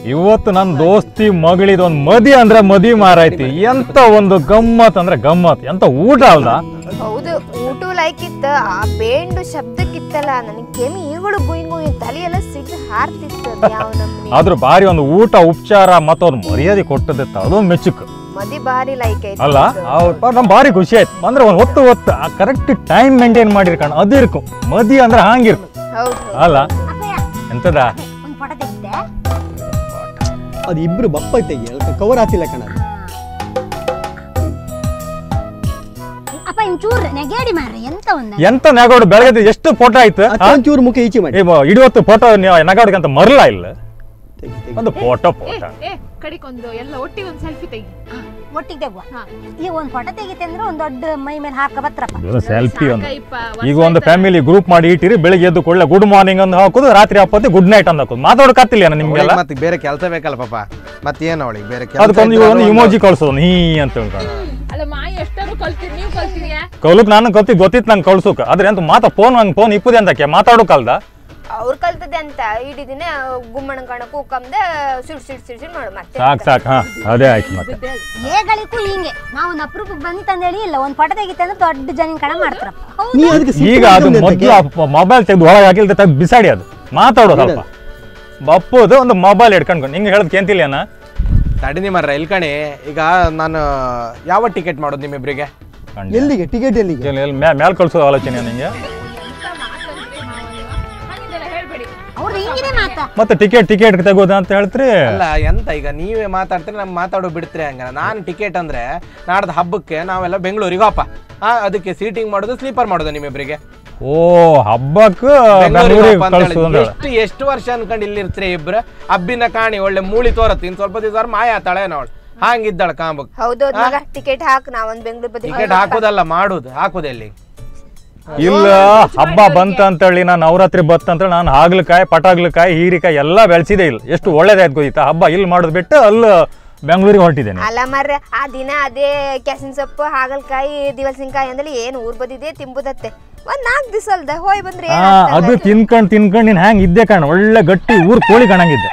ಇವತ್ತು ನನ್ನ ದೋಸ್ತಿ ಮಗಳಿದ ಒಂದು ಮದಿ ಅಂದ್ರೆ ಮದಿ ಮಾರೈತಿ ಎಂತ ಒಂದು ಗಮ್ಮತ್ ಅಂದ್ರೆ ಗಮ್ಮತ್ ಎಂತ ಊಟ ಅಲ್ದ ಹೌದು ಊಟ ಲೈಕ್ ಇತ್ತ ಆ ಬೇಂಡು ಶಬ್ದಕ್ಕಿತ್ತಲ್ಲ ನನಗೆ ಕೆಮ್ಮಿ ಈಗಳು ಗುಯ್ ಗುಯ್ ತಲೆಯೆಲ್ಲ ಸಿಡ್ದು ಹಾರ್ತಿತ್ತು ಅದ್ ಯಾವ ನಮ್ನಿ ಆದ್ರೂ ಭಾರಿ ಒಂದು ಊಟ ಉಪಚಾರ ಮತ್ತೊಂದು ಮರ್ಯಾದೆ ಕೊಟ್ಟದಿತ್ತ ಅದೊಂದು ಮೆಚ್ಚುಕ್ ಮದಿ ಬಾರಿ ಲೈಕ್ ಐತಿ ಅಲ್ಲ ನಮ್ ಭಾರಿ ಖುಷಿ ಆಯ್ತು ಅಂದ್ರೆ ಒಂದು ಹೊತ್ತು ಹೊತ್ತು ಆ ಕರೆಕ್ಟ್ ಟೈಮ್ ಮೇಂಟೈನ್ ಮಾಡಿರ್ಕಣ ಅದು ಇರ್ಕು ಮದಿ ಅಂದ್ರೆ ಹಂಗಿರ್ಕು ಹೌದು ಅಲ್ಲ ಅಪ್ಪಯ್ಯ ಎಂತದ ಒಂದು ಫೋಟೋ ತೆಗಿದ್ದೆ ಅದು ಇಬ್ರು ಬಪ್ಪ ತೆಗಿ ಕವರ್ ಹಾಕಿಲ್ಲ ಕಣ ಅದು. ಅಪ್ಪ ಇಂಚೂರು ನೆಗೇಡಿ ಮಾರ್ರಿ ಎಂತ ಒಂದ ಎಂತ ನಗೋಡು ಬೆಳಗ್ಗೆ ಎಷ್ಟು ಫೋಟೋ ಆಯ್ತು ಅದ್ ಒಂಚೂರು ಮುಖ ಈಚೆ ಮಾಡಿ ಇಡೀವತ್ತು ಫೋಟೋ ನಗಾಡ್ಗೆ ಅಂತ ಮರಲ ಇಲ್ಲ ತೆಗಿ, ತೆಗಿ. ಒಂದು ಫೋಟೋ ಏ ಫೋಟೋ ಏ ಕಡಿಕೊಂದು ಎಲ್ಲ ಒಟ್ಟಿಗೆ ಒಂದು ಸೆಲ್ಫಿ ತೆಗಿ ಒಟ್ಟಿಗೆ ತೆಗುವ ಹಾ. ಈ ಒಂದು ಫೋಟೋ ತೆಗಿತೆ ಅಂದ್ರೆ ಒಂದು ದೊಡ್ಡ ಮೈ ಮೇಲೆ ಹಾಕ ಬತ್ರಪ್ಪ ಸೆಲ್ಫಿ ಒಂದು ಸಾಕೈಪ, ಈಗ ವರ್ಷ ಒಂದು ಆಯ್ತಲ್ಲ. ಫ್ಯಾಮಿಲಿ ಗ್ರೂಪ್ ಮಾಡಿ ಇಟ್ಟಿರಿ ಬೆಳಿಗ್ಗೆ ಎದ್ದು ಕೊಳ್ಳೆ ಗುಡ್ ಮಾರ್ನಿಂಗ್ ಅಂತ ಹಾಕೋದು ರಾತ್ರಿ ಹಾಕೋದು ಗುಡ್ ನೈಟ್ ಅಂತ ಹಾಕೋದು ಮಾತಾಡೋಕತ್ತಿಲ್ಲ ನಿಮ್ಗೆಲ್ಲ ಅವಳಿಗೆ ಮತ್ತೆ ಬೇರೆ ಕೆಲಸ ಬೇಕಲ್ಲ ಪಾಪ ಮತ್ತೇನು ಅವಳಿಗೆ ಬೇರೆ ಅದಕ್ಕೊಂದು ಕೆಲಸ ಒಂದು ಇಮೋಜಿ ಕಳ್ಸೋದು ನೀ ಅಂತ ಹೇಳ್ಕೊಂಡು ಅಲ್ಲ ಮಾಯ ಎಷ್ಟಾದ್ರು ಕಲ್ತೀರಿ ನೀವು ಕಲ್ತಿದ್ಯಾ ಕೌಲಕ್ ನಾನು ಗೊತ್ತಿ ಗೊತ್ತಿತ್ತು ನಂಗೆ ಕಳ್ಸೋಕೆ ಆದ್ರೆ ಅಂತ ಮಾತಾ ಫೋನ್ ಹಂಗೆ ಫೋನ್ ಇಪ್ಪದೆ ಅಂತಕ್ಕೆ ಮಾತಾಡೋಕಲ್ದ ಅವ್ರು ಕಲ್ತದೆ ಅಂತ ಇಡೀ ದಿನ ಗುಮ್ಮಣ ಕಣ ಕೂಕಂದೆ ಸಿಡ್ ಸಿಡ್ ಸಿಡ್ ಸಿಡ್ ಮಾಡು ಮತ್ತೆ ಸಾಕು ಸಾಕು ಹಾ ಅದೇ ಆಯ್ತು ಮತ್ತೆ ಏಗಳಿಗೂ ಹಿಂಗೆ ನಾವು ಒಂದು ಅಪರೂಪಕ್ಕೆ ಬಂದಿತ್ತು ಅಂದೇಳಿ ಇಲ್ಲ ಒಂದು ಫೋಟೋ ತೆಗಿತೆ ಅಂದ್ರೆ ದೊಡ್ಡ ಜನಿನ ಕಣ ಮಾಡ್ತಾರಪ್ಪ ಹೌದು ನೀ ಅದಕ್ಕೆ ಸಿಟ್ಟು ಈಗ ಅದು ಮಾಡ್ಕೊಂಡೆ ಮೊದಲು ಅಂತಕ್ಕೆ? ಮೊಬೈಲ್ ತೆಗೆದು ಒಳಗೆ ಹಾಕಿಲ್ದ ತೆಗ್ದು ಬಿಸಾಡಿ ಅದು ಮಾತಾಡೋದು ಸ್ವಲ್ಪ ಬಪ್ಪದು ಒಂದು ಮೊಬೈಲ್ ಇಟ್ಕೊಂಡು ನಿಂಗೆ ಹೇಳೋದು ಕೇಂತಿಲ್ಲೇನ ತಡಿನಿ ಮರ್ರ ಇಲ್ಕಣಿ ಈಗ ನಾನು ಯಾವ ಟಿಕೆಟ್ ಮಾಡೋದು ನಿಮ್ಮಿಬ್ರಿಗೆ ಎಲ್ಲಿಗೆ ಟಿಕೆಟ್ ಎಲ್ಲಿಗೆ ಮ್ಯಾಲ್ ಕಳ್ಸೋದು ಆಲೋಚನೆ ನಿಂಗೆ ಹಾಗಿದ್ದೆಲ್ಲ ಹೇಳ್ಬೇಡಿ ಅವ್ರದ್ದು ಹಿಂಗಿದೆ ಮಾತಾ ಮತ್ತೆ ಟಿಕೆಟ್ ಟಿಕೆಟ್ ತೆಗೋದು ಅಂತ ಹೇಳ್ತ್ರಿ ಅಲ್ಲ ಎಂತ ಈಗ ನೀವೇ ಮಾತಾಡ್ತೀರಿ ನಮ್ಗೆ ಮಾತಾಡೋ ಬಿಡ್ತೀರಿ ಹಂಗ ನಾನು ಟಿಕೆಟ್ ಅಂದ್ರೆ ನಾಡ್ದು ಹಬ್ಬಕ್ಕೆ ನಾವೆಲ್ಲ ಬೆಂಗಳೂರಿಗೆ ಹೋಪ ಆ ಅದಕ್ಕೆ ಸೀಟಿಂಗ್ ಮಾಡೋದು ಸ್ಲೀಪರ್ ಮಾಡೋದು ನಿಮ್ಮಿಬ್ರಿಗೆ ಓ ಹಬ್ಬಕ್ಕೆ ಬೆಂಗಳೂರಿಗೆ ಬೆಂಗಳೂರಿಗೆ ಹೋಪ ಅಂತ ಹೇಳಿ. ಕಳ್ಸೋದು ಅಂತ ಹೇಳು. ಎಷ್ಟು ಎಷ್ಟು ವರ್ಷ ಅನ್ಕೊಂಡು ಇಲ್ಲಿರ್ತೀರಿ ಇಬ್ರು ಹಬ್ಬಿನ ಕಾಣಿ ಒಳ್ಳೆ ಮೂಳಿ ತೋರತ್ತೆ ಇನ್ ಸ್ವಲ್ಪ ದಿವಸ ಮಾಯ ಆತಾಳೆ ಅವಳು ಹಂಗಿದ್ದಾಳ ಕಾಂಬಕ್ ಹೌದು ಮಗ ಟಿಕೆಟ್ ಹಾಕ್ ನಾವೊಂದ್ ಬೆಂಗ್ಳೂರ್ ಬದಿ ಟಿಕೆಟ್ ಹಾಕೋದಲ್ಲ ಮಾಡುದು ಹಾಕೋದೆಲ್ಲಿ ಇಲ್ಲ ಹಬ್ಬ ಬಂತ ಅಂತೇಳಿ ನಾನು ನವರಾತ್ರಿ ಬತ್ತ ಅಂತೇಳಿ ನಾನು ಹಾಗಲಕಾಯಿ ಪಟಾಗ್ಲಕಾಯಿ ಹೀರಿಕಾಯಿ ಎಲ್ಲ ಬೆಳೆಸಿದೆ ಇಲ್ಲ ಎಷ್ಟು ಒಳ್ಳೇದಾಯ್ತು ಗೊತ್ತಾ ಹಬ್ಬ ಇಲ್ಲಿ ಮಾಡೋದು ಬಿಟ್ಟು ಅಲ್ಲಿ ಬೆಂಗಳೂರಿಗೆ ಹೊರಟಿದ್ದೇನೆ ಅಲ್ಲ ಮರ್ರೆ ಆ ದಿನ ಅದೇ ಕೆಸಿನ ಸೊಪ್ಪು ಹಾಗಲ್ಕಾಯಿ ದಿವಸಿನಕಾಯಿ ಅಂದ್ರೆ ಏನು ಊರ್ ಬದಿದೆ ತಿಂಬುದತ್ತೆ ಒಂದ್ ನಾಲ್ಕು ದಿವಸ ಅಲ್ದ ಹೋಯ್ ಬಂದ್ರೆ ಹಾ ಅದು ತಿನ್ಕೊಂಡ್ ತಿನ್ಕೊಂಡ್ ನೀನ್ ಹ್ಯಾಂಗ್ ಇದ್ದೆ ಕಣ ಒಳ್ಳೆ ಗಟ್ಟಿ ಊರ್ ಕೋಳಿ ಕಣಂಗಿದ್ದೆ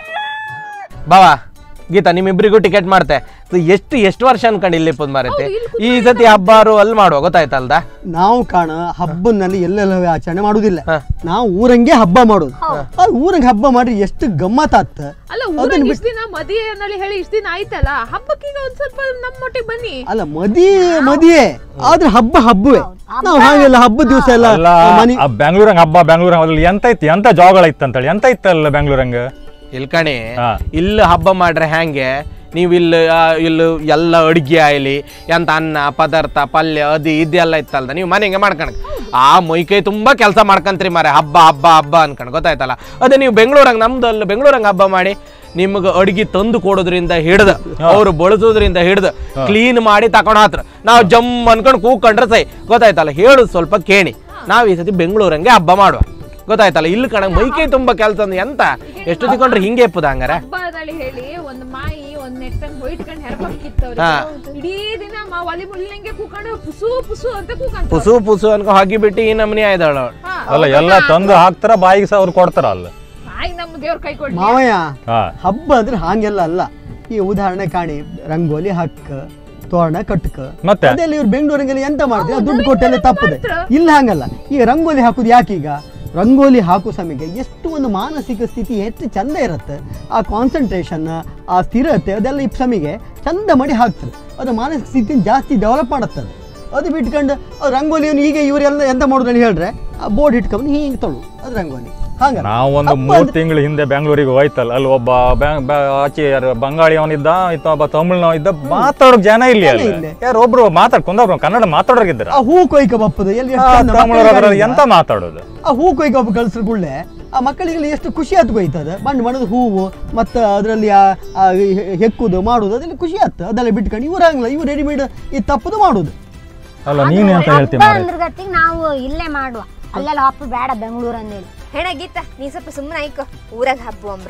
ಬಾವಾ ಗೀತಾ ನಿಮ್ಮಿಬ್ರಿಗೂ ಟಿಕೆಟ್ ಮಾಡ್ತೆ ಸೊ ಎಷ್ಟು ಎಷ್ಟು ವರ್ಷ ಅನ್ಕೊಂಡು ಇಲ್ಲಿ ಪುದ್ ಮಾರೈತೆ ಈ ಸತಿ ಹಬ್ಬಾರು ಅಲ್ಲಿ ಮಾಡುವ ಗೊತ್ತಾಯ್ತಲ್ದ ನಾವು ಕಾಣ ಹಬ್ಬನಲ್ಲಿ ಎಲ್ಲೆಲ್ಲ ಆಚರಣೆ ಮಾಡುದಿಲ್ಲ ಹಾ. ನಾವು ಊರಂಗೆ ಹಬ್ಬ ಮಾಡೋದು ಅದು ಊರಂಗೆ ಹಬ್ಬ ಮಾಡ್ರಿ ಎಷ್ಟು ಗಮ್ಮತ್ ಆತ ಅಲ್ಲ ಊರಾಗ ಇಷ್ಟ ದಿನ ಮದಿ ಅನ್ನಳಿ ಹೇಳಿ ಇಷ್ಟ ದಿನ ಆಯ್ತಲ್ಲ ಹಬ್ಬಕ್ಕೀಗ ಒಂದ್ ಸ್ವಲ್ಪ ನಮ್ಮೊಟ್ಟಿಗೆ ಬನ್ನಿ ಅಲ್ಲ ಮದಿ ಮದಿಯೇ ಆದ್ರೆ ಹಬ್ಬ ಹಬ್ಬವೇ ನಾವು ಹಾಗೆಲ್ಲ ಹಬ್ಬ ದಿವಸ ಎಲ್ಲ ಅಲ್ಲ ಮನೆ ಆ ಬೆಂಗಳೂರಂಗ ಹಬ್ಬ ಬೆಂಗಳೂರಂಗ ಅಲ್ಲಿ ಎಂತ ಐತಿ ಎಂತ ಜಾಗಗಳಿತ್ತು ಅಂತೇಳಿ ಎಂತ ಇತ್ತಲ್ಲ ಬೆಂಗಳೂರಂಗ ಇಲ್ಕಣಿ ಹಾ. ಇಲ್ಲಿ ಹಬ್ಬ ಮಾಡ್ರೆ ಹೆಂಗೆ ನೀವು ಇಲ್ಲಿ ಆ, ಇಲ್ಲಿ ಎಲ್ಲ ಅಡುಗೆ ಆಯ್ಲಿ ಎಂತ ಅನ್ನ ಪದಾರ್ಥ ಪಲ್ಯ ಅದು ಇದೆಲ್ಲ ಇತ್ತಲ್ದ ನೀವು ಮನೆಗೆ ಮಾಡ್ಕಣಕ್ ಆ ಮೊಯ್ಕೈ ತುಂಬಾ ಕೆಲಸ ಮಾಡ್ಕಂತ್ರಿ ಮಾರೆ ಹಬ್ಬ ಹಬ್ಬ ಹಬ್ಬ ಅನ್ಕೊಂಡು ಗೊತ್ತಾಯ್ತಲ್ಲ ಅದೇ ನೀವು ಬೆಂಗಳೂರಂಗ ನಮ್ದು ಅಲ್ಲಿ ಬೆಂಗಳೂರಂಗ ಹಬ್ಬ ಮಾಡಿ ನಿಮ್ಗೆ ಅಡ್ಗಿ ತಂದು ಕೊಡೋದ್ರಿಂದ ಹಿಡ್ದು ಅವ್ರು ಬಳಸೋದ್ರಿಂದ ಹಿಡ್ದು ಕ್ಲೀನ್ ಮಾಡಿ ತಗೊಂಡ್ ಹತ್ರ ನಾವು ಜಮ್ ಅನ್ಕೊಂಡು ಕೂಕೊಂಡ್ರೆ ಸೈ ಗೊತ್ತಾಯ್ತಲ್ಲ ಹೇಳು ಸ್ವಲ್ಪ ಕೇಳಿ ನಾವು ಈ ಸತಿ ಬೆಂಗಳೂರಂಗೆ ಹಬ್ಬ ಮಾಡುವ ಗೊತ್ತಾಯ್ತಲ್ಲ ಇಲ್ಲಿ ಕಣ ಮೈಕೈ ತುಂಬಾ ಕೆಲಸ ಅಂದ್ರೆ ಎಂತ ಎಷ್ಟು ತಿಕೊಂಡ್ರೆ ಹಿಂಗೆ ಎಪ್ಪದ ಹಂಗಾರೆ ಹಬ್ಬ ಅನ್ನಳಿ ಹೇಳಿ ಒಂದ್ ಮಾಯಿ ಒಂದ್ ನೆಟ್ಟಂಗ್ ಹೊಯ್ಟ್ಕೊಂಡ್ ಹೆರ್ಬಕ್ಕಿತ್ತವ್ರಿ ಹಾ. ಇಡೀ ದಿನ ಮಾ ಒಲಿ ಮುಳ್ಳಿಂಗೆ ಕೂಕೊಂಡು ಪುಸು ಪುಸು ಅಂತ ಕೂಕಂತ ಪುಸು ಪುಸು ಅನ್ಕೊ ಹಾಕಿ ಬಿಟ್ಟು ಈ ನಮ್ನಿ ಆಯ್ದಾಳ ಅಲ್ಲ ಎಲ್ಲ ತಂದು ಹಾಕ್ತಾರ ಬಾಯಿಗೆ ಸಹ ಅವ್ರು ಕೊಡ್ತಾರ ಅಲ್ಲ ಮಾಯಿ ನಮ್ಮ ದೇವ್ರ ಕೈ ಕೊಡ್ಲಿ ಮಾವಯ್ಯ ಹಾ ಹಬ್ಬ ಅಂದ್ರೆ ಹಾಗೆಲ್ಲ ಅಲ್ಲ ಈ ಉದಾಹರಣೆ ಕಾಣಿ ರಂಗೋಲಿ ಹಕ್ಕ ತೋರಣ ಕಟ್ಕ ಮತ್ತೆ? ಅದೆಲ್ಲ ಇವ್ರು ಬೆಂಗಳೂರಿಗೆಲ್ಲ ಎಂತ ಮಾಡ್ತೀವಿ ದುಡ್ಡು ಕೊಟ್ಟೆಲ್ಲ ತಪ್ಪದೆ ಇಲ್ಲ ಹಂಗಲ್ಲ ಈ ರಂಗೋಲಿ ಹಾಕುದು ಯಾಕೀಗ ರಂಗೋಲಿ ಹಾಕೋ ಸಮಯಕ್ಕೆ ಎಷ್ಟು ಒಂದು ಮಾನಸಿಕ ಸ್ಥಿತಿ ಎಷ್ಟು ಚಂದ ಇರುತ್ತೆ ಆ ಕಾನ್ಸಂಟ್ರೇಷನ್ ಆ ಸ್ಥಿರತೆ ಅದೆಲ್ಲ ಈ ಸಮಿಗೆ ಚಂದ ಮಾಡಿ ಹಾಕ್ತಾರೆ ಅದು ಮಾನಸಿಕ ಸ್ಥಿತಿ ಜಾಸ್ತಿ ಡೆವಲಪ್ ಮಾಡುತ್ತದೆ ಅದು ಬಿಟ್ಕೊಂಡು ಅದು ರಂಗೋಲಿಯನ್ನು ಈಗ ಇವರೆಲ್ಲ ಎಂತ ಮಾಡೋದು ಹೇಳ್ರೆ ಆ ಬೋರ್ಡ್ ಇಟ್ಕೊಂಡು ಹಿಂಗೆ ತೊಳು ಅದು ರಂಗೋಲಿ ಹಂಗ ನಾವು ಒಂದು ಮೂರ್ ತಿಂಗಳ ಹಿಂದೆ ಬೆಂಗಳೂರಿಗೆ ಹೋಯ್ತಲ್ಲ ಅಲ್ಲಿ ಒಬ್ಬ ಬ್ಯಾ- ಬ್ಯಾ- ಆಚೆ ಯಾರು ಬಂಗಾಳಿ ಅವನಿದ್ದ ಇತ್ತ ಒಬ್ಬ ತಮಿಳ್ನವ ಇದ್ದ ಮಾತಾಡೋಕ್ ಜನ ಇಲ್ಲಿ ಜನ ಅಲ್ಲಿ ಇಲ್ಲೇ. ಯಾರು ಒಬ್ರು ಮಾತಾಡ್ಕೊಂಡವ್ರು ಕನ್ನಡ ಮಾತಾಡೋರಿದ್ರ ಆ ಹೂ ಕೊಯ್ಕ ಬಪ್ಪದು ಎಲ್ಲಿ ಎಷ್ಟು ಚಂದ ತಮಿಳರ ಮಕ್ಕಳಿಗೆ ಎಂತ ಮಾತಾಡೋದು ಆ ಹೂ ಕೊಯ್ಕ ಒಬ್ಬ ಕಳ್ಸ್ರ ಕೂಡಲೇ ಆ ಮಕ್ಕಳಿಗೆಲ್ಲ ಎಷ್ಟು ಖುಷಿ ಆತ್ ಕೊಯ್ತದ ಬಣ್ಣ ಬಣ್ಣದ ಹೂವು ಮತ್ತು ಅದರಲ್ಲಿ ಆ ಆ ಹೆ- ಹೆಕ್ಕುದು ಮಾಡುದು ಅದೆಲ್ಲ ಖುಷಿ ಆತ್ ಅದೆಲ್ಲ ಬಿಟ್ಕೊಂಡು ಇವ್ರು ಹಂಗಲ್ಲ ಇವ್ರು ರೆಡಿಮೇಡ್ ಈ ತಪ್ಪದು ಮಾಡುದು ಅಲ್ಲ ನೀನ್ ಎಂತ ಹೇಳ್ತಿ ಹಬ್ಬ ಮಾರ್ರೆ? ಅಂದ್ರ ಗತಿಗೆ ನಾವು ಇಲ್ಲೇ ಮಾಡುವ ಅಲ್ಲೆಲ್ಲ ಹಬ್ಬ ಬೇಡ ಬೆಂಗಳೂರು ಅಂದೇಳಿ ಹೆಣ ಗೀತಾ ನೀ ಸ್ವಲ್ಪ ಸುಮ್ಮನೆ ಆಯ್ಕೋ ಊರಾಗ ಹಬ್ಬ ಅಂಬ್ರ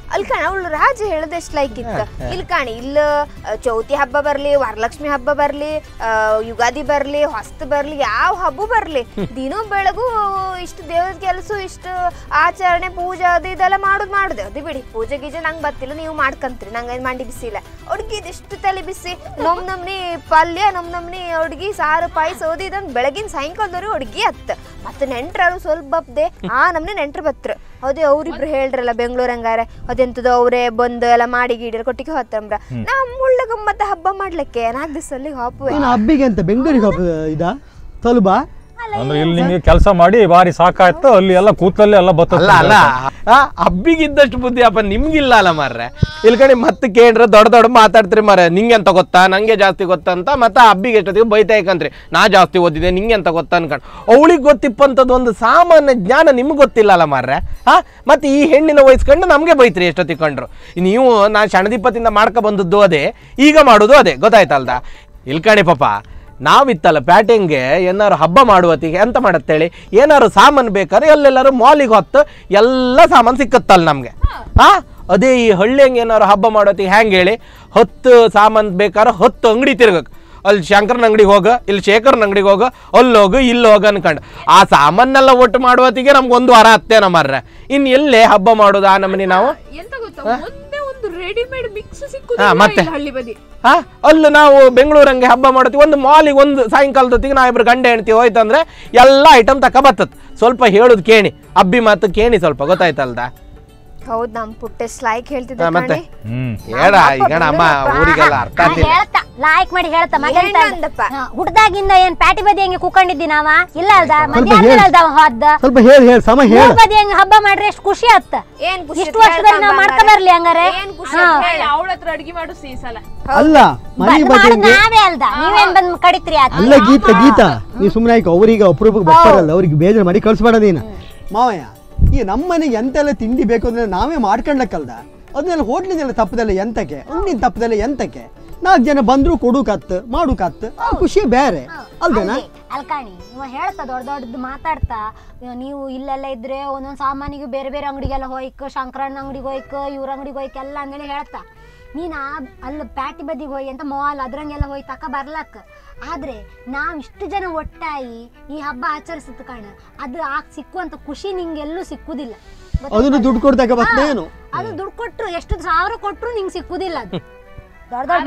ಅಲ್ಲಿ ಕಾಣ ಅವಳು ರಾಜ ಹೇಳದ ಎಷ್ಟು ಲೈಕ್ ಇತ್ತು ಇಲ್ಲಿ ಕಾಣಿ ಇಲ್ಲ ಆ, ಚೌತಿ ಹಬ್ಬ ಬರ್ಲಿ ವರಲಕ್ಷ್ಮಿ ಹಬ್ಬ ಬರ್ಲಿ ಆ, ಯುಗಾದಿ ಬರ್ಲಿ ಹೊಸ್ತು ಬರ್ಲಿ ಯಾವ ಹಬ್ಬ ಬರ್ಲಿ ದಿನ ಬೆಳಗು ಇಷ್ಟು ದೇವದ ಕೆಲಸ ಇಷ್ಟು ಆಚರಣೆ ಪೂಜೆ ಅದು ಇದೆಲ್ಲ ಮಾಡುದು ಮಾಡುದೆ ಅದು ಬಿಡಿ ಪೂಜೆ ಗೀಜೆ ನಂಗೆ ಬರ್ತಿಲ್ಲ ನೀವು ಮಾಡ್ಕಂತ್ರಿ ನಂಗೆ ಏನ್ ಮಂಡಿ ಬಿಸಿ ಇಲ್ಲ ಹುಡುಗಿ ಇದಿಷ್ಟು ತಲೆ ಬಿಸಿ ನಮ್ ನಮ್ನಿ ಪಲ್ಯ ನಮ್ ನಮ್ನಿ ಹುಡುಗಿ ಸಾರು ಪಾಯಸ ಓದಿ ಇದಂಗ್ ಬೆಳಗಿನ ಸಾಯಂಕಾಲದವ್ರು ಹುಡುಗಿ ಅತ್ತ ಮತ್ತೆ ನೆಂಟ್ರು ಸ್ವಲ್ಪ ಬಪ್ದೆ ಆ ನಮ್ನೆ ನೆಂಟ್ರು ಬತ್ರ ಅದೇ ಅವ್ರಿಬ್ರು ಹೇಳ್ರಲ್ಲ ಬೆಂಗಳೂರು ಹಂಗಾರೆ ಅದೆಂತದ ಅವರೇ ಬಂದು ಎಲ್ಲ ಮಾಡಿ ಗೀಡಿ ಕೊಟ್ಟಿಗೆ ಹೋತಂಬ್ರ ನಮ್ಮ ಉಳ್ಳ ಗಮ್ಮತ್ತ ಹಬ್ಬ ಮಾಡ್ಲಿಕ್ಕೆ ನಾಲ್ಕು ದಿವಸ ಅಲ್ಲಿ ಹಾಪುವೆ ಏನು ಹಬ್ಬಿಗೆ ಅಂತ ಬೆಂಗಳೂರಿಗೆ ಹೋಗ ಇದಾ ತಲುಬಾ ಅಂದ್ರೆ ಇಲ್ಲಿ ನಿಮಗೆ ಕೆಲಸ ಮಾಡಿ ಭಾರಿ ಸಾಕಾಯ್ತು ಅಲ್ಲಿ ಎಲ್ಲ ಕೂತಲ್ಲಿ ಎಲ್ಲ ಬತ್ತ ಅಲ್ಲ ಅಲ್ಲ ಆ, ಹಬ್ಬಿಗಿದ್ದಷ್ಟು ಬುದ್ಧಿ ಅಪ್ಪ ನಿಮ್ಗಿಲ್ಲ ಅಲ್ಲ ಮಾರ್ರೆ ಇಲ್ಲಿ ಕಡೆ ಮತ್ತೆ ಕೇಳ್ರೆ ದೊಡ್ಡ ದೊಡ್ಡ ಮಾತಾಡ್ತೀರಿ ಮಾರ್ರೆ ನಿಂಗೆ ಅಂತ ಗೊತ್ತಾ ನಂಗೆ ಜಾಸ್ತಿ ಗೊತ್ತಾ ಅಂತ ಮತ್ತೆ ಹಬ್ಬಿಗೆ ಎಷ್ಟೊತ್ತಿಗೆ ಬೈತಾ ಇಕಂತ್ರಿ ನಾ ಜಾಸ್ತಿ ಓದಿದೆ ನಿಂಗೆ ಅಂತ ಗೊತ್ತಾ ಅನ್ಕೊಂಡು ಅವಳಿಗೆ ಗೊತ್ತಿಪ್ಪಂಥದ್ದು ಒಂದು ಸಾಮಾನ್ಯ ಜ್ಞಾನ ನಿಮ್ಗೆ ಗೊತ್ತಿಲ್ಲ ಅಲ್ಲ ಮಾರ್ರೆ ಹಾ ಮತ್ತೆ ಈ ಹೆಣ್ಣಿನ ವಹಿಸ್ಕೊಂಡು ನಮಗೆ ಬೈತ್ರಿ ಎಷ್ಟೊತ್ತಿಗೆ ಕಂಡ್ರು ನೀವು ನಾ ಶಣದಿಪ್ಪತ್ತಿಂದ ಮಾಡ್ಕೊ ಬಂದದ್ದು ಅದೇ ಈಗ ಮಾಡೋದು ಅದೇ ಗೊತ್ತಾಯ್ತಲ್ದ ಇಲ್ಲಿ ಕಣೆ ಪಾಪ ನಾವಿತ್ತಲ್ಲ ಪ್ಯಾಟಿಂಗ್ಗೆ ಏನಾರು ಹಬ್ಬ ಮಾಡುವತ್ತಿಗೆ ಎಂತ ಮಾಡತ್ತೇಳಿ ಏನಾರು ಸಾಮಾನು ಬೇಕಾದ್ರೆ ಎಲ್ಲೆಲ್ಲರೂ ಮಾಲಿಗೆ ಹೊತ್ತು ಎಲ್ಲ ಸಾಮಾನು ಸಿಕ್ಕತ್ತಲ್ಲ ನಮಗೆ ಆ ಅದೇ ಈ ಹಳ್ಳಿಯಂಗೆ ಏನಾರು ಹಬ್ಬ ಮಾಡೋತ್ತಿಗೆ ಹೆಂಗೆ ಹೇಳಿ ಹತ್ತು ಸಾಮಾನು ಬೇಕಾದ್ರೆ ಹತ್ತು ಅಂಗಡಿ ತಿರ್ಗಕ್ಕೆ ಅಲ್ಲಿ ಶಂಕರನ ಅಂಗಡಿಗೆ ಹೋಗ ಇಲ್ಲಿ ಶೇಖರ್ನ ಅಂಗಡಿಗೆ ಹೋಗ ಅಲ್ಲಿ ಹೋಗು ಇಲ್ಲಿ ಹೋಗ ಅನ್ಕಂಡು ಆ ಸಾಮಾನೆಲ್ಲ ಒಟ್ಟು ಮಾಡುವತ್ತಿಗೆ ನಮ್ಗೆ ಒಂದು ವಾರ ಹತ್ತೇನ ಮಾರ್ರೆ ಇನ್ನು ಎಲ್ಲೇ ಹಬ್ಬ ಮಾಡೋದು ಆ ನಮನಿ ನಾವು ಎಂತ ಗೊತ್ತಾ ಒಂದೇ ಒಂದು ರೆಡಿಮೇಡ್ ಮಿಕ್ಸ್ ಹಾ, ಸಿಕ್ಕುದಿಲ್ಲ ಮತ್ತೆ? ಇಲ್ಲಿ ಹಳ್ಳಿ ಬದಿ ಹಾ ಅಲ್ಲಿ ನಾವು ಬೆಂಗಳೂರಂಗೆ ಹಬ್ಬ ಮಾಡ್ತೀವಿ ಒಂದು ಮಾಲಿಗೆ ಒಂದು ಸಾಯಂಕಾಲದೊತ್ತಿಗೆ ನಾವಿಬ್ರು ಗಂಡ ಹೆಣ್ತಿ ಹೋಯ್ತಂದ್ರೆ ಎಲ್ಲ ಐಟಮ್ ತಕ ಬರ್ತತ್ ಸ್ವಲ್ಪ ಹೇಳುದು ಕೇಣಿ ಅಬ್ಬಿ ಮಾತು ಕೇಣಿ ಸ್ವಲ್ಪ ಗೊತ್ತಾಯ್ತಲ್ದ ಹೌದ್ ನಮ್ ಪುಟ್ಟಸ್ ಲೈಕ್ ಹೇಳ್ತಿದ್ದೆ ಹಾ, ಮತ್ತೆ? ಕಣೆ. ಹ್ಮ್ ಹೇಳ ಈಗ ನಮ್ಮ ಊರಿಗೆಲ್ಲ ಅರ್ಥ ಆಗ್ತಿಲ್ಲ ಹೇಳ್ತಾ ಲಾಯ್ಕ್ ಮಾಡಿ ಹೇಳ್ತಾ ಮಗ ಹೆಣ್ಣ ಅಂದಪ್ಪ. ಹುಡ್ದಾಗಿಂದ ಏನ್ ಪ್ಯಾಟಿ ಬದಿ ಹೆಂಗೆ ಕೂಕೊಂಡಿದ್ದಿ ನಾವ ಇಲ್ಲ ಅಲ್ದ ಸ್ವಲ್ಪ ಮಧ್ಯಾಹ್ನ ಹೇಳ್. ಅಲ್ದ ಹೋದ ಸ್ವಲ್ಪ ಹೇಳಿ ಹೇಳಿ ಸಮ ಹೇಳ ಮೂರ್ ಬದಿ ಹೆಂಗ್ ಹಬ್ಬ ಮಾಡ್ರಿ ಎಷ್ಟು ಖುಷಿ ಆತ್ತ ಏನ್ ಖುಷಿ ಇಷ್ಟು ವರ್ಷದಲ್ಲಿ ನಾವ್ ಮಾಡ್ಕೊ ಬರ್ಲಿ ಹಂಗಾರೆ ಏನ್ ಖುಷಿ ಹಾ. ಅವಳ ಹತ್ರ ಅಡಿಗೆ ಮಾಡು ಈ ಸಲ ಅಲ್ಲ ಮನೆ ಬಂದ್ ಬಗ್ಗೆ ಮಾಡೋದ್ ನಾವೇ ಅಲ್ದ ನೀವೇನ್ ಬಂದ್ ಕಡಿತ್ರಿ ಆತ ಅಲ್ಲ ಗೀತಾ ಗೀತಾ ನೀ ಸುಮ್ಮನೆ ಆಯ್ತು ಅವರಿಗೆ ಅಪರೂಪಕ್ಕೆ ಬರ್ತಾರಲ್ಲ ಅವ್ರಿಗೆ ಬೇಜಾರು ಮಾಡಿ ಕಳ್ಸ್ಬೇಡ ನೀನು ಮಾವಯ್ಯ ಈ ನಮ್ಮ ಮನೆಗೆ ಎಂತೆಲ್ಲ ತಿಂಡಿ ಬೇಕು ಅಂದ್ರೆ ನಾವೇ ಮಾಡ್ಕೊಂಡಕ್ಕಲ್ದ ಅದನ್ನೆಲ್ಲ ಹೋಟ್ಲಿಂದೆಲ್ಲ ತಪ್ಪದಲ್ಲ ಎಂತಕ್ಕೆ ಅಂಗಡಿನ ತಪ್ಪದಲ್ಲ ಎಂತಕ್ಕೆ ನಾಲ್ಕು ಜನ ಬಂದ್ರು ಕೊಡುಕತ್ತು ಮಾಡುಕತ್ತು ಆ ಖುಷಿ ಬೇರೆ ಅಲ್ದೇನಾ ಅಲ್ಕಾಣಿ ಇವ ಹೇಳ್ತಾ ದೊಡ್ಡ ದೊಡ್ಡದು ಮಾತಾಡ್ತಾ ಇವ ನೀವು ಇಲ್ಲೆಲ್ಲ ಇದ್ರೆ ಒಂದೊಂದ್ ಸಾಮಾನಿಗೆ ಬೇರೆ ಬೇರೆ ಅಂಗಡಿಗೆಲ್ಲ ಹೋಯ್ಕ ಶಂಕರಣ್ಣ ಅಂಗಡಿಗೆ ಹೋಯ್ಕ ಇವ್ರ ಅಂಗಡಿಗೆ ಹೋಯ್ಕ ಎಲ್ಲ ಅಂದೇಳಿ ಹೇಳ್ತಾ ನೀನ್ ಆ ಅಲ್ಲಿ ಪ್ಯಾಟಿ ಬದಿಗೆ ಹೋಯ್ ಅಂತ ಮಾಲ್ ಅದ್ರಂಗೆಲ್ಲ ಹೋಯ್ ತಕ ಬರ್ಲಕ್ಕ ಆದ್ರೆ ನಾವ್ ಇಷ್ಟು ಜನ ಒಟ್ಟಾಗಿ ಈ ಹಬ್ಬ ಆಚರಿಸುತ್ತ ಕಾಣ ಅದು ಆ ಸಿಕ್ಕುವಂತ ಖುಷಿ ನಿಂಗೆಲ್ಲೂ ಸಿಕ್ಕುದಿಲ್ಲ ಗೊತ್ತಾಯ್ತಾ? ಅದನ್ನು ದುಡ್ಡು ಕೊಡ್ದಾಗ ಬರ್ತೇನು ಅದು ದುಡ್ಡು ಕೊಟ್ರು ಎಷ್ಟು ಸಾವಿರ ಕೊಟ್ರು ನಿಂಗೆ ಸಿಕ್ಕುದಿಲ್ಲ ಅದು ದೊಡ್ಡ ದೊಡ್ಡ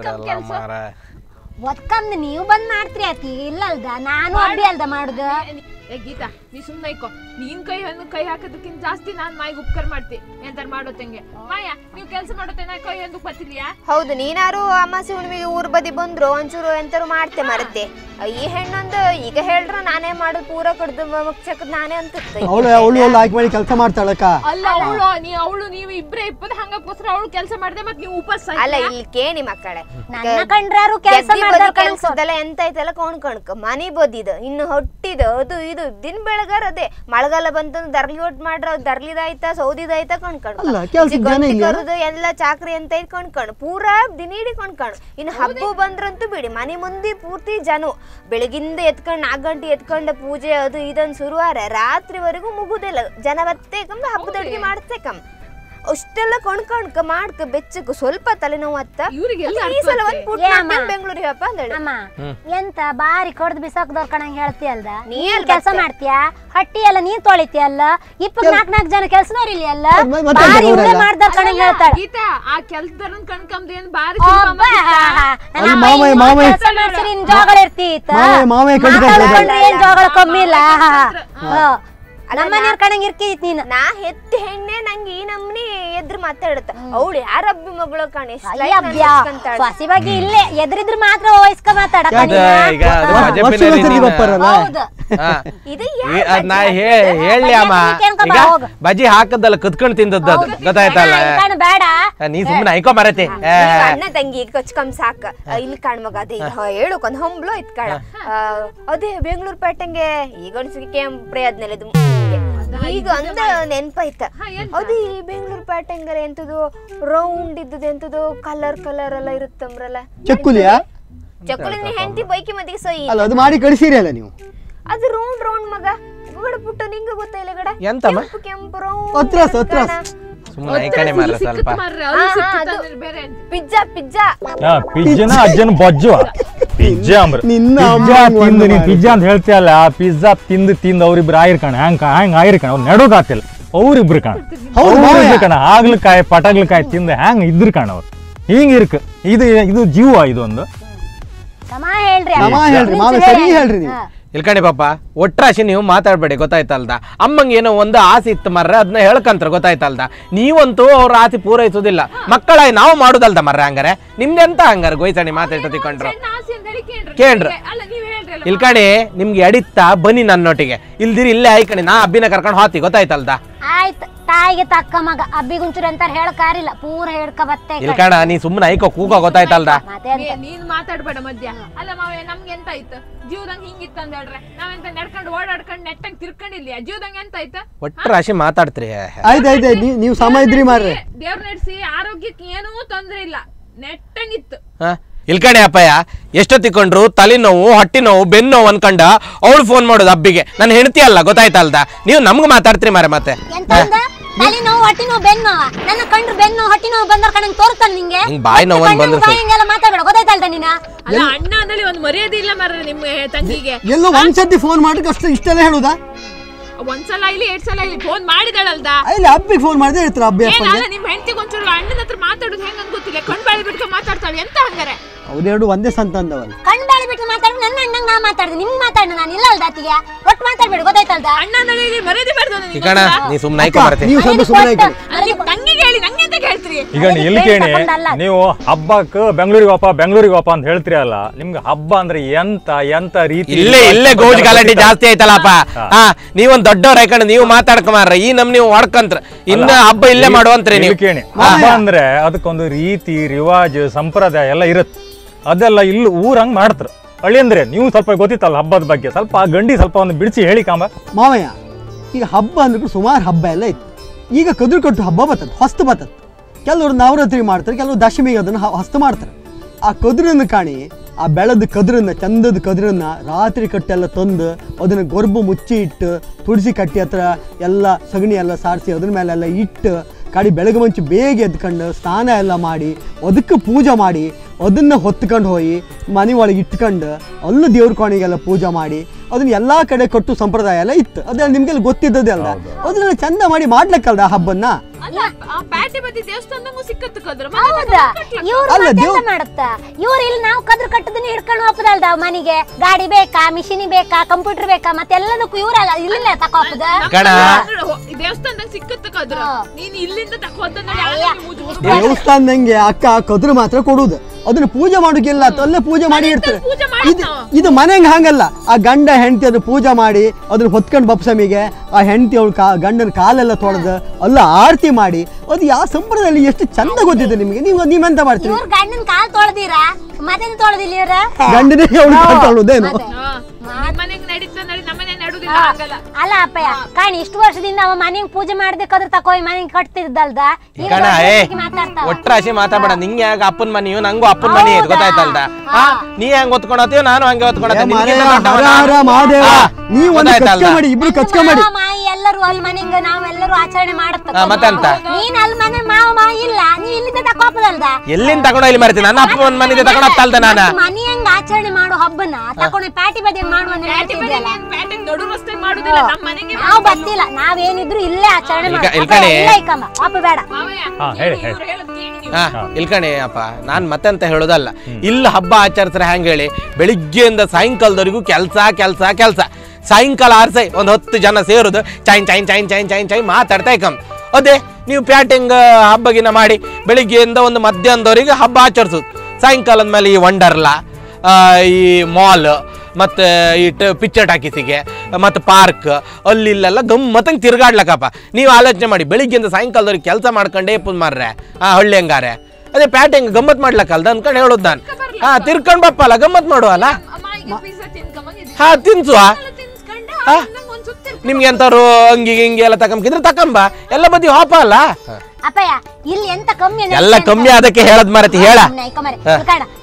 ಮಾತಾಡ್ ಒದ್ಕಂದ್ ನೀವು ಬಂದ್ ಮಾಡ್ತೀರಿ ಆತಿ ಇಲ್ಲ ಅಲ್ದ ನಾನು ಅಬ್ಬಿ ಅಲ್ದ ಮಾಡುದು ಏ ಗೀತಾ ನೀ ಸುಮ್ನೆ ಇಕ್ಕೋ ನೀನ್ ಕೈ ಹಣ್ಣು ಕೈ ಹಾಕೋದಕ್ಕಿಂತ ಜಾಸ್ತಿ ನಾನ್ ಮಾಯಿಗೆ ಉಪಕಾರ ಮಾಡ್ತಿ ಎಂತಾರ ಮಾಡೋತಂಗೆ ಮಾಯ ನೀವು ಕೆಲಸ ಮಾಡೋತೆ ನಾ ಕೈ ಎಂದು ಬರ್ತಿದ್ಯಾ ಹೌದು ನೀನಾರು ಅಮಾಸೆ ಹುಣ್ಣಿಮೆಗೆ ಊರ್ ಬದಿ ಬಂದ್ರು ಒಂಚೂರು ಎಂತಾರು ಮಾಡ್ತೆ ಮರತೆ ಈ ಹೆಣ್ಣೊಂದು ಈಗ ಹೇಳ್ರ ನಾನೇ ಮಾಡೋದು ಪೂರ ಕಡ್ದು ಮುಚ್ಚಕದ್ ನಾನೇ ಅಂತ ಅವಳು ಅವಳು ಅವಳು ಆಯ್ಕೆ ಮಾಡಿ ಕೆಲಸ ಮಾಡ್ತಾಳಕ್ಕ ಅಲ್ಲ ಅವಳು ನೀ ಅವಳು ನೀವು ಇಬ್ರೇ ಇಪ್ಪದ ಹಂಗಕ್ಕೋಸ್ಕರ ಅವಳು ಕೆಲಸ ಮಾಡ್ದೆ ಮತ್ ನೀವು ಉಪವಾಸ ಅಲ್ಲ ಇಲ್ಲಿ ಕೇಳಿ ಮಕ್ಕಳೇ ನನ್ನ ಕಂಡ್ರಾರು ಕೆಲಸ ಗೆದ್ದಿ ಬದಿ ಮಾಡ್ದವ್ರ್ ಕಣ್ ಕೆಲ್ಸದೆಲ್ಲ ಎಂತ ಐತಲ್ಲ ಕೊಂಡ್ ಕಣ್ಕ ಮನಿ ಬದಿದ ಇನ್ನು ಹೊಟ್ಟಿದ ಅದು ಇದು ದಿನ ಬೆಳಗಾರ ಅದೇ ಮಳೆಗಾಲ ಬಂತಂದ್ರೆ ದರ್ಲಿ ಒಟ್ಟು ಮಾಡ್ರ ದರ್ಲಿದಾಯ್ತಾ ಸೌದಿದಾಯ್ತಾ ಕೊಂಡ್ಕಣ್ ಅಲ್ಲ, ಕೆಲ್ಸದ್ ಜನ ಇಲ್ಲ? ಕರುದು ಎಲ್ಲ ಚಾಕ್ರಿ ಅಂತ ಐತ್ ಕೊಂಡ್ಕಣ್ ಪೂರಾ ದಿನ ಇಡೀ ಕೊಂಡ್ಕಣ್ ಇನ್ನು ಹಬ್ಬ ಬಂದ್ರಂತೂ ಬಿಡಿ ಮನೆ ಮಂದಿ ಪೂರ್ತಿ ಜನ ಬೆಳಗಿಂದ ಎತ್ಕೊಂಡ್ ನಾಲ್ಕು ಗಂಟೆ ಎತ್ಕೊಂಡ ಪೂಜೆ ಅದು ಇದನ್ ಶುರುವಾರ ರಾತ್ರಿವರೆಗೂ ಮುಗುದಿಲ್ಲ ಜನ ಬತ್ತೇಕಂಬ ಹಬ್ಬದ ಅಡ್ಗೆ ಮಾಡ್ತೇಕಂ ಅಷ್ಟೆಲ್ಲ ಕೊಂಡ್ಕೊಂಡ್ಕ ಮಾಡ್ಕ ಬೆಚ್ಚಕ್ ಸ್ವಲ್ಪ ತಲೆನೋವು ಅತ್ತ ಇವ್ರಿಗೆಲ್ಲ ಈ ಅರ್ಥ ಸಲ ಆಗ್ತದೆ. ಒಂದ್ ಪುಟ್ಟ ಏ ಅಮ್ಮ? ಬೆಂಗಳೂರಿಗೆ ಹಬ್ಬ ಅಂದಳು ಅಮ್ಮ ಎಂತ ಬಾರಿ ಕಡ್ದು ಬಿಸಾಕ್ದವ್ರ ಕಣಂಗ್ ಹೇಳ್ತಿ ಅಲ್ದ ನೀ ನೀ ಎಲ್ ಕೆಲಸ ಬರ್ತೆ? ಮಾಡ್ತೀಯಾ ಹಟ್ಟಿ ಎಲ್ಲ ನೀನ್ ತೊಳಿತಿ ಅಲ್ಲ ಇಪ್ಪತ್ ನಾಲ್ಕ್ ನಾಲ್ಕು ಜನ ಕೆಲ್ಸದವ್ರು ಇಲ್ಲಿ ಅಲ್ಲ ಮ- ಮತ್ತೆ ಬಾರಿ ಅವ್ರೆಲ್ಲ? ಇವ್ರೇ ಮಾಡ್ದವ್ರ ಕಣಂಗ್ ಹೇಳ್ತಾಳ ಗೀತಾ ಆ ಕೆಲ್ಸದವ್ರನ್ ಕಣ್ಕಂದ್ ಏನ್ ಬಾರಿ ಒಬ್ಬ, ಹಾ, ಹಾ. ನನ್ನ ಅಲ್ಲಿ ಅಮ್ಮ ಮಾಮಯ್ಯ, ಇನ್ನೊಂದ್ ಮಾಮಯ್ಯ. ಕೆಲ್ಸ ಮಾಡ್ಸಿರಿ, ಇನ್ ಜೋಗಳ ಇರ್ತೀತ ಮಾಮಯ್ಯ, ಮಾಮಯ್ಯ ಕಟ್ಕೊಂಡು ಮಾತಾಡ್ಕೊಂಡ್ರೆ ಏನ್ ಜೋಗಳ ಕಮ್ಮಿ ಇಲ್ಲ ಹಾ, ಹಾ. ಹಾ. ಅಲ್ಲ, ನಮ್ಮ ಮನೆಯವ್ರ ಕಣಂಗ್ ಇರ್ಕಿತ್ ನೀನು ನಾ ಹೆತ್ತ ಹೆಣ್ಣೆ ನಂಗೆ ಈ ನಮ್ನಿ ಎದ್ರು ಮಾತಾಡತ್ತ ಅವಳು ಯಾರ ಅಬ್ಬಿ ಮಗಳು ಕಾಣಿ ಅಯ್ಯಬ್ಬ್ಯಾ, ಸ್ವಾಸಿ ಬಗ್ಗೆ ಇಲ್ಲೇ ಎದ್ರಿದ್ರು ಮಾತ್ರ ವಯಸ್ಕ ಮಾತಾಡಕ ಅದ ಈಗ ಅದು ವರ್ಷ ಮಜಪಿನಲ್ಲಿ ವರ್ಷದಲ್ಲಿ ನೀನು- ಬಪ್ಪಾರಲ್ಲ ಹೌದು ಹಾ. ಇದು ಈ- ಅದ್ ನಾ ಹೇ- ಹೇಳಿ ಅಮ್ಮ ಬಜ್ಜಿ ಹಾಕಿ ಈಗ ಹೋಗು. ಬಜ್ಜಿ ಹಾಕದಲ್ಲ ಕತ್ಕೊಂಡ್ ತಿಂದದ್ದು ಅದು ಗೊತ್ತಾಯ್ತಲ್ಲ ಕಣ್ ಬೇಡ ನೀ ಸುಮ್ಮನೆ ಐಕೋ ಮರತಿ ಅಣ್ಣ ತಂಗಿ ಕೊಚ್ಕಮ್ ಸಾಕ ಆ, ಇಲ್ಲಿ ಕಾಣ್ ಮಗ ಅದೇ ಹೇಳು ಒಂದ್ ಹಂಬ್ಳು ಇತ್ ಕಾಣ ಆ, ಅದೇ ಬೆಂಗಳೂರು ಪೇಟೆಂಗೆ ಈಗ ಒಂದ್ಸತಿ ಕೆಂಪ್ರೆ ಆದ್ಮೇಲೆ ಇದು ಈಗ ಅಂದ ನೆನ್ಪಾಯ್ತ ಅದು ಈ ಬೆಂಗಳೂರು ಪೇಟೆಂಗರ ಎಂತದು ರೌಂಡ್ ಇದ್ದದ ಎಂತದು ಕಲರ್ ಕಲರ್ ಎಲ್ಲ ಇರುತ್ತಂಬ್ರಲ್ಲ ಚಕ್ಕುಲಿಯಾ ಚಕ್ಕುಲಿ ಹೆಂಡತಿ ಬೈಕಿ ಮದಿಗೆ ಸೊಯ್ ಅಲ್ಲ ಅದು ಮಾಡಿ ಕಳಿಸಿರಿ ಅಲ್ಲ ನೀವು ಅದು ರೌಂಡ್ ರೌಂಡ್ ಮಗ ಗಡ ಪುಟ್ಟ ನಿಂಗ ಗೊತ್ತಾಯಿಲ್ಲ ಗಡ ಎಂತಮ್ಮ? ಕೆಂಪು ಕೆಂಪು ರೌಂಡ್ ಹತ್ರಾಸ್, ಹತ್ರಾಸ್. ಸುಮ್ಮನೆ ಈ ಕಡೆ ಮಾರ್ರೆ ಸ್ವಲ್ಪ ಮಾರ್ರೆ ಹಾ, ಅದು ಹಾ, ಸಿಕ್ಕಿತ್ತು ಅದು. ಅಂದ್ರೆ ಬೇರೆ ಅಂತ. ಪಿಜ್ಜಾ ಪಿಜ್ಜಾ ಆ, ಪಿಜ್ಜನ ಅಜ್ಜನ ಬೊಜ್ಜು ಪಿಜ್ಜಾ ಅಂಬ್ರ ನಿನ್ನ ಪಿಜ್ಜಾ ಅಮ್ಮಂಗ್ ತಿಂದು ಒಂದು ನೀ ಮಾರಿ. ಪಿಜ್ಜಾ ಅಂತ ಹೇಳ್ತೀಯಲ್ಲ ಆ ಪಿಜ್ಜಾ ತಿಂದು ತಿಂದು ಅವ್ರಿಬ್ರು ಆಯಿರ್ಕಣ ಹ್ಯಾಂಗ ಹ್ಯಾಂಗ ಆಯಿರ್ಕಣ ಅವ್ರು ನಡೋದಾತಿಲ್ಲ ಅವ್ರಿಬ್ರು ಕಣ ಹೌದು ಮಾವಯ್ಯ. ಅವ್ರಿಬ್ರು ಕಣ ಹಾಗ್ಲಕಾಯಿ ಪಟಾಗ್ಲಕಾಯಿ ತಿಂದು ಹ್ಯಾಂಗ ಇದ್ರು ಕಣ ಅವ್ರು ಹಿಂಗ್ ಇರ್ಕ ಇದು ಇದು ಜೀವ ಇದೊಂದು ಸಮ ಹೇಳ್ರಿ ಸಮ ಹೇಳ್ರಿ, ಮಾವ ಸರಿ ಹೇಳ್ರಿ ನೀವು. ಹಾ. ಇಲ್ಕಣಿ ಪಾಪ ಒಟ್ರಾಶಿ ನೀವು ಮಾತಾಡ್ಬೇಡಿ ಗೊತ್ತಾಯ್ತಲ್ದ ಅಮ್ಮಂಗೆ ಏನೋ ಒಂದು ಆಸೆ ಇತ್ತು ಮರ್ರೆ ಅದನ್ನ ಹೇಳ್ಕಂತ್ರ ಗೊತ್ತಾಯ್ತಲ್ದ ನೀವಂತೂ ಅವ್ರ ಆಸೆ ಪೂರೈಸೋದಿಲ್ಲ ಮಕ್ಕಳಾಗಿ ನಾವು ಮಾಡುದಲ್ದ ಮರ್ರೆ ಹಂಗಾರೆ ನಿಮ್ದೆಂತ ಹಂಗಾರೆ ಗೋಯ್ಸಣಿ ಮಾತಾಡ್ತಿಕೊಂಡ್ರು ಸಣ್ಣ ಆಸೆ ಅಂತ ಹೇಳಿ ಕೇಳ್ರಿ. ಕೇಳ್ರಿ. ಅಲ್ಲ ನೀವ್ ಹೇಳ್ರಿ ಅಲ್ಲ. ಇಲ್ಕಣಿ ನಿಮ್ಗೆ ಎಡಿತ್ತಾ ಬನ್ನಿ ನನ್ನೊಟ್ಟಿಗೆ ಇಲ್ದಿರಿ ಇಲ್ಲೇ ಆಯ್ಕಣಿ ನಾ ಅಬ್ಬಿನ ಕರ್ಕೊಂಡು ಹೋತಿ ಗೊತ್ತಾಯ್ತಲ್ದ ಆಯ್ತು ತಾಯಿಗೆ ತಕ್ಕ ಮಗ ಅಬ್ಬಿಗುಂಚೂರು ಅಂತ ಹೇಳಕಾರಿಲ್ಲ ಪೂರ ಹೇಳ್ಕ ಬತ್ತೆ ಈ ಕಡೆ. ಇಲ್ಕಣ ನೀ ಸುಮ್ಮನೆ ಐಕೋ ಕೂಗೋ ಗೊತ್ತಾಯ್ತಲ್ದ ಮತ್ತೆ ಎಂತ? ನೀ- ನೀನ್ ಮಾತಾಡ್ಬೇಡ ಮಧ್ಯ ಅಲ್ಲ ಮಾವೇ ನಮ್ಗೆ ಎಂತ ಆಯ್ತು ಜೀವದಂಗ್ ಹಿಂಗಿತ್ತು ಅಂತ ಹೇಳ್ರೆ ನಾವೆಂತ ನಡ್ಕೊಂಡು ಓಡಾಡ್ಕೊಂಡು ನೆಟ್ಟಂಗ್ ತಿರ್ಕೊಂಡಿಲ್ಲ ಜೀವದಂಗ್ ಎಂತ ಆಯ್ತು ಒಟ್ರಾಶಿ ಮಾತಾಡ್ತ್ರಿ ಆಯ್ತು ಆಯ್ತು ಆಯ್ತು ನೀವು ನೀವು ಸಮ ಇದ್ರಿ ಮಾರ್ರೆ ದೇವ್ರ ನಡೆಸಿ ಆರೋಗ್ಯಕ್ಕೆ ಏನೂ ತೊಂದ್ರೆ ಇಲ್ಲ ನೆಟ್ಟಂಗಿತ್ತು ಹ? ಇಲ್ಕಣಿ ಅಪ್ಪಯ್ಯ ಎಷ್ಟೊತ್ತಿಕೊಂಡ್ರು ತಲೆನೋವು ಹೊಟ್ಟಿ ನೋವು ಬೆನ್ನು ನೋವು ಅನ್ಕಂಡ ಅವಳು ಫೋನ್ ಮಾಡೋದು ಅಬ್ಬಿಗೆ ನನ್ನ ಹೆಂಡತಿ ಅಲ್ಲ ಗೊತ್ತಾಯ್ತಲ್ದ ನೀವು ನಮ್ಗೆ ಮಾತಾಡ್ತೀರಿ ಮಾರೆ ಮತ್ತೆ ಎಂತ ಅಂದ? ತಲೆ ನೋವು ಹೊಟ್ಟಿ ನೋವು ಬೆನ್ನು ನೋವ ನನ್ನ ಕಂಡ್ರು ಬೆನ್ನು ನೋವು ಹೊಟ್ಟಿ ನೋವು ಬಂದವ್ರ ಕಣಂಗ್ ತೋರ್ತಾನ ನಿಂಗೆ ಹಿಂಗ್ ಬಾಯಿ ನೋವು ಕಣ್ಣು ಬಂದ್ರೆ ಬಾಯಿ ಹಿಂಗೆಲ್ಲ ಮಾತಾಡ್ಬೇಡ ಗೊತ್ತಾಯ್ತಲ್ದ ನೀನ ಅಲ್ಲ ಅಣ್ಣ ಅಂದಲ್ಲಿ ಒಂದ್ ಮರ್ಯಾದೆ ಇಲ್ಲ ಮರ್ರೆ ನಿಮ್ಮ ತಂಗಿಗೆ ಎಲ್ಲೋ ಒಂದ್ಸತಿ ಫೋನ್ ಮಾಡಿ ಅಷ್ಟು ಇಷ್ಟೆಲ್ಲ ಹೇಳುದಾ ಒಂದ್ಸಲ ಇಲ್ಲಿ ಎರಡ್ ಸಲ ಇಲ್ಲಿ ಫೋನ್ ಮಾಡಿದಳಲ್ದ ಇಲ್ಲಿ ಅಬ್ಬಿಗೆ ಫೋನ್ ಮಾಡಿದ್ರೆ ಇರ್ತಾರೆ ಅಬ್ಬಿ ಏನ್ ಅಪ್ಪಗೆ ಅಲ್ಲ ನಿಮ್ ಹೆಂಡತಿಗೆ ಒಂಚೂರು ಅಣ್ಣನ ಹತ್ರ ಮಾತಾಡೋದು ಹೆಂಗ್ ಅಂತ ಗೊತ್ತಿಲ್ಲ ಕಣ್ ಬಾಳಿ ಬಿಟ್ಕೊಂಡು ಮಾತಾಡ್ತಾಳೆ ಎಂತ ಹಂಗಾರೆ ಅವ್ರೆರಡು ಒಂದೇ ಸಂತ ಅಂದವಲ್ಲ ಕಣ್ ಬಾಳಿ ಬಿಟ್ಟು ಮಾತಾಡ್ ನನ್ನ ಅಣ್ಣಂಗ್ ನಾ ಮಾತಾಡ್ದೆ ನಿಮ್ಗೆ ಮಾತಾಡ ನಾನು ಇಲ್ಲ ಅಲ್ದ ಅತ್ತಿಗೆ ಒಟ್ಟು ಮಾತಾಡ್ಬೇಡ ಗೊತ್ತಾಯ್ತಲ್ದ ಅಣ್ಣ ಅಂದಲ್ಲಿ ಇಲ್ಲಿ ಮರ್ಯಾದೆ ಬೇಡ್ದು ನನಗೆ ಇಕಣ ನೀ ಸುಮ್ಮನೆ ಐಕೋ ಬರ್ತೀನಿ ನೀವು ಸ್ವಲ್ಪ ಸುಮ್ಮನೆ ಇರಿ. ನಿಮ್ ತಂಗಿಗೆ ಹೇಳಿ ನಂಗೆ ಅಂತ ಹೇಳ್ತೀರಿ ಈಗ ಎಲ್ಲಿ ಕೇಳಿ ನೀವು ಹಬ್ಬಕ್ಕೆ ಬೆಂಗಳೂರಿಗೆ ವಾಪ ಬೆಂಗಳೂರಿಗೆ ವಾಪ ಅಂತ ಹೇಳ್ತೀರಿ ಅಲ್ಲ ನಿಮ್ಗೆ ಹಬ್ಬ ಅಂದ್ರೆ ಎಂತ ಎಂತ ರೀತಿ ಇಲ್ಲೇ ಇಲ್ಲೇ ಗೌಜ್ ಗಲಾಟೆ ಜಾಸ್ತಿ ಆಯ್ತಲ್ಲಪ್ಪ ಹಾ ನೀವೊಂದ್ ದೊಡ್ಡವ್ರ ಯಾಕಂದ್ರೆ ನೀವು ಮಾತಾಡ್ಕಮಾರ್ರ ಈ ನಮ್ ನೀವು ಹೊಡ್ಕಂತ್ರ ಇನ್ನ ಹಬ್ಬ ಇಲ್ಲೇ ಮಾಡುವಂತ್ರಿ ನೀವು ಕೇಳಿ ಹಬ್ಬ ಅಂದ್ರೆ ಅದಕ್ಕೊಂದು ರೀತಿ ರಿವಾಜ್ ಸಂಪ್ರದಾಯ ಎಲ್ಲ ಇರುತ್ತೆ ಅದೆಲ್ಲ ಇಲ್ಲಿ ಊರಂಗ್ ಮಾಡ್ತಾರೆ ಹಳ್ಳಿ ಅಂದ್ರೆ ನೀವು ಸ್ವಲ್ಪ ಗೊತ್ತಿತ್ತಲ್ಲ ಹಬ್ಬದ ಬಗ್ಗೆ ಸ್ವಲ್ಪ ಆ ಗಂಡಿ ಸ್ವಲ್ಪ ಒಂದು ಬಿಡಿಸಿ ಹೇಳಿ ಕಾಂಬ ಮಾವಯ್ಯ ಈಗ ಹಬ್ಬ ಅಂದ್ಬಿಟ್ಟು ಸುಮಾರು ಹಬ್ಬ ಎಲ್ಲ ಇತ್ತು ಈಗ ಕದ್ರು ಕಟ್ಟು ಹಬ್ಬ ಬರ್ತದೆ ಹೊಸ್ತು ಬರ್ತದೆ ಕೆಲವರು ನವರಾತ್ರಿ ಮಾಡ್ತಾರೆ ಕೆಲವರು ದಶಮಿಗೆ ಅದನ್ನು ಹ- ಹೊಸ್ತು ಮಾಡ್ತಾರೆ ಆ ಕದ್ರನ್ನು ಕಾಣಿ ಆ ಬೆಳದ ಕದ್ರನ್ನ ಚಂದದ ಕದ್ರನ್ನ ರಾತ್ರಿ ಕಟ್ಟೆಲ್ಲ ತಂದು ಅದನ್ನು ಗೊರ್ಬು ಮುಚ್ಚಿ ಇಟ್ಟು ತುಳಸಿ ಕಟ್ಟಿ ಹತ್ರ ಎಲ್ಲ ಸಗಣಿ ಎಲ್ಲ ಸಾರಿಸಿ ಅದ್ರ ಮೇಲೆಲ್ಲ ಇಟ್ಟು ಕಾಡಿ ಬೆಳಗ್ಗೆ ಮುಂಚೆ ಬೇಗ ಎದ್ಕೊಂಡು ಸ್ನಾನ ಎಲ್ಲ ಮಾಡಿ ಅದಕ್ಕೆ ಪೂಜೆ ಮಾಡಿ ಅದನ್ನು ಹೊತ್ಕೊಂಡು ಹೋಗಿ ಮನೆ ಒಳಗೆ ಇಟ್ಕೊಂಡು ಅಲ್ಲೂ ದೇವ್ರ ಕೋಣೆಗೆಲ್ಲ ಪೂಜೆ ಮಾಡಿ ಅದನ್ನ ಎಲ್ಲಾ ಕಡೆ ಕೊಟ್ಟು ಸಂಪ್ರದಾಯ ಎಲ್ಲ ಇತ್ತು ಅದೆಲ್ಲ ನಿಮ್ಗೆಲ್ಲ ಗೊತ್ತಿದ್ದದೇ ಅಲ್ಲ ಅದನ್ನ ಚಂದ ಮಾಡಿ ಮಾಡ್ಲಿಕ್ಕಲ್ದ ಆ ಹಬ್ಬನ್ನ ಅಲ್ಲ ಆ ಪ್ಯಾಟೆ ಬದಿ ದೇವಸ್ಥಾನದಂಗೂ ಸಿಕ್ಕತ್ತು ಕದ್ರ ಹೌದಾ ಇವ್ರು ಅಲ್ಲ, ಮತ್ತೆಂತ ದೇವ್- ಮಾಡುತ್ತಾ ಇವ್ರು ಇಲ್ಲಿ ನಾವು ಕದ್ರ ಕಟ್ಟದನ್ನ ಹಿಡ್ಕೊಂಡು ಹೋಗ್ತದಲ್ದ ಮನೆಗೆ ಗಾಡಿ ಬೇಕಾ ಮಿಷಿನಿ ಬೇಕಾ ಕಂಪ್ಯೂಟರ್ ಬೇಕಾ ಮತ್ತೆಲ್ಲದಕ್ಕೂ ಇವ್ರಲ್ಲ ಇಲ್ಲಿಂದ ತಕೋಪದ ಕಣ ದೇವಸ್ಥಾನದಾಗ ಸಿಕ್ಕತ್ತು ಕದ್ರ ಹಾ. ನೀನ್ ಇಲ್ಲಿಂದ ತಕೋದ ದೇವಸ್ಥಾನದಂಗೆ ಅಕ್ಕ ಕದ್ರು ಮಾತ್ರ ಕೊಡುದು ಅದನ್ನ ಪೂಜೆ ಮಾಡೋಕ್ಕಿಲ್ಲ ಅಂತ ಅಲ್ಲೇ ಪೂಜೆ ಮಾಡಿ ಇಡ್ತಾರೆ ಪೂಜೆ ಮಾಡಿ ಇದು ಇದು ಮನೆಗೆ ಹಂಗಲ್ಲ ಆ ಗಂಡ ಹೆಂಡತಿ ಅದನ್ನ ಪೂಜೆ ಮಾಡಿ ಅದನ್ನ ಹೊತ್ಕೊಂಡು ಬಪ್ಸಮಿಗೆ ಆ ಹೆಂಡತಿ ಅವಳು ಕಾ ಗಂಡನ ಕಾಲೆಲ್ಲ ತೊಳೆದು ಅಲ್ಲ ಆರತಿ ಮಾಡಿ ಅದು ಯಾವ ಸಂಪ್ರದಾಯದಲ್ಲಿ ಎಷ್ಟು ಚಂದ ಗೊತ್ತಿದೆ ನಿಮಗೆ ನೀವು ನೀವೆಂತ ಮಾಡ್ತೀರಿ ಇವ್ರ ಗಂಡನ ಕಾಲ್ ತೊಳೆದಿರಾ ಮತ್ತೆಂತ ತೊಳೆದಿಲ್ಲ ಇವ್ರ ಗಂಡನೇ ಅವಳು ಕಾಲ್ ತೊಳೆದೇನು ಮನೆಗ್ ನಡೀತ ನಡಿ ನಮ್ಮನೆ ನಡುದಿಲ್ಲ ಹಂಗಲ್ಲ ಅಲ್ಲ ಅಪ್ಪಯ್ಯ ಕಾಣಿ ಇಷ್ಟು ವರ್ಷದಿಂದ ಅವ ಮನೆಗೆ ಪೂಜೆ ಮಾಡ್ಬೇಕಾದ್ರೆ ತಕೋಯ್ ಮನೆಗೆ ಕಟ್ತಿದ್ದಲ್ದ ಈಗ ಕಣ ಏ ದೊಡ್ಡ ಮಾತಾಡ್ತಾವ ಒಟ್ರಾಶಿ ಮಾತಾಡಬೇಡ ನಿಂಗೆ ಯಾಕೆ ಅಪ್ಪನ ಮನೆಯು ನಂಗೂ ಅಪ್ಪನ ಮನೆ ಇದು ಗೊತ್ತಾಯ್ತಲ್ದ ಹಾ ನೀ ಹೆಂಗ್ ಹೊತ್ಕೊಳತೀವಿ ನಾನು ಹಂಗೆ ಹೊತ್ಕೊಳತ್ತೆ ಏ ಮಾರೇ, ಹರ ಹರ ಮಹಾದೇವ ನೀವು ಒಂದು ಕಚ್ಕ ಮಾಡಿ ಇಬ್ರು ಕಚ್ಕ ಮಾಡಿ ಮಾವ, ಮಾಯಿ ಎಲ್ಲರೂ ಅಲ್ಲಿ ಮನೆಗೆ ನಾವೆಲ್ಲರೂ ಆಚರಣೆ ಮಾಡತ್ತ ಹಾ, ಮತ್ತೆಂತ? ನೀನ್ ಅಲ್ಲಿ ಮನೆ ಮಾವ ಮಾಯಿ ಇಲ್ಲ ನೀ ಇಲ್ಲಿಂದ ತಕೋಪದಲ್ದ ಎಲ್ಲಿಂದ ತಗೊಂಡು ಇಲ್ಲಿ ಮರ್ತೀನಿ ನನ್ನ ಅಪ್ಪನ ಮನೆಗೆ ತಗೊಂಡು ಹತ್ತಲ್ದ ನಾನು ಮನೆ ಹೆಂಗ್ ಆಚರಣೆ ಮಾಡೋ ಹಬ್ಬನ ತಕೊಂಡು ಪ್ಯಾಟಿ ಬದಿ ಮಾಡುವ ಅಂತ ಪ್ಯಾಟೆ ಬದಿ ಹೇಳ್ತಿದ್ಯಲ್ಲ ನೀನ್ ಪ್ಯಾಟೆ ನಡು ರಸ್ತೆ ಮಾಡುದಿಲ್ಲ ನಮ್ಮ ಮನೆಗೆ ನಾವು ಬರ್ತಿಲ್ಲ ನಾವೇನಿದ್ರು ಇಲ್ಲೇ ಆಚರಣೆ ಇಲ್ಕ- ಮಾಡ್ತೀವಿ. ಇಲ್ಕಣೆ. ಅಪ್ಪ, ಇಲ್ಲ ಇಕ್ಕಮ್ಮ ಅಪ್ಪ ಬೇಡ ಮಾವಯ್ಯ ಹಾ, ಹೇಳಿ, ಕೇಳಿ, ಇವ್ರು ಹೇಳೋದ್ ಕೇಳಿ ನೀವು. ಹಾ ಇಲ್ಕಣೆ ಅಪ್ಪ ನಾನ್ ಮತ್ತೆಂತ ಹೇಳೋದಲ್ಲ ಇಲ್ಲಿ ಹಬ್ಬ ಆಚರಿಸ್ರೆ ಹೆಂಗ್ ಹೇಳಿ ಬೆಳಿಗ್ಗೆಯಿಂದ ಸಾಯಂಕಾಲದವರೆಗೂ ಕೆಲಸ ಕೆಲಸ ಕೆಲಸ ಸಾಯಂಕಾಲ ಆರ್ಸೈ ಒಂದ್ ಹತ್ತು ಜನ ಸೇರುದು ಚೈನ್ ಚೈನ್ ಚೈನ್ ಚೈನ್ ಚೈನ್ ಚೈನ್ ಮಾತಾಡ್ತಾ ಕಮ್ ಅದೇ ನೀವು ಪ್ಯಾಟಿಂಗ್ ಹಬ್ಬಗಿನ ಮಾಡಿ ಬೆಳಿಗ್ಗೆಯಿಂದ ಒಂದು ಮಧ್ಯಾಹ್ನದವರೆಗೆ ಹಬ್ಬ ಆಚರಿಸೋದು ಸಾಯಂಕಾಲದ ಮೇಲೆ ಈ ವಂಡರ್ಲಾ ಆ, ಈ ಮಾಲ್ ಮತ್ತು ಈ ಪಿಕ್ಚರ್ ಟಾಕೀಸಿಗೆ ಮತ್ತು ಪಾರ್ಕ್ ಅಲ್ಲಿ ಇಲ್ಲೆಲ್ಲ ಗಮ್ಮತ್ತಂಗೆ ತಿರ್ಗಾಡ್ಲಕ್ಕಪ್ಪ ನೀವು ಆಲೋಚನೆ ಮಾಡಿ ಬೆಳಿಗ್ಗೆಯಿಂದ ಸಾಯಂಕಾಲದವ್ರಿಗೆ ಕೆಲಸ ಮಾಡ್ಕೊಂಡೇ ಪುನ್ ಮಾರ್ರೆ ಆ ಹಳ್ಳಿ ಹಂಗಾರೆ ಅದೇ ಪ್ಯಾಟ್ ಹೆಂಗೆ ಗಮ್ಮತ್ ಮಾಡ್ಲಕ್ಕಲ್ದ ಅನ್ಕೊಂಡು ಹೇಳೋದು ನಾನು ಹಾ ತಿರ್ಕೊಂಡು ಬಪ್ಪಲ್ಲ ಗಮ್ಮತ್ ಮಾಡುವಲ್ಲ ಅಮ್ಮ ಈಗ ಪಿಜ್ಜಾ ತಿನ್ಕೊಂಬಂದಿದ್ದೆ ಹಾ ತಿನ್ಸುವ ತಿನ್ಸ್ಕೊಂಡು ಹಾ? ನಂಗ್ ಒಂದ್ ಸುತ್ತ ನಿಮ್ಗೆ ಎಂತಾರು ಅಂಗಿ ಗಿಂಗಿ ಎಲ್ಲ ತಕೊಂಬಿದ್ರೆ ತಕೊಂಬ ಎಲ್ಲ ಬದಿ ಹಾಪ ಅಲ್ಲ ಅಪ್ಪಯ್ಯ ಇಲ್ಲಿ ಎಂತ ಕಮ್ಮಿ ಅಂದ್ರೆ ಎಲ್ಲ ಎಂತ? ಕಮ್ಮಿ ಅದಕ್ಕೆ ಹೇಳದ್ ಮರತಿ ಹೇಳ ಸುಮ್ನೆ ಇಕ್ಕ ಮರೆ. ಕಾರಣ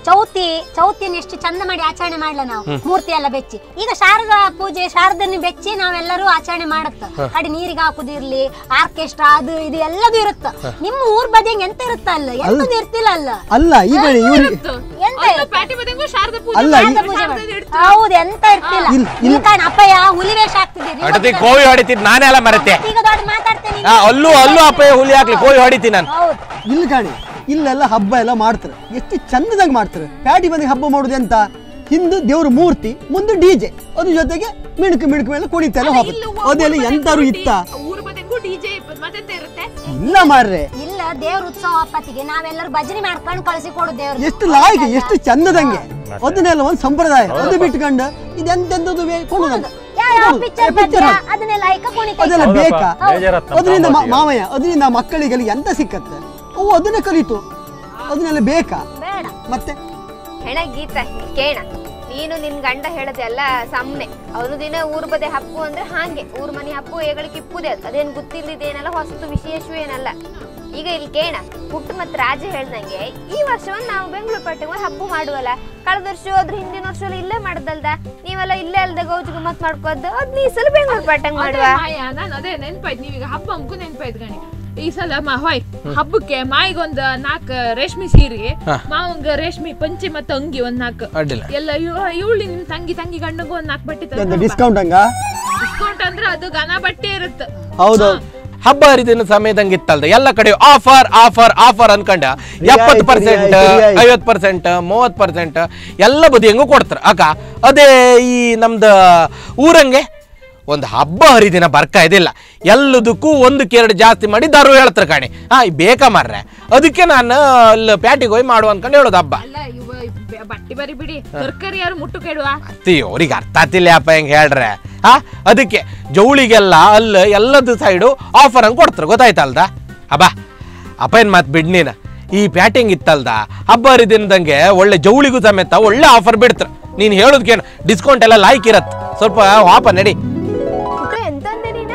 ಚೌತಿ ಚೌತಿಯನ್ನು ಎಷ್ಟು ಚಂದ ಮಾಡಿ ಆಚರಣೆ ಮಾಡ್ಲ ನಾವು ಮೂರ್ತಿ ಎಲ್ಲ ಬೆಚ್ಚಿ ಈಗ ಶಾರದಾ ಪೂಜೆ ಶಾರದನ್ನ ಬೆಚ್ಚಿ ನಾವೆಲ್ಲರೂ ಆಚರಣೆ ಮಾಡತ್ತ ಕಡೆ ನೀರಿಗೆ ಹಾಕುದಿರ್ಲಿ ಆರ್ಕೆಸ್ಟ್ರಾ ಅದು ಇದು ಎಲ್ಲದು ಇರುತ್ತ ನಿಮ್ಮ ಊರ್ ಬದಿಯಂಗ್ ಎಂತ ಇರುತ್ತ ಅಲ್ಲ ಎಂತದು ಇರ್ತಿಲ್ಲ ಅಲ್ಲ ಅಲ್ಲ ಈಗ ಇವ್ರು ಎಂತ ಅಲ್ಲ, ಪ್ಯಾಟಿ ಬದಿಗೂ ಶಾರದಾ ಪೂಜೆ ಅಲ್ಲ, ಶಾರದಾ ಪೂಜೆ ಪೂಜೆ ಮಾಡಿ. ಇಡ್ತಾರೆ. ಹೌದು ಎಂತ ಇರ್ತಿಲ್ಲ ಇಲ್ಲ, ಇಲ್ಲ. ಇಲ್ಲ ಕಾರಣ ಅಪ್ಪಯ್ಯ ಹುಲಿ ವೇಷ ಹಾಕ್ತಿದ್ದೀರಿ ಅಡತಿ ಕೋವಿ ಹೊಡಿತಿದ್ ನಾನೇ ಎಲ್ಲ ಮರೆತೆ ಈಗ ದೊಡ್ಡ ಮಾತಾಡ್ತೇನೆ ಆ, ಅಲ್ಲೂ ಅಲ್ಲೂ ಅಪ್ಪಯ್ಯ ಹುಲಿ ಹಾಕ್ಲಿ ಕೋವಿ ಹೊಡಿತೀನಿ ನಾನು ಹೌದು ಇಲ್ಲಿ ಕಾಣಿ ಇಲ್ಲೆಲ್ಲ ಹಬ್ಬ ಎಲ್ಲ ಮಾಡ್ತಾರೆ ಎಷ್ಟು ಚಂದದಾಗ ಮಾಡ್ತಾರೆ ಪ್ಯಾಟಿ ಬಂದಿಗೆ ಹಬ್ಬ ಮಾಡೋದು ಎಂತ ಹಿಂದೆ ದೇವ್ರ ಮೂರ್ತಿ ಮುಂದೆ ಡಿಜೆ ಅದ್ರ ಜೊತೆಗೆ ಮಿಣುಕು ಮಿಣುಕು ಮೇಲೆ ಕುಣಿತೆಲ್ಲ ಇಲ್ಲ, ಹೋಗುತ್ತೆ ಊರ್ ಅದೆಲ್ಲ ಬದಿಗೂ ಎಂತಾರು ಡಿ- ಇತ್ತ ಊರ್ ಬದಿಗೂ ಡಿಜೆ ಮತ್ತೆಂತ ಇರುತ್ತೆ ಇಲ್ಲ ಮಾರ್ರೆ ಇಲ್ಲ ದೇವ್ರ ಉತ್ಸವ ಹಪ್ಪತ್ತಿಗೆ ನಾವೆಲ್ಲರೂ ಭಜನೆ ಮಾಡ್ಕೊಂಡು ಕಳಿಸಿ ಕೊಡು ದೇವ್ರ ಎಷ್ಟು ಲಾಯ್ಕ ಎಷ್ಟು ಚಂದದಂಗೆ ಅದನ್ನೆಲ್ಲ ಒಂದು ಸಂಪ್ರದಾಯ ಅದು ಬಿಟ್ಕೊಂಡು ಇದೆಂತೆಂತದ್ದು ಕೊಡೋದು ಯಾವ ಯಾವ ಪಿಕ್ಚರ್ picture ಹಾಕು. ಅದನ್ನೆಲ್ಲ ಐಕ ಕುಣಿತ ಅದೆಲ್ಲ ಹೌದಪ್ಪ, ಬೇಕಾ ಬೇಜಾರಾತ್ ನಮ್ಮ ಅದರಿಂದ ಕಾಮೋಟಿಗೆ. ಮಾವಯ್ಯ ಅದರಿಂದ ಮಕ್ಕಳಿಗೆಲ್ಲ ಎಂತ ಸಿಕ್ಕತ್ತೆ ಅವು ಅದನ್ನೇ ಕಲಿತು ಅದನ್ನೆಲ್ಲ ಬೇಕಾ ಬೇಡ ಮತ್ತೆ ಹೆಣ ಗೀತ ಕೇಣ ನೀನು ನಿನ್ ಗಂಡ ಹೇಳದೆ ಅಲ್ಲ ಸಮ್ನೆ ಅವನು ದಿನ ಊರ್ ಬದೆ ಹಬ್ಬು ಅಂದ್ರೆ ಹಾಗೆ ಊರ್ ಮನೆ ಹಬ್ಬು ಏಗಳಿಗೆ ಇಪ್ಪುದೇ ಅದು ಅದೇನ್ ಗೊತ್ತಿಲ್ಲದೇನಲ್ಲ ಹೊಸತು ವಿಶೇಷವೂ ಏನಲ್ಲ ಈಗ ಇಲ್ಲಿ ಕೇಣ ಪುಟ್ಟು ಮತ್ ರಾಜ ಹೇಳ್ದಂಗೆ ಈ ವರ್ಷವನ್ನ ನಾವು ಬೆಂಗಳೂರು ಪಟ್ಟೆಗೆ ಹೋಗಿ ಹಬ್ಬ ಮಾಡುವಲ್ಲ ಕಳೆದ ವರ್ಷ ಅದ್ರ ಹಿಂದಿನ ವರ್ಷ ಎಲ್ಲ ಇಲ್ಲೇ ಮಾಡ್ದಲ್ದ ನೀವೆಲ್ಲ ಇಲ್ಲೇ ಅಲ್ದ ಗೌಜು ಗಮ್ಮತ್ ಮಾಡ್ಕೋದು ಅದ್ ನೀ ಸಲ ಬೆಂಗಳೂರು ಪಟ್ಟಂಗ್ ಅದೇ ಮಾಡುವ ಮಾಯ ನಾನು ಅದೇ ನೆನ್ಪಾಯ್ತು ನೀವೀಗ ಹಬ್ಬ ಅಮ್ಕು ನೆನ್ಪಾಯ್ತು ಗಣಿ ಈ ಸಲ ಮಾ ಹೊಯ್ ಹಬ್ಬಕ್ಕೆ ಮಾಯಿಗೊಂದ್ ನಾಲ್ಕು ರೇಷ್ಮೆ ಸೀರೆ ಮಾವಂಗ ರೇಷ್ಮೆ ಪಂಚೆ ಮತ್ತೆ ಅಂಗಿ ಒಂದ್ ನಾಲ್ಕು ಅಡ್ಡಿಲ್ಲ ಎಲ್ಲ ಇವಳಿ ನಿಮ್ ತಂಗಿ ತಂಗಿ ಗಂಡಂಗ ಒಂದ್ ನಾಲ್ಕು ಬಟ್ಟೆ ಎಂತ ಡಿಸ್ಕೌಂಟ್ ಹಂಗ ಡಿಸ್ಕೌಂಟ್ ಅಂದ್ರೆ ಅದು ಘನ ಬಟ್ಟೆ ಇರುತ್ತೆ ಹೌದೌದು ಹಬ್ಬ ಹರಿದಿನ ಸಮಯದಂಗೆ ಇತ್ತಲ್ದ ಎಲ್ಲ ಕಡೆ ಆಫರ್ ಆಫರ್ ಆಫರ್ ಅನ್ಕೊಂಡ ಎಪ್ಪತ್ತು ಪರ್ಸೆಂಟ್ ರಿಯಾಯಿತಿ. ಐವತ್ತು ಪರ್ಸೆಂಟ್ ಮೂವತ್ತು ಪರ್ಸೆಂಟ್ ಎಲ್ಲ ಬದಿ ಹೆಂಗು ಕೊಡ್ತಾರೆ ಅಕ್ಕ ಅದೇ ಈ ನಮ್ದು ಊರಂಗೆ ಒಂದು ಹಬ್ಬ ಹರಿದಿನ ಬರ್ಕ ಇದಿಲ್ಲ ಎಲ್ಲದಕ್ಕೂ ಒಂದಕ್ಕೆ ಎರಡು ಜಾಸ್ತಿ ಮಾಡಿ ದಾರು ಹೇಳ್ತಾರೆ ಕಾಣಿ ಹಾ ಬೇಕಾ ಮಾರ್ರೆ ಅದಕ್ಕೆ ನಾನು ಅಲ್ಲಿ ಪ್ಯಾಟಿಗೆ ಹೋಗಿ ಮಾಡುವ ಅನ್ಕೊಂಡು ಹೇಳೋದು ಹಬ್ಬ ಅಲ್ಲ ಇವ ಬೆ- ಬಟ್ಟೆ ಬರಿ ಬಿಡಿ ತರಕಾರಿ ಯಾರು ಮುಟ್ಟು ಕೆಡುವ ಅತ್ತಿ ಅವ್ರಿಗೆ ಅರ್ಥ ಆಗ್ತಿಲ್ಲ ಅಪ್ಪ ಹೆಂಗೆ ಹೇಳ್ರೆ ಹಾ ಅದಕ್ಕೆ ಜವಳಿಗೆಲ್ಲ ಅಲ್ಲಿ ಎಲ್ಲದ ಸೈಡು ಆಫರ್ ಹಂಗೆ ಕೊಡ್ತಾರೆ ಗೊತ್ತಾಯ್ತಲ್ದ ಅಬ್ಬ ಅಪ್ಪ ಏನು ಮಾತು ಬಿಡ್ ನೀನು ಈ ಪ್ಯಾಟಿಂಗ್ ಇತ್ತಲ್ದ ಹಬ್ಬ ಹರಿದಿನದಂಗೆ ಒಳ್ಳೆ ಜವಳಿಗೂ ಸಮೇತ ಒಳ್ಳೆ ಆಫರ್ ಬಿಡ್ತಾರೆ ನೀನು ಹೇಳೋದಕ್ಕೇನು ಡಿಸ್ಕೌಂಟ್ ಎಲ್ಲ ಲಾಯ್ಕ್ ಇರತ್ತೆ ಸ್ವಲ್ಪ ವಾಪ ನಡಿ ಪುಟ್ರೆ ಎಂತಂದೆ ನೀನ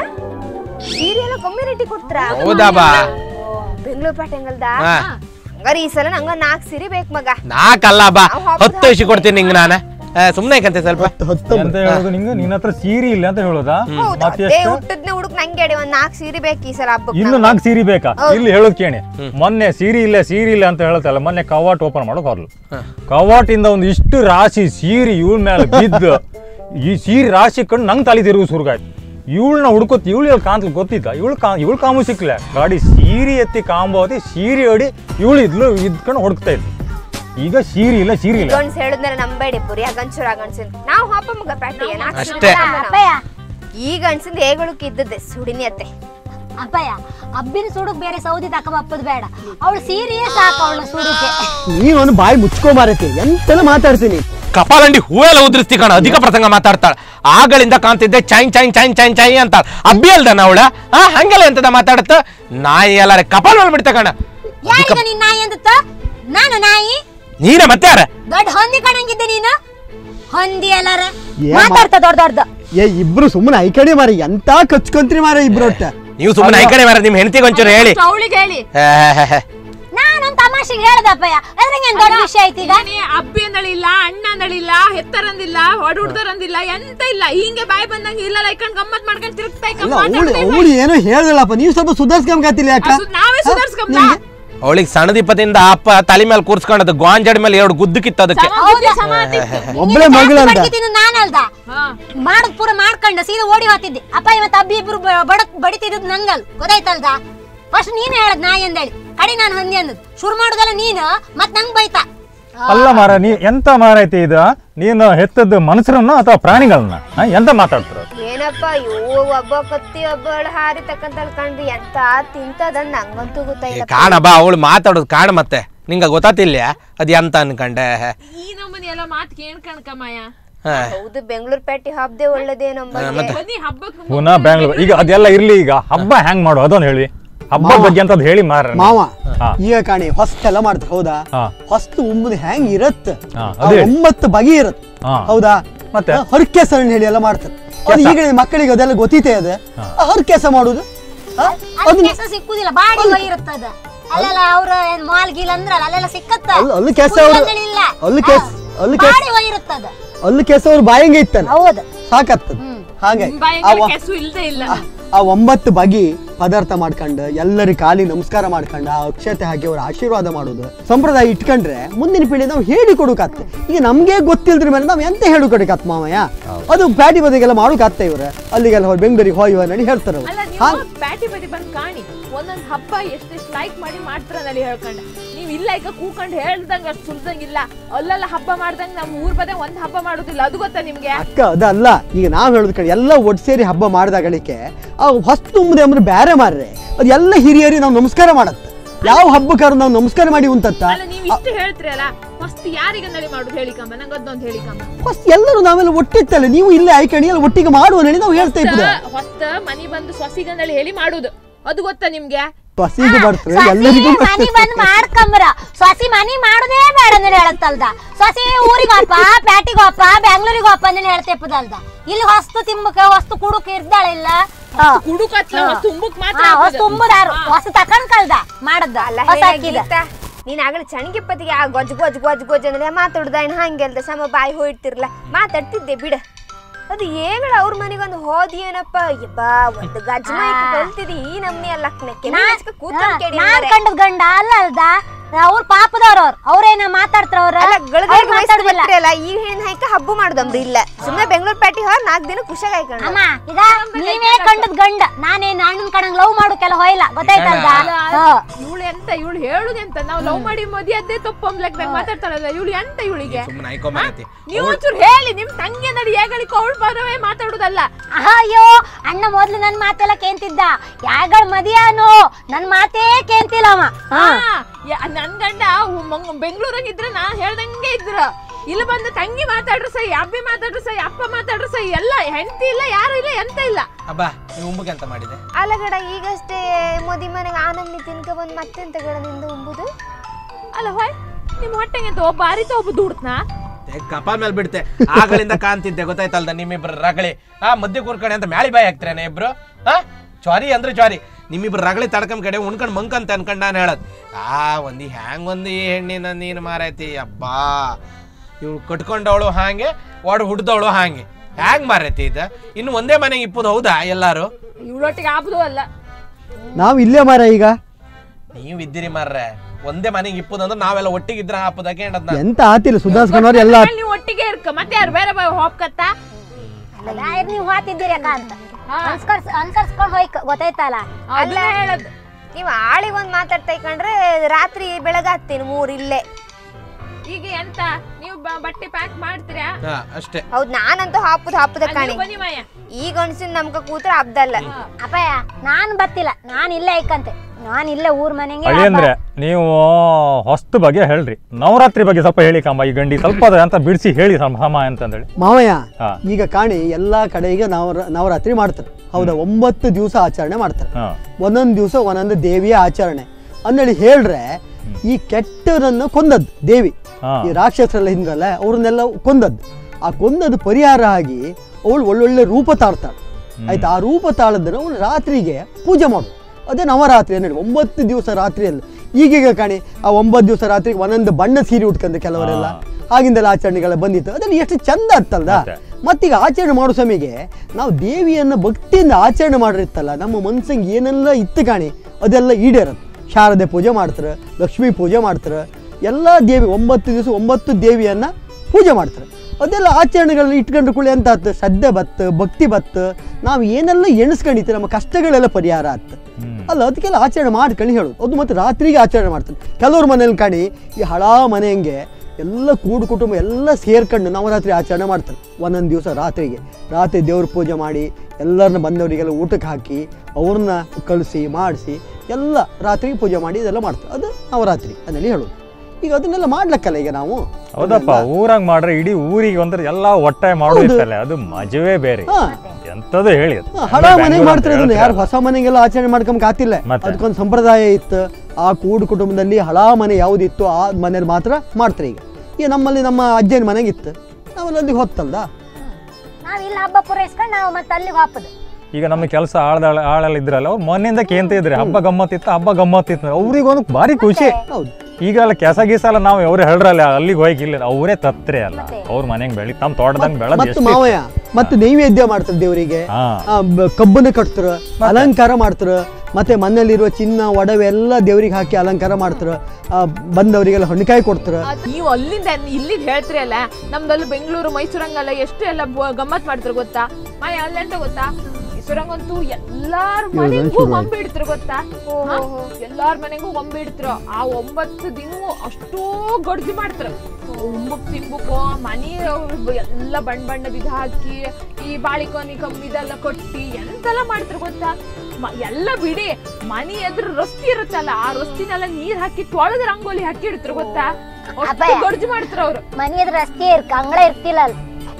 ಸೀರಿಯಲ್ ಕಮ್ಯುನಿಟಿ ಕೊಡ್ತಾರ ಹೌದಾ ಬಾ ಬೆಂಗಳೂರು ಪಟ್ಟಂಗಲ್ದ ಹಾ ಹಂಗಾರೆ ಈ ಸಲ ನಂಗ ನಾಲ್ಕು ಸೀರೆ ಬೇಕು ಮಗ ನಾಲ್ಕಲ್ಲ ಬಾ ನಾವು ಹಬ್ಬದ ಹತ್ತು ಇಸಿ ಕೊಡ್ತೀನಿ ನಿಂಗೆ ನಾನು ಸುಮ್ಮನೆ ಕಂತೆ ಸ್ವಲ್ಪ ಹತ್ತು ಹತ್ತು ಎಂತ ಹೇಳೋದು ನಿಂಗೆ ನಿನ್ನ ಹತ್ರ ಸೀರೆ ಇಲ್ಲ ಅಂತ ಹೇಳೋದಾ ಹೌದು ಮತ್ತೆ ಅದೇ ಎಷ್ಟು ಹುಟ್ಟದ್ನೆ ಹುಡುಕ್ ನಂಗೆ ಅಡಿ ಒಂದ್ ನಾಲ್ಕು ಸೀರೆ ಬೇಕು ಈ ಸಲ ಹಬ್ಬಕ್ಕೆ ಇನ್ನು ನಂಗೆ. ನಾಲ್ಕು ಸೀರೆ ಬೇಕಾ ಇಲ್ಲಿ ಹೇಳೋದ್ ಕೇಳಿ ಮೊನ್ನೆ ಸೀರೆ ಇಲ್ಲ ಸೀರೆ ಇಲ್ಲ ಅಂತ ಹೇಳ್ತಲ್ಲ ಮೊನ್ನೆ ಕವಾಟ್ ಓಪನ್ ಮಾಡೋಕ್ ಹೊರ್ಲು ಕವಾಟಿಂದ ಒಂದು ಇಷ್ಟು ರಾಶಿ ಸೀರೆ ಇವಳ ಮೇಲೆ ಬಿದ್ದು ಈ ಸೀರೆ ರಾಶಿ ಕಂಡು ನಂಗೆ ತಲೆ ತಿರುಗು ಸುರುಗಾಯ್ತು ಇವಳನ್ನ ಹುಡ್ಕೋತ್ ಇವಳು ಇಲ್ಲಿ ಕಾಂತ ಗೊತ್ತಿದ್ದ ಇವಳು ಕಾ ಇವಳು ಕಾಮು ಸಿಕ್ಲೆ ಗಾಡಿ ಸೀರೆ ಎತ್ತಿ ಕಾಂಬೋತಿ ಸೀರೆ ಹೊಡಿ ಇವಳು ಇದ್ಲು ಇದ್ಕೊಂಡು ಹುಡುಕ್ತಾ ಇದ್ಲು ಈಗ ಸೀರೆ ಇಲ್ಲ ಸೀರೆ ಇಲ್ಲ ಗಂಡ್ಸ್ ಹೇಳಿದ್ಮೇಲೆ ನಂಬೇಡಿ ಪುರಿ ಆ ಗಂಡ್ಸೂರ ಆ ಗಂಡ್ಸಿನ ನಾವು ಹಾಪ ಮಗ ಪ್ಯಾಟಿಗೆ ನಾಲ್ಕು ಸೀರೆ ಅಷ್ಟೇ. ತಗೊಂಬ ನಾವು. ಅಪ್ಪಯ್ಯ ಈ ಗಂಡ್ಸಿಂದ ಹೇಗಳಕ್ಕೆ ಇದ್ದದ್ದೆ ಸುಡಿನಿ ಅತ್ತೆ ಅಪ್ಪಯ್ಯ ಹಬ್ಬಿನ ಸುಡುಕ್ ಬೇರೆ ಸೌದಿ ತಕೊಂಬಪ್ಪದು ಬೇಡ ಅವಳು ಸೀರೆಯೇ ಸಾಕು ಅವಳು ಸುಡುಕೆ ನೀವೊಂದು ಬಾಯಿ ಮುಚ್ಕೊ ಮಾರತಿ ಎಂತೆಲ್ಲ ಮಾತಾಡ್ತೀನಿ ಕಪಾಲಂಡಿ ಹೂವೆಲ್ಲ ಉದುರಿಸ್ತಿ ಕಣ ಅಧಿಕ ಪ್ರಸಂಗ ಮಾತಾಡ್ತಾಳ ಆಗಳಿಂದ ಕಾಣ್ತಿದ್ದೆ ಚೈನ್ ಚೈನ್ ಚೈನ್ ಚೈನ್ ಚೈ ಅಂತ ಅಬ್ಬಿ ಅಲ್ದನ ಅವಳ ಹಾ ಹಂಗೆಲ್ಲ ಎಂತದ ಮಾತಾಡತ್ತ ನಾಯಿ ಎಲ್ಲಾರ ಕಪಾಲ್ ಮೇಲೆ ಬಿಡ್ತ ಕಣ ಯಾರೀಗ ನಿನ್ ನಾಯಿ ಅಂದತ್ತ ನಾನು ನಾಯಿ ನೀನ ಮತ್ತೆ ಯಾರ ದೊಡ್ಡ ಹೊಂದಿ ಕಣಂಗಿದ್ದೆ ನೀನು ಹೊಂದಿ ಎಲ್ಲಾರ ಏ ಮಾ- ಮಾತಾಡ್ತಾ ದೊಡ್ಡ ದೊಡ್ಡ ಏ ಇಬ್ರು ಸುಮ್ಮನೆ ಐಕಡೆ ಮಾರ ಎಂತ ಕಚ್ಕೊಂತ್ರಿ ಮಾರ ಇಬ್ರು ಒಟ್ಟ ನೀವು ಸುಮ್ಮನೆ ಈ ಕಡೆ ಮಾರ ನಿಮ್ ಹೆಂಡತಿಗೆ ಒಂಚೂರು ಹೇಳಿ ಅವಳಿಗೆ ಹೇಳಿ ಹೇ, ಹೇ, ಹೇ. ನಾನೊಂದ್ ತಮಾಷೆಗೆ ಹೇಳ್ದಪ್ಪಯ್ಯ ಅದ್ರಂಗೆ ಏನ್ ದೊಡ್ಡ ವಿಷಯ ಐತಿ ಈಗ ನೀ ಅಬ್ಬಿ ಅಂದಳಿಲ್ಲ ಅಣ್ಣ ಅಂದಳಿಲ್ಲ ಹೆತ್ತರಂದಿಲ್ಲ ಹೊಡ ಹುಡ್ದರಂದಿಲ್ಲ ಎಂತ ಇಲ್ಲ ಹಿಂಗೆ ಬಾಯಿ ಬಂದಂಗ ಇಲ್ಲ ಲೈಕಂಡ್ ಗಮ್ಮತ್ ಮಾಡ್ಕೊಂಡ್ ತಿರುಗ್ತಾ ಇಕ್ಕ ಅಲ್ಲ ಅವಳು ಮಾತಾಡ್ತಾ ಅವಳು ಏನೋ ಹೇಳ್ದಳಪ್ಪ ನೀವು ಸ್ವಲ್ಪ ಸುಧಾರಿಸ್ಕೊಂಬತ್ತಿಲ್ಲ ಯಾಕ ಅದು ನಾವೇ ಹಾ? ಸುಧಾರ್ಸ್ಕೊಂಬ್ಲ? ನಿಮ್ಗೆ? ಅವಳಿಗೆ ಸಣ್ಣದಿಪ್ಪದಿಂದ ಅಪ್ಪ ತಲೆ ಮೇಲೆ ಕೂರ್ಸ್ಕೊಂಡದ್ದು ಗಾಂಜಾಡ್ ಮೇಲೆ ಎರಡು ಗುದ್ದಕ್ಕಿತ್ತು ಅದಕ್ಕೆ ಹೌದಾ ಸಮಾತಿತ್ತು. ಒಬ್ಳೆ ಮಗಳಂತ ಬಡ್ಕಿತೀನಿ ನಾನಲ್ದ ಹಾ ಮಾಡದ್ ಪೂರ ಮಾಡ್ಕೊಂಡ ಸೀದಾ ಓಡಿ ಹೋಗ್ತಿದ್ದೆ ಅಪ್ಪ ಇವತ್ತು ಅಬ್ಬಿ ಇಬ್ರು ಬ- ಬಡ ಬಡಿತಿದ್ದು ನಂಗಲ್ ಗೊತ್ತಾಯ್ತಲ್ದ ಫಸ್ಟ್ ನೀನ್ ಹೇಳದ್ ನಾಯಿ ಅಂದೇಳಿ ಕಡಿ ನಾನು ಹೊಂದಿ ಅಂದದ್ ಶುರು ಮಾಡುದಲ್ಲ ನೀನು ಮತ್ ನಂಗ್ ಬೈತಾ ಅಲ್ಲ ಮಾರ ನೀ ಎಂತ ಮಾರೈತಿ ಇದು ನೀನು ಹೆತ್ತದ್ದು ಮನುಷ್ಯರನ್ನ ಅಥವಾ ಪ್ರಾಣಿಗಳನ್ನ ಹಾ? ಎಂತ ಮಾತಾಡ್ತಾರ ಏನಪ್ಪ ಇವು ಒಬ್ಬ ಕತ್ತಿ ಒಬ್ಬಳು ಹಾರಿ ತಕ್ಕಂತ ಕಂಡ್ರಿ ಎಂತ ತಿಂತದಂದ್ ನಂಗಂತೂ ಗೊತ್ತಾಯಿಲ್ಲ ಕಾಣ ಬಾ ಅವಳು ಮಾತಾಡೋದು ಕಾಣ ಮತ್ತೆ ನಿಂಗ ಗೊತ್ತಾತಿಲ್ಲ ಅದ್ ಎಂತ ಅನ್ಕಂಡೆ ಈ ನಮ್ಮನೆ ಎಲ್ಲ ಮಾತ್ ಕೇಳ್ಕಣಕ ಮಾಯ ಹಾ. ಹೌದು ಬೆಂಗಳೂರು ಪೇಟೆ ಹಬ್ಬದೇ ಒಳ್ಳೇದೇನೋ ಬನ್ನಿ ಹಬ್ಬಕ್ಕೆ ಪುನಃ ಬ್ಯಾಂಗ್ಳೂರ್ ಈಗ ಅದೆಲ್ಲ ಇರ್ಲಿ ಈಗ ಹಬ್ಬ ಹೆಂಗ್ ಮಾಡು ಅದೊಂದು ಹೇಳಿ ಹಬ್ಬ ಬಗ್ಗೆ ಅಂತ ಹೇಳಿ ಮಾರ ಮಾವ ಹಾ. ಈಗ ಕಾಣಿ ಹೊಸ್ತೆಲ್ಲ ಮಾಡ್ತಾರೆ ಹೌದಾ ಹಾ. ಹೊಸ್ತು ಉಂಬುದು ಹೆಂಗ್ ಇರತ್ತ ಹಾ, ಆ ಅದೇ. ಒಂಬತ್ತು ಬಗೆ ಇರತ್ ಹಾ. ಹೌದಾ ಮತ್ತೆ? ಹೊರಕೆಸ ಹೇಳಿ ಎಲ್ಲ ಮಾಡ್ತಾರೆ ಅದು ಈಗ ಮಕ್ಕಳಿಗೆ ಅದೆಲ್ಲ ಗೊತ್ತಿದೆ ಅದ ಹೊರಕೆಸ ಮಾಡುದು ಆ? ಅದ್ ಅದನ್ನ ಕೆಸ ಸಿಕ್ಕುದಿಲ್ಲ ಬಾಡಿ ಇರುತ್ತದ ಅಲ್ಲೆಲ್ಲ ಅವ್ರ ಮಾಲ್ ಗೀಲ್ ಅಂದ್ರಲ್ಲ ಅಲ್ಲೆಲ್ಲ ಸಿಕ್ಕತ್ತ ಅಲ್ಲ- ಅಲ್ಲಿ ಕೆಸ ಕುರಿ ಅವ್ರು- ಅಂಗಡಿ ಇಲ್ಲ ಅಲ್ಲಿ ಕೇಸ್ ಅಲ್ಲಿ ಕೇಸ್ ಬಾಡಿ ಹೋಗಿರುತ್ತದ ಅಲ್ಲಿ ಕೇಸ್ ಅವ್ರು ಬಾಯಂಗೆ ಇತ್ತಲ್ಲ ಹೌದು ಸಾಕತ್ತದ ಹಾಗೆ ನಿಮ್ ಆ ಬಾಯಿಗೆ ವ- ಕೆಸು ಇಲ್ದೇ ಇಲ್ಲ ಆ ಒಂಬತ್ತು ಬಗೆ ಪದಾರ್ಥ ಮಾಡ್ಕೊಂಡು ಎಲ್ಲರಿ ಕಾಲಿ ನಮಸ್ಕಾರ ಮಾಡ್ಕೊಂಡು ಆ ಅಕ್ಷತೆ ಹಾಕಿ ಅವ್ರ ಆಶೀರ್ವಾದ ಮಾಡೋದು ಸಂಪ್ರದಾಯ ಇಟ್ಕೊಂಡ್ರೆ ಮುಂದಿನ ಪೀಳಿ ನಾವು ಹೇಳಿ ಕೊಡೋಕಾತ್ತೆ ಈಗ ನಮ್ಗೆ ಗೊತ್ತಿಲ್ದ್ರ ಮೇಲೆ ನಾವು ಎಂತ ಹೇಳಿ ಕೊಡಕಾತ್ ಮಾವಯ್ಯ ಅದು ಪ್ಯಾಟಿ ಬದಿಗೆಲ್ಲ ಮಾಡೋಕಾತ್ತ ಇವ್ರ ಅಲ್ಲಿಗೆಲ್ಲ ಹೋಗಿ ಬೆಂಗಳೂರಿಗೆ ಹೋಯ್ವ ನಡಿ ಹೇಳ್ತಾರ ಅವ್ರು. ಅಲ್ಲ ಹಾಗ್- ನೀವು ಪ್ಯಾಟಿ ಬದಿ ಬಂದ್ ಕಾಣಿ ಒಂದೊಂದ್ ಹಬ್ಬ ಎಷ್ಟೆಷ್ಟು ಲೈಕ್ ಮಾಡಿ ಮಾಡ್ತಾರಲ್ಲಿ ಹೇಳ್ಕೊಂಡ ನೀವ್ ಇಲ್ಲ ಈಗ ಕೂಕೊಂಡ್ ಹೇಳ್ದಂಗ ಅಷ್ಟು ಸುಲ್ದಂಗಿಲ್ಲ ಅಲ್ಲೆಲ್ಲ ಹಬ್ಬ ಮಾಡ್ದಂಗ ನಮ್ ಊರ್ ಬದೇ ಒಂದ್ ಹಬ್ಬ ಮಾಡೋದಿಲ್ಲ ಅದು ಗೊತ್ತಾ ನಿಮ್ಗೆ ಅಕ್ಕ ಅದಲ್ಲ ಈಗ ನಾವು ಹೇಳೋದ್ ಕಡೆ ಎಲ್ಲ ಒಟ್ಟು ಸೇರಿ ಹಬ್ಬ ಮಾಡಿದಾಗಳಿಕೆ ಆ ಹೊಸ್ತು ತುಂಬದೆ ಅಂದ್ರೆ ಬೇರೆ ಮಾರ್ರೆ ಅದು ಎಲ್ಲ ಹಿರಿಯರಿ ನಾವು ನಮಸ್ಕಾರ ಮಾಡತ್ತ ಯಾವ ಹಬ್ಬಕ್ಕಾರು ನಾವು ನಮಸ್ಕಾರ ಮಾಡಿ ಉಂತತ್ತ ಅಲ್ಲ ನೀವ್ ಇಷ್ಟು ಹೇಳ್ತೀರಲ್ಲ ಫಸ್ಟ್ ಯಾರಿಗೆ ನಡಿ ಮಾಡುದು ಹೇಳಿಕಮ್ಮ ನಂಗೆ ಅದೊಂದು ಹೇಳಿಕಮ್ಮ ಫಸ್ಟ್ ಎಲ್ಲರೂ ನಾವೆಲ್ಲ ಒಟ್ಟಿತ್ತಲ್ಲ ನೀವು ಇಲ್ಲೇ ಆಯ್ಕಣಿ ಎಲ್ಲ ಒಟ್ಟಿಗೆ ಮಾಡುವ ಹೇಳಿ ನಾವು ಹೇಳ್ತಾ ಇದ್ದೀವಿ ಹೊಸ್ತ ಮನಿ ಬಂದು ಸೊಸಿಗಂದಳಿ ಹೇಳಿ ಮಾಡುದು ಅದು ಗೊತ್ತಾ ನಿಮ್ಗೆ ಫಸ್ಟಿಗೆ ಬರ್ತಾರೆ ಸೊಸಿ ಎಲ್ಲರಿಗೂ ಮನಿ ಬಂದ್ ಮಾಡ್ಕಂಬ್ರ ಸೊಸಿ ಮನಿ ಮಾಡುದೇ ಬೇಡ ಅಂದ್ರೆ ಹೇಳತ್ತಲ್ದ ಸೊಸಿ ಊರಿಗೆ ಹೋಪ ಪ್ಯಾಟಿಗೆ ಹೋಪ ಬ್ಯಾಂಗ್ಳೂರಿಗೆ ಹೋಪ ಅಂದ್ರೆ ಹೇಳ್ತೇಪದಲ್ದ ಇಲ್ಲಿ ಹೊಸ್ತು ತಿಂಬಕ ಹೊಸ್ತು ಕುಡುಕ ಇರ್ದಾಳಿಲ್ಲ ಕುಡುಕತ್ಲ ತುಂಬಕ್ ಮಾತ್ರ ಹೊಸ ತುಂಬದಾರು ಹೊಸ ತಕೊಂಡ್ ಕಲ್ದ ಮಾಡದ್ದ ಅಲ್ಲ ಹೊಸ ಹೇಳ ಹಾಕಿದ ಗೀತಾ, ನೀನ್ ಆಗಲಿ ಚಣಗಿಪ್ಪತ್ತಿಗೆ ಆ ಗೊಜ್ ಗೊಜ್ ಗೊಜ್ ಗೊಜ್ ಅಂದ್ರೆ ಮಾತಾಡುದ ಇನ್ ಹಂಗೆಲ್ದ ಸಮ ಬಾಯಿ ಹೋಯ್ತಿರ್ಲ ಮಾತಾಡ್ತಿದ್ದೆ ಬಿಡ ಅದು ಏಗಳ ಅವ್ರ ಮನೆಗೊಂದು ಹೋದಿ ಏನಪ್ಪ ಯಬ್ಬಾ ಒಂದು ಗಜ್ಮ ಕಲ್ತಿದಿ ಈ ನಮ್ನಿ ಅಲ್ಲ ಕೂತ್ಕೊಂಡ್ ಕೇಳಿ ನಾನ್ ಕಂಡದ್ ಗಂಡ ಅಲ್ಲ ಅಲ್ದ ಅವ್ರ ಪಾಪದವ್ರ ಅವ್ರ ಅವ್ರೇನ ಮಾತಾಡ್ತಾರ ಅವ್ರ ಅಲ್ಲ ಅವ್ರ್ ಗಳಗಳಿಗೆ ಮಾತಾಡುದಿಲ್ಲ ಅಲ್ಲ ಈ ಹೆಣ್ ಹಾಯ್ಕ ಹಬ್ಬ ಮಾಡುದಂಬ್ರಿ ಇಲ್ಲ ಸುಮ್ನೆ ಬೆಂಗಳೂರು ಪ್ಯಾಟಿ ಹೊರ ನಾಲ್ಕು ದಿನ ಖುಷಿಯಾಗಿ ಹಾಯ್ಕೊಂಡ ಅಮ್ಮ ಈಗ ನೀವೇ ಕಂಡದ್ ಗಂಡ ನಾನೇನ್ ಅಣ್ಣನ್ ಕಣಂಗ್ ಲವ್ ಮಾಡೋಕೆಲ್ಲ ಹೋಯ್ಲ ಗೊತ್ತಾಯ್ತಲ್ದ ಹಾ. ಇವಳು ಎಂತ ಇವಳು ಹೇಳುದು ಎಂತ ನಾವು ಲವ್ ಮಾಡಿ ಮದಿ ಅದೇ ತಪ್ಪು ಅಂಬ್ಲಕ್ ಮಾತಾಡ್ತಾಳಲ್ಲ ಇವಳು ಎಂತ ಇವಳಿಗೆ ಸುಮ್ಮನೆ ಐಕೊಂಬರತಿ ನೀವು ಒಂಚೂರು ಹೇಳಿ ನಿಮ್ ತಂಗಿ ನಡಿ ಹೇಗಳಿಗೆ ಅವಳು ಬರವೇ ಮಾತಾಡುದಲ್ಲ ಅಯ್ಯೋ ಅಣ್ಣ ಮೊದ್ಲು ನನ್ ಮಾತೆಲ್ಲ ಕೇಂತಿದ್ದ ಯಾಗಳ ಮದಿಯಾನು ನನ್ ಮಾತೇ ಕೇಂತಿಲ್ಲ ಅವ ಹಾ. ಹಾ, ಯ- ನನ್ ಗಂಡ ಬೆಂಗಳೂರಾಗ ಇದ್ರೆ ನಾ ಹೇಳ್ದಂಗೆ ಇದ್ರ ಇಲ್ಲಿ ಬಂದು ತಂಗಿ ಮಾತಾಡ್ರು ಸೈ ಅಬ್ಬಿ ಮಾತಾಡ್ರು ಸೈ ಅಪ್ಪ ಮಾತಾಡ್ರು ಸೈ ಎಲ್ಲ ಹೆಂಡತಿ ಇಲ್ಲ ಯಾರು ಇಲ್ಲ ಎಂತ ಇಲ್ಲ ಅಬ್ಬಾ ನೀವು ಉಂಬಕ್ಕೆ ಅಂತ ಮಾಡಿದೆ ಅಲ್ಲಗಡ ಈಗಷ್ಟೇ ಮೋದಿ ಮನೆಗೆ ಆನಂದಿ ತಿನ್ಕ ಬಂದ್ ಮತ್ತೆಂತ ಗಡ ನಿಂದು ಉಂಬುದು ಅಲ್ಲ ಹೊಯ್ ನಿಮ್ ಹೊಟ್ಟೆಗೆ ಅಂತ ಒಬ್ಬ ಅರಿತ ಒಬ್ಬ ದುಡ್ತನಾ ಕಪ ಮೇಲೆ ಬಿಡ್ತೆ ಆಗಳಿಂದ ಕಾಣ್ತಿದ್ದೆ ಗೊತ್ತಾಯ್ತಲ್ದ ನಿಮ್ಮಿಬ್ರು ರಗಳಿ ಹಾ ಮಧ್ಯ ಕೂರ್ಕಣೆ ಅಂತ ಮ್ಯಾಳಿ ಬಾಯಿ ಹಾಕ್ತಿರೇನೆ ಇಬ್ರು ಹಾ ಚಾರಿ ಅಂದ್ರೆ ಚಾರಿ ನಿಮ್ಮಿಬ್ರು ರಗಳಿ ತಡ್ಕೊಂಡ್ ಕಡೆ ಉಣ್ಕೊಂಡ್ ಮಂಕಂತ ಅನ್ಕೊಂಡ್ ನಾನು ಹೇಳದ್ ಆ ಒಂದಿ ಹ್ಯಾಂಗ್ ಒಂದು ಈ ಹೆಣ್ಣಿನ ನೀನು ಮಾರೈತಿ ಅಬ್ಬಾ ಇವ್ಳು ಕಟ್ಕೊಂಡವಳು ಹಾಗೆ ಒಡ್ ಹುಡ್ದವಳು ಹಾಗೆ ಹ್ಯಾಂಗ್ ಮಾರೈತಿ ಇದ ಇನ್ನು ಒಂದೇ ಮನೆಗೆ ಇಪ್ಪುದು ಹೌದಾ ಎಲ್ಲಾರು ಇವಳೊಟ್ಟಿಗೆ ಆಗುದು ಅಲ್ಲ ನಾವು ಇಲ್ಲೇ ಮಾರ ಈಗ ನೀವ್ ಇದ್ದೀರಿ ಮಾರ್ರೆ ಒಂದೇ ಮನೆಗೆ ಇಪ್ಪುದು ಅಂದ್ರೆ ನಾವೆಲ್ಲ ಒಟ್ಟಿಗೆ ಇದ್ರ ಹಾಪದಕ್ಕೆ ಹೇಳದ್ ಎಂತ ಆತಿಲ್ಲ ಸುಧಾರಿಸ್ಕೊಂಡವ್ರು ಎಲ್ಲ ಆಮೇಲ್ ನೀವು ಒಟ್ಟಿಗೆ ಇರ್ಕ ಮತ್ತೆ ಯಾರು ಬೇರೆ ಬೇರೆ ಹೋಗ್ಕತ್ತ ಅಲ್ಲ ನೀವು ಹಾತಿದ್ದೀರಿ ಅಕ್ಕ ಅಂತ ಅನ್ಸ್ಕರ್ಸ್ ಅನ್ಸರ್ಸ್ಕೊಂಡ್ ಹೋಯ್ಕ ಗೊತ್ತಾಯ್ತಲ್ಲ ಅಲ್ಲ ಹೇಳದ್ ನೀವು ಆಳಿಗೆ ಒಂದ್ ಮಾತಾಡ್ತಾ ಇಕೊಂಡ್ರೆ ರಾತ್ರಿ ಬೆಳಗಾಗ್ತೀನಿ ಮೂರ್ ಇಲ್ಲೇ ಈಗ ಎಂತ ನೀವು ಬ- ಬಟ್ಟೆ ಪ್ಯಾಕ್ ಮಾಡ್ತೀರಾ ಹಾ ಅಷ್ಟೇ ಹೌದ್ ನಾನಂತೂ ಹಾಪುದ್ ಹಾಪುದ ಅಲ್ಲಿ ಕಾಣಿ ಬನ್ನಿ ಮಾಯ ಈ ಗಂಡಸಿನ ನಮ್ಕ ಕೂತ್ರ ಹಬ್ದಲ್ಲ ಅಪ್ಪಯ್ಯ ನಾನ್ ಬತ್ತಿಲ್ಲ ನಾನ್ ಇಲ್ಲೇ ಐಕಂತೆ ನಾನ್ ಇಲ್ಲೇ ಊರ್ ಮನೆಗೆ ಅಳಿ ಅಂದ್ರೆ ನೀವು ಹೊಸ್ತು ಬಗ್ಗೆ ಹೇಳ್ರಿ ನವರಾತ್ರಿ ಬಗ್ಗೆ ಸ್ವಲ್ಪ ಹೇಳಿ ಕಮ್ಮ ಈ ಗಂಡಿ ಸ್ವಲ್ಪ ಅದ ಅಂತ ಬಿಡಿಸಿ ಹೇಳಿ ಸಮ ಸಮ ಅಂತಂದೇಳಿ ಮಾವಯ್ಯ ಹಾ. ಈಗ ಕಾಣಿ ಎಲ್ಲಾ ಕಡೆ ಈಗ ನವರ ನವರಾತ್ರಿ ಮಾಡ್ತಾರೆ ಹೌದಾ ಒಂಬತ್ತು ದಿವಸ ಆಚರಣೆ ಮಾಡ್ತಾರೆ ಹಾ ಒಂದೊಂದು ದಿವಸ ಒಂದೊಂದು ದೇವಿಯ ಆಚರಣೆ ಅಂದೇಳಿ ಹೇಳ್ರೆ ಈ ಕೆಟ್ಟರನ್ನು ಕೊಂದದ್ದು ದೇವಿ ಹಾ. ಈ ರಾಕ್ಷಸರೆಲ್ಲ ಹಿಂದ್ರಲ್ಲ ಅವ್ರನ್ನೆಲ್ಲ ಕೊಂದದ್ದು ಆ ಕೊಂದದ್ದು ಪರಿಹಾರ ಆಗಿ ಅವಳು ಒಳ್ಳೊಳ್ಳೆ ರೂಪ ತಾಳ್ತಾಳೆ ಆಯ್ತಾ ಆ ರೂಪ ತಾಳದನ್ನು ಅವಳು ರಾತ್ರಿಗೆ ಪೂಜೆ ಮಾಡು ಅದೇ ನವರಾತ್ರಿ ಅನ್ನಿ ಒಂಬತ್ತು ದಿವಸ ರಾತ್ರಿಯಲ್ಲಿ ಈಗೀಗ ಕಾಣಿ ಆ ಒಂಬತ್ತು ದಿವಸ ರಾತ್ರಿಗೆ ಒಂದೊಂದು ಬಣ್ಣ ಸೀರೆ ಉಟ್ಕೊಂಡು ಕೆಲವರೆಲ್ಲ ಆಗಿಂದೆಲ್ಲ ಆಚರಣೆಗಳ ಬಂದಿತ್ತು ಅದ್ರಲ್ಲಿ ಎಷ್ಟು ಚಂದ ಆಗ್ತಲ್ದ ಮತ್ತೆ. ಮತ್ತೀಗ ಆಚರಣೆ ಮಾಡೋ ಸಮಯಕ್ಕೆ ನಾವು ದೇವಿಯನ್ನ ಭಕ್ತಿಯಿಂದ ಆಚರಣೆ ಮಾಡಿರ್ತಲ್ಲ ನಮ್ಮ ಮನ್ಸಂಗೆ ಏನೆಲ್ಲ ಇತ್ತು ಕಾಣಿ ಅದೆಲ್ಲ ಈಡೇರತ್ತೆ ಶಾರದೆ ಪೂಜೆ ಮಾಡ್ತಾರೆ ಲಕ್ಷ್ಮೀ ಪೂಜೆ ಮಾಡ್ತಾರೆ ಎಲ್ಲ ದೇವಿ ಒಂಬತ್ತು ದಿವಸ ಒಂಬತ್ತು ದೇವಿಯನ್ನ ಪೂಜೆ ಮಾಡ್ತಾರೆ ಅದೆಲ್ಲ ಆಚರಣೆಗಳಲ್ಲಿ ಇಟ್ಕೊಂಡ್ರೆ ಕೂಡ ಎಂತ ಆತು ಶ್ರದ್ಧೆ ಬತ್ತು ಭಕ್ತಿ ಬತ್ತು ನಾವು ಏನೆಲ್ಲ ಎಣಿಸ್ಕೊಂಡಿತ್ತು ನಮ್ಮ ಕಷ್ಟಗಳೆಲ್ಲ ಪರಿಹಾರ ಆತು ಅಲ್ಲ ಅದಕ್ಕೆಲ್ಲ ಆಚರಣೆ ಮಾಡ್ಕೊಂಡು ಹೇಳೋದು ಅದು ಮತ್ತೆ ರಾತ್ರಿಗೆ ಆಚರಣೆ ಮಾಡ್ತಾರೆ ಕೆಲವ್ರ ಮನೇಲಿ ಕಾಣಿ ಈ ಹಳಾ ಮನೆಯಂಗೆ ಎಲ್ಲ ಕೂಡು ಕುಟುಂಬ ಎಲ್ಲ ಸೇರ್ಕೊಂಡು ನವರಾತ್ರಿ ಆಚರಣೆ ಮಾಡ್ತಾರೆ ಒಂದೊಂದು ದಿವಸ ರಾತ್ರಿಗೆ ರಾತ್ರಿ ದೇವ್ರ ಪೂಜೆ ಮಾಡಿ ಎಲ್ಲರನ್ನ ಬಂದವರಿಗೆಲ್ಲ ಊಟಕ್ಕೆ ಹಾಕಿ ಅವ್ರನ್ನ ಕಳಿಸಿ ಮಾಡಿಸಿ ಎಲ್ಲ ರಾತ್ರಿಗೆ ಪೂಜೆ ಮಾಡಿ ಇದೆಲ್ಲ ಮಾಡ್ತಾರೆ ಅದು ನವರಾತ್ರಿ ಅದರಲ್ಲಿ ಹೇಳೋದು ಈಗ ಅದನ್ನೆಲ್ಲ ಮಾಡ್ಲಕ್ಕಲ್ಲ ಈಗ ನಾವು ಹೌದಪ್ಪ ಊರಾಗ ಮಾಡ್ರೆ ಇಡೀ ಊರಿಗೆ ಒಂದ್ರ ಎಲ್ಲಾ ಒಟ್ಟಾಗಿ ಮಾಡೋದಿತ್ತಲ್ಲ ಅದು ಮಜವೇ ಬೇರೆ ಹಾ. ಎಂತದು ಹೇಳಿ ಅದು. ಹಾ, ಹಳ ಅಂದ್ರೆ ಮನೆಗೆ ಬೆಂಗ್ಳೂರು ಮಾಡ್ತಾರೆ ಅಂತ ಅದನ್ನ ಯಾರು ಹೇಳ್ತಾರೆ. ಹೊಸ ಮನೆಗೆಲ್ಲ ಆಚರಣೆ ಮಾಡ್ಕೊಂಬ ಆತಿಲ್ಲ ಮತ್ತೆ? ಅದಕ್ಕೊಂದು ಸಂಪ್ರದಾಯ ಇತ್ತು ಆ ಕೂಡು ಕುಟುಂಬದಲ್ಲಿ ಹಳ ಮನೆ ಯಾವುದಿತ್ತು ಆ ಮನೇಲಿ ಮಾತ್ರ ಮಾಡ್ತಾರೆ ಈಗ ಈಗ ನಮ್ಮಲ್ಲಿ ನಮ್ಮ ಅಜ್ಜನ ಮನೆಗೆ ಇತ್ತು ನಾವೆಲ್ಲ ಅಲ್ಲಿಗೆ ಹೊತ್ತಲ್ದ ನಾವ್ ಇಲ್ಲಿ ಹಬ್ಬ ಪೂರೈಸ್ಕೊಂಡ್ ನಾವು ಮತ್ತೆ ಅಲ್ಲಿಗೆ ಹಾಪದು ಈಗ ನಮ್ಮ ಕೆಲಸ ಆಳ್ದ ಆಳಲ್ಲಿ ಇದ್ರಲ್ಲ ಅವ್ರು ಮನೆಯಿಂದ ಕೇಂತ ಇದ್ರೆ ಹಬ್ಬ ಗಮ್ಮತ್ತಿತ್ತು ಹಬ್ಬ ಗಮ್ಮತ್ತಿತ್ತು ಅವ್ರಿಗೊಂದು ಭಾರಿ ಖುಷಿ ಹೌದು ಈಗ ಅಲ್ಲ ಕೆಸ ಗೀಸ ಎಲ್ಲ ನಾವು ಅವ್ರು ಹೇಳ್ರಲ್ಲ ಅಲ್ಲಿಗೆ ಹೋಗಿಲ್ಲ ಅವರೇ ತತ್ರೆ ಅಲ್ಲ ಅವ್ರ ಮನೆಗೆ ಬೆಳಿ ತಮ್ಮ ತೋಟದಂಗೆ ಬೆಳೆದ ಮತ್ತು ಎಷ್ಟು ಮಾವಯ್ಯ ಮತ್ತು ನೈವೇದ್ಯ ಮಾಡ್ತಾರೆ ದೇವರಿಗೆ ಹಾ ಆ, ಬ- ಕಬ್ಬನ್ನ ಕಟ್ತಾರ ಅಲಂಕಾರ ಮಾಡ್ತಾರ ಮತ್ತೆ ಮನೇಲಿರುವ ಚಿನ್ನ ಒಡವೆ ಎಲ್ಲ ದೇವ್ರಿಗೆ ಹಾಕಿ ಅಲಂಕಾರ ಮಾಡ್ತಾರ ಆ, ಬಂದವರಿಗೆಲ್ಲ ಹಣ್ಣಿಕಾಯಿ ಕೊಡ್ತಾರ ಅದ್ ನೀವು ಅಲ್ಲಿಂದ ಇಲ್ಲಿಗೆ ಹೇಳ್ತೀರಿ ಅಲ್ಲ ನಮ್ದಲ್ಲಿ ಬೆಂಗಳೂರು ಮೈಸೂರಂಗೆಲ್ಲ ಎಷ್ಟು ಎಲ್ಲ ಬ- ಗಮ್ಮತ್ ಮಾಡ್ತಾರೆ ಗೊತ್ತಾ ಮಾಯ ಅಲ್ಲಿ ಅಂತ ಗೊತ್ತಾ ಮೈಸೂರಂಗಂತೂ ಎಲ್ಲಾರ ಮನೆಗೂ ಗೊಂಬೆ ಇಡ್ತಾರೆ ಗೊತ್ತಾ ಹಾ? ಎಲ್ಲಾರ ಮನೆಗೂ ಗೊಂಬೆ ಇಡ್ತಾರ ಆ ಒಂಬತ್ತು ದಿನವೂ ಅಷ್ಟೋ ಗಡ್ಜಿ ಮಾಡ್ತಾರ ಉಂಬಕ್ ತಿಂಬುಕೋ ಮನೆ ಅವ್ರ್ ಬ- ಎಲ್ಲ ಬಣ್ಣ ಬಣ್ಣದ ಇದು ಹಾಕಿ ಈ ಬಾಳಿಕೊನಿ ಕಮ್ಮಿ ಇದೆಲ್ಲ ಕೊಟ್ಟಿ ಎಂತೆಲ್ಲ ಮಾಡ್ತಾರ ಗೊತ್ತಾ ಮ- ಎಲ್ಲ ಬಿಡಿ ಮನಿ ಎದುರು ರಸ್ತಿ ಇರುತ್ತಲ್ಲ ಆ ರಸ್ತಿನೆಲ್ಲ ನೀರ್ ಹಾಕಿ ತೊಳೆದ ರಂಗೋಲಿ ಹಾಕಿ ಇಡ್ತಾರ ಗೊತ್ತಾ ಅಷ್ಟು ಅಬ್ಬಯ್ಯ. ಗಡ್ಜು ಮಾಡ್ತಾರ ಅವ್ರು ಮನಿ ಎದುರು ರಸ್ತೆ ಇರ್ಕ ಅಂಗಳ ಇರ್ತಿಲ್ಲ ಅಲ್ಲಿ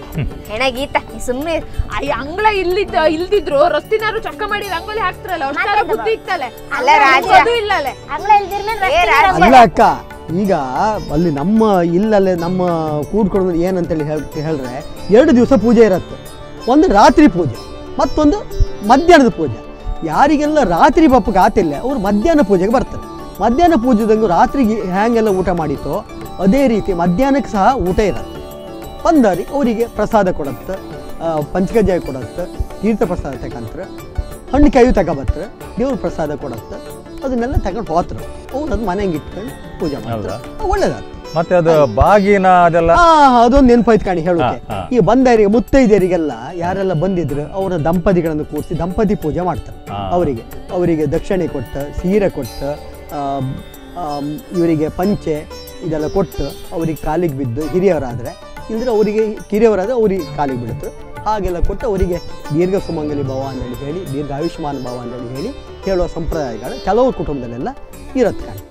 ಹೆಣ ಗೀತ ನೀ ಸುಮ್ನೆ ಇರು. ಈ ಅಂಗಳ ಇಲ್ಲಿದ್ದ ಇಲ್ದಿದ್ರು ರಸ್ತಿನಾರು ಚೊಕ್ಕ ಮಾಡಿ ರಂಗೋಲಿ ಹಾಕ್ತಾರಲ್ಲ ಅಷ್ಟಾರ ಬುದ್ಧಿ ಇತ್ತಲ್ಲ ಅಲ್ಲ ರಾಜ ಅದು ಇಲ್ಲ ಅಲ್ಲೇ ಅಂಗಳ ಇಲ್ದಿರ್ ಮೇಲೆ ಏ ರಾಜ. ಅಲ್ಲ ಅಕ್ಕ ಈಗ ಅಲ್ಲಿ ನಮ್ಮ ಇಲ್ಲಲ್ಲೇ ನಮ್ಮ ಕೂಡ್ಕೊಂಡು ಏನಂತೇಳಿ ಹೇಳ್ ಹೇಳ್ರೆ ಎರಡು ದಿವಸ ಪೂಜೆ ಇರತ್ತೆ ಒಂದು ರಾತ್ರಿ ಪೂಜೆ ಮತ್ತೊಂದು ಮಧ್ಯಾಹ್ನದ ಪೂಜೆ ಯಾರಿಗೆಲ್ಲ ರಾತ್ರಿ ಬಪ್ಪಗೆ ಆತಿಲ್ಲ ಅವ್ರು ಮಧ್ಯಾಹ್ನ ಪೂಜೆಗೆ ಬರ್ತಾರೆ ಮಧ್ಯಾಹ್ನ ಪೂಜೆದಂಗು ರಾತ್ರಿಗೆ ಹ್ಯಾಂಗೆಲ್ಲ ಊಟ ಮಾಡಿತೋ ಅದೇ ರೀತಿ ಮಧ್ಯಾಹ್ನಕ್ಕೆ ಸಹ ಊಟ ಇರತ್ತೆ ಬಂದವರಿಗೆ ಅವರಿಗೆ ಪ್ರಸಾದ ಕೊಡತ್ತೆ ಆ, ಪಂಚಕಜ್ಜಾಯ ಕೊಡತ್ತೆ ತೀರ್ಥ ಪ್ರಸಾದ ತಗೊಂತಾರೆ ಹಣ್ಣು ಕಾಯಿ ತಗೊಬತ್ತಾರೆ ದೇವ್ರ ಪ್ರಸಾದ ಕೊಡತ್ತೆ ಅದನ್ನೆಲ್ಲ ತಗೊಂಡು ಹೋತ್ರ ಅವ್ರು ಅದು ಮನೆಗೆ ಇಟ್ಕೊಂಡು ಪೂಜೆ ಮಾಡ್ತಾರೆ ಒಳ್ಳೇದಾಗ್ತದೆ ಮತ್ತೆ ಅದು ಬಾಗಿನ ಅದೆಲ್ಲ ಆ ಅದೊಂದು ನೆನಪಾಯ್ತು ಕಾಣಿ ಹೇಳೋಕೆ ಹಾ, ಹಾ. ಈ ಬಂದವರಿಗೆ ಮುತ್ತೈದೆಯರಿಗೆಲ್ಲ ಯಾರೆಲ್ಲ ಬಂದಿದ್ರು ಅವರ ದಂಪತಿಗಳನ್ನು ಕೂರಿಸಿ ದಂಪತಿ ಪೂಜೆ ಮಾಡ್ತಾರೆ ಹಾ. ಅವರಿಗೆ ಅವರಿಗೆ ದಕ್ಷಿಣೆ ಕೊಟ್ಟು ಸೀರೆ ಕೊಟ್ಟು ಆಮ್, ಆಮ್, ಇವರಿಗೆ ಪಂಚೆ ಇದೆಲ್ಲ ಕೊಟ್ಟು ಅವರಿಗೆ ಕಾಲಿಗೆ ಬಿದ್ದು ಹಿರಿಯವರಾದರೆ ಇಲ್ಲದ್ರೆ ಅವರಿಗೆ ಕಿರಿಯವರಾದರೆ ಅವರಿಗೆ ಕಾಲಿಗೆ ಬೀಳುತ್ತೆ ಹಾಗೆಲ್ಲ ಕೊಟ್ಟು ಅವರಿಗೆ ದೀರ್ಘ ಸುಮಂಗಲಿ ಭವ ಅಂತೇಳಿ ಹೇಳಿ ದೀರ್ಘ ಆಯುಷ್ಮಾನ್ ಭವ ಅಂತೇಳಿ ಹೇಳಿ ಹೇಳುವ ಸಂಪ್ರದಾಯಗಳು ಕೆಲವು ಕುಟುಂಬದಲ್ಲೆಲ್ಲ ಇರುತ್ತೆ ಕಾಣಿ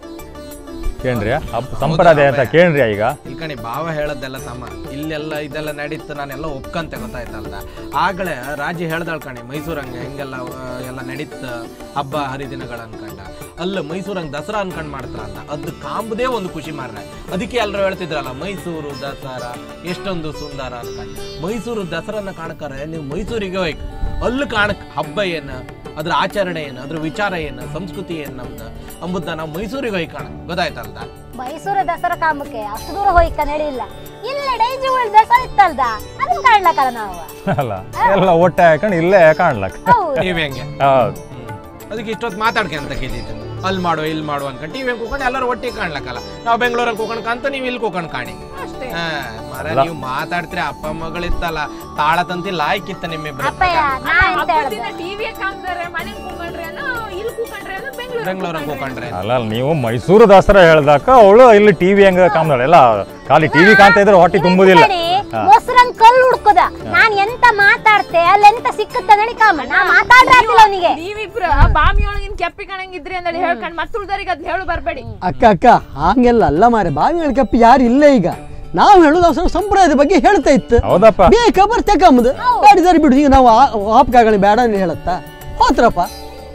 ಕೇಳ್ರಿ ಹಬ್ಬ ಸಂಪ್ರದಾಯ ಅಂತ ಕೇಳ್ರಿ ಈಗ ಇಲ್ಲಿ ಕಣಿ ಭಾವ ಹೇಳದ್ದೆಲ್ಲ ತಮ್ಮ ಇಲ್ಲೆಲ್ಲ ಇದೆಲ್ಲ ನಡೀತು ನಾನೆಲ್ಲ ಒಪ್ಕಂತೆ ಗೊತ್ತಾಯ್ತಲ್ದ ಆಗಲೇ ರಾಜಿ ಹೇಳ್ದಾಳ್ ಕಣಿ ಮೈಸೂರಂಗೆ ಹೆಂಗೆಲ್ಲ ಆ, ಎಲ್ಲ ನಡೀತ ಹಬ್ಬ ಹರಿದಿನಗಳು ಅನ್ಕಂಡ ಅಲ್ಲ ಮೈಸೂರಂಗೆ ದಸರಾ ಅನ್ಕೊಂಡ್ ಮಾಡ್ತಾರಲ್ಲ ಅದು ಕಾಂಬುದೇ ಒಂದು ಖುಷಿ ಮಾರ್ರೆ ಅದಕ್ಕೆ ಎಲ್ಲರೂ ಹೇಳ್ತಿದ್ರಲ್ಲ ಮೈಸೂರು ದಸರಾ ಎಷ್ಟೊಂದು ಸುಂದರ ಅನ್ಕಂಡು ಮೈಸೂರು ದಸರಾನ ಕಾಣಕರೆ ನೀವು ಮೈಸೂರಿಗೆ ಹೋಯ್ಕ್ ಅಲ್ಲಿ ಕಾಣಕ್ ಹಬ್ಬ ಏನು ಅದ್ರ ಆಚರಣೆ ಏನು ಅದ್ರ ವಿಚಾರ ಏನು ಸಂಸ್ಕೃತಿ ಏನು ನಮ್ದು ಅಂಬುದ ನಾವು ಮೈಸೂರಿಗೆ ಹೋಗಿ ಕಾಣ ಗೊತ್ತಾಯ್ತಲ್ದ ಮೈಸೂರು ದಸರಾ ಕಾಮಕ್ಕೆ ಅಷ್ಟು ದೂರ ಹೋಯ್ಕ ನಡಿಲಿಲ್ಲ ಇಲ್ಲ ಡೈಜಿ ಒಳ್ ದಸರಾ ಇತ್ತಲ್ದ ಅದನ್ನ ಕಾಣ್ಲಕ್ಕಲ್ಲ ನಾವು ಅಲ್ಲ ಎಲ್ಲ ಒಟ್ಟೆ ಹಾಕೊಂಡು ಇಲ್ಲೇ ಕಾಣ್ಲಕ್ ಹೌದು ನೀವ್ ಹೆಂಗೆ ಹೌದು ಹ್ಮ್. ಅದಕ್ಕೆ ಇಷ್ಟೊತ್ತು ಮಾತಾಡ್ಕೊಂತ ಕೇಳಿದ್ದು ಅಲ್ಲಿ ಮಾಡು ಇಲ್ಲಿ ಮಾಡು ಅನ್ಕೊಂಡು ಟಿವಿ ಕೂಕೊಂಡು ಎಲ್ಲರೂ ಒಟ್ಟಿಗೆ ಕಾಣ್ಲಕ್ಕಲ್ಲ ನಾವು ಬೆಂಗಳೂರಲ್ಲಿ ಕೂಕೊಂಡು ಕಾಂತ ನೀವು ಇಲ್ಲಿ ಕೂಕೊಂಡು ಕಾಣಿ ಅಷ್ಟೇ ಹಾ, ಮರ ನೀವು ಮಾತಾಡ್ತೀರಿ ಅಪ್ಪ ಮಗಳಿತ್ತಲ್ಲ ತಾಳ ತಂತಿ ಲಾಯ್ಕಿತ್ತ ನಿಮ್ಮಿಬ್ರು ಅಪ್ಪಯ್ಯ ನಾ ಎಂತ ಹಬ್ಬದ ಹೇಳ್ದೆ ದಿನ ಟಿವಿ ಕಾಮ್ದಾರೆ ಮನೆಗೆ ಕೂಕೊಂಡ್ರೆ ಇಲ್ಲಿ ಕೂಕೊಂಡ್ರೆ ಬೆಂಗಳೂರು ಬೆಂಗಳೂರಲ್ಲಿ ಕೂಕೊಂಡ್ರೆ ಅಲ್ಲ ಅಲ್ಲ, ನೀವು ಮೈಸೂರು ದಸರಾ ಹೇಳ್ದಾಕ ಅವಳು ಇಲ್ಲಿ ಟಿವಿ ಹೆಂಗ ಕಾಮ್ದಾಳೆ ಎಲ್ಲ ಖಾಲಿ ಟಿವಿ ಕಾಣ್ತಾ ಇದ್ರೆ ಹೊಟ್ಟೆ ತುಂಬುದಿಲ್ಲ ಕಣೆ, ಮೊಸರಂಗ್ ಕಲ್ಲು ಹುಡ್ಕುದ ನಾನ್ ಎಂತ ಮಾತಾಡ್ತೆ ಅಲ್ಲಿ ಎಂತ ಸಿಕ್ಕತ್ತ ನಡಿ ಕಾಮ ನಾ ಮಾತಾಡ್ರ ಅವನಿಗೆ ನೀವಿಬ್ರು ಬಾಮಿ ಒಳಗಿನ ಕೆಪ್ಪಿ ಕಣಂಗಿದ್ರಿ ಅಂತ ಹೇಳ್ಕೊಂಡ್ ಮತ್ತ ಉಳ್ದವ್ರಿಗೆ ಅದ್ ಹೇಳು ಬರ್ಬೇಡಿ ಅಕ್ಕ ಅಕ್ಕ ಹಾಗೆಲ್ಲ ಅಲ್ಲ ಮಾರೆ ಬಾವಿ ಕಪ್ಪಿ ಯಾರು ಇಲ್ಲ ಈಗ ನಾವು ಹೇಳೋದು ಅವಸರ ಸಂಪ್ರದಾಯದ ಬಗ್ಗೆ ಹೇಳ್ತಾ ಇತ್ತು ಹೌದಪ್ಪ ಬೇಕಾ ಬರ್ತಕ್ಕಂಬುದು ಬೇಡಿದಾರೆ ಬಿಡು ಈಗ ನಾವು ಆಪ್ಕಾಗಲಿ ಬೇಡ ಅಂತ ಹೇಳತ್ತಾ ಹೋತ್ರಪ್ಪ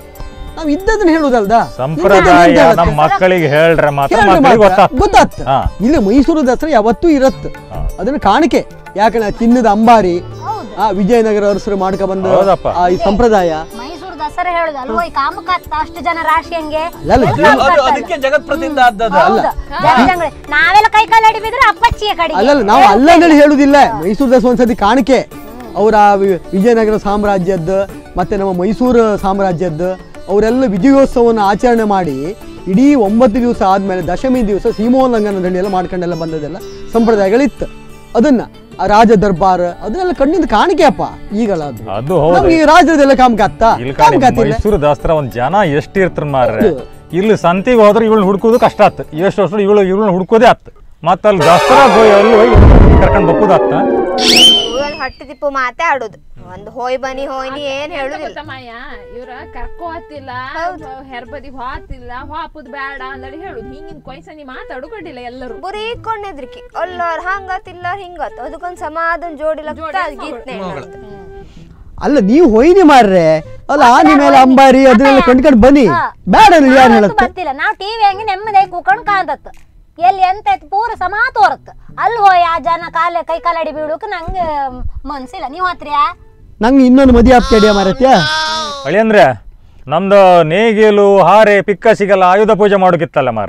ನಾವು ಇದ್ದದನ್ನ ಹೇಳುದಲ್ದ ಸಂಪ್ರದಾಯ ನಮ್ಮ ಮಕ್ಕಳಿಗೆ ಹೇಳ್ರೆ ಮಾತ್ರ ಮಕ್ಕಳಿಗೆ ಗೊತ್ತಾಗ್ತದೆ ಗೊತ್ತಾಗ್ತ ಹಾ. ಇಲ್ಲಿ ಮೈಸೂರು ದಸರಾ ಯಾವತ್ತೂ ಇರತ್ತೆ ಹಾ. ಅದನ್ನ ಕಾಣಿಕೆ ಯಾಕಂದ್ರೆ ಚಿನ್ನದ ಅಂಬಾರಿ ಆ ವಿಜಯನಗರ ಅರಸರು ಮಾಡ್ಕ ಬಂದ ಹೌದಪ್ಪ. ಆ ಈ ಸಂಪ್ರದಾಯ ಮೈಸೂರು ದಸರಾ ಹೇಳುದು ಅಲ್ವೋ ಈ ಕಾಮಕತ್ತ ಅಷ್ಟು ಜನ ರಾಶಿ ಹಂಗೆ ಅಲ್ಲ, ಎಲ್ಲ ಅದು- ಕಾಮಕತ್ತ ಅದಕ್ಕೆ ಜಗತ್ ಪ್ರಸಿದ್ಧ ಆದದ ಹೌದು. ಜನಜಂಗಳಿ. ನಾವೆಲ್ಲ ಕೈ ಕಾಲು ಅಡಿಬಿದ್ರೆ ಅಪ್ಪಚ್ಚಿಯ ಕಡೆಗೆ ಅಲ್ಲಲ್ಲ ನಾವು ಅಲ್ಲಂದೇಳಿ ಹೇಳುದಿಲ್ಲ ಮೈಸೂರು ದಸರಾ ಒಂದ್ಸತಿ ಕಾಣಿಕೆ ಅವರ ವಿಜಯನಗರ ಸಾಮ್ರಾಜ್ಯದ್ದು ಮತ್ತೆ ನಮ್ಮ ಮೈಸೂರು ಸಾಮ್ರಾಜ್ಯದ್ದು ಅವರೆಲ್ಲ ವಿಜಯೋತ್ಸವವನ್ನು ಆಚರಣೆ ಮಾಡಿ ಇಡೀ ಒಂಬತ್ತು ದಿವಸ ಆದ್ಮೇಲೆ ದಶಮಿ ದಿವಸ ಸೀಮೋಲ್ಲಂಘನ ದಂಡಿ ಎಲ್ಲ ಮಾಡ್ಕೊಂಡೆಲ್ಲ ಬಂದದೆಲ್ಲ ಸಂಪ್ರದಾಯಗಳಿತ್ತು ಅದನ್ನ ಆ ರಾಜ ದರ್ಬಾರ್ ಅದನ್ನೆಲ್ಲ ಕಣ್ಣಿಂದ ಕಾಣಿಕೆ ಅಪ್ಪ ಈಗಲ್ಲ ಅದು ಅದು ಹೌದು ನಮ್ಗೆ ಈ ರಾಜ್ಯದೆಲ್ಲ ಕಾಮಕಾತ್ತ ಇಲ್ಲಿ ಕಾಣಿ ಕಾಮಕಾತಿಲ್ಲ ಮೈಸೂರು ದಸರಾ ಒಂದ್ ಜನ ಎಷ್ಟ್ ಇರ್ತಾರ ಮಾರ್ರೆ ಹೌದು. ಇಲ್ಲಿ ಸಂತಿಗೆ ಹೋದ್ರೆ ಇವಳು ಹುಡ್ಕೋದು ಕಷ್ಟ ಆತ್ ಎಷ್ಟು ವರ್ಷ ಇವಳು ಇವಳನ್ನ ಹುಡ್ಕೋದೇ ಆತ್ ಮತ್ತ ಅಲ್ಲಿ ದಸರಾ ಹೋಗಿ ಅಲ್ಲಿ ಹೋಗಿ ಕರ್ಕೊಂಡ್ ಬಪ್ಪುದು ಆತ ಊರಲ್ಲಿ ಹೊಟ್ಟೆ ತಿಪ್ಪು ಮಾತೇ ಆಡೋದು ಒಂದು ಹೋಯ್ ಬನ್ನಿ ಹೋಯ್ನಿ ಏನ್ ಹೇಳುದಿಲ್ಲ ಗೊತ್ತಮ್ಮಯ್ಯ ಇವ್ರ ಕರ್ಕೋ ಹತ್ತಿಲ್ಲ ಹೆರ್ಬದಿ ಹಾತಿಲ್ಲ ಹಾಪುದ್ ಬೇಡ ಅಂದಳಿ ಹೇಳುದು ಹಿಂಗಿನ ಕೊಯ್ಸನಿ ಮಾತಾಡು ಕಡ್ಡಿಲ್ಲ ಎಲ್ಲರೂ ಬರೀ ಕೊಂಡೆದ್ರಿಕಿ ಅಲ್ಲೋರ್ ಹಂಗತ್ ಇಲ್ಲೋರ್ ಹಿಂಗತ್ ಅದಕ್ಕೊಂದ್ ಸಮಾಧಾನ ಜೋಡಿಲ್ಲ ಗೀತ್ನೆ ಅಲ್ಲ ನೀವು ಹೊಯ್ನಿ ಮಾರ್ರೆ ಅಲ್ಲ ಆನೆ ಮೇಲೆ ಅಂಬಾರಿ ಅದನ್ನೆಲ್ಲ ಕಂಡ್ಕೊಂಡು ಬನ್ನಿ ಬೇಡ ಯಾರು ನಾವಂತೂ ಹೇಳತ್ತೆ ಬರ್ತಿಲ್ಲ ನಾವು ಟಿವಿ ಹಂಗೆ ನೆಮ್ಮದಿ ಕೂಕೊಂಡು ಕಾಂತತ್ ಎಲ್ಲಿ ಎಂತ ಐತ್ ಪೂರ ಸಮಾ ತೋರತ್ ಅಲ್ಲಿ ಹೋಯ್ ಆ ಜನ ಕಾಲ ಕೈ ಕಾಲ ಅಡಿ ಬೀಳೋಕ್ ನಂಗೆ ಮನ್ಸಿಲ್ಲ ನೀವ್ ಹತ್ರಿಯಾ ನಂಗೆ ಇನ್ನೊಂದು ಮದುವೆ ಆಗ್ತೇಡಿಯ ಮಾರತ್ಯ ಅಳಿ ಅಂದ್ರೆ ನಮ್ದು ನೇಗಿಲು ಹಾರೆ ಪಿಕ್ಕ ಸಿಗಲ್ಲ ಆಯುಧ ಪೂಜೆ ಮಾಡೋಕಿತ್ತಲ್ಲ ಮಾರ್ರೆ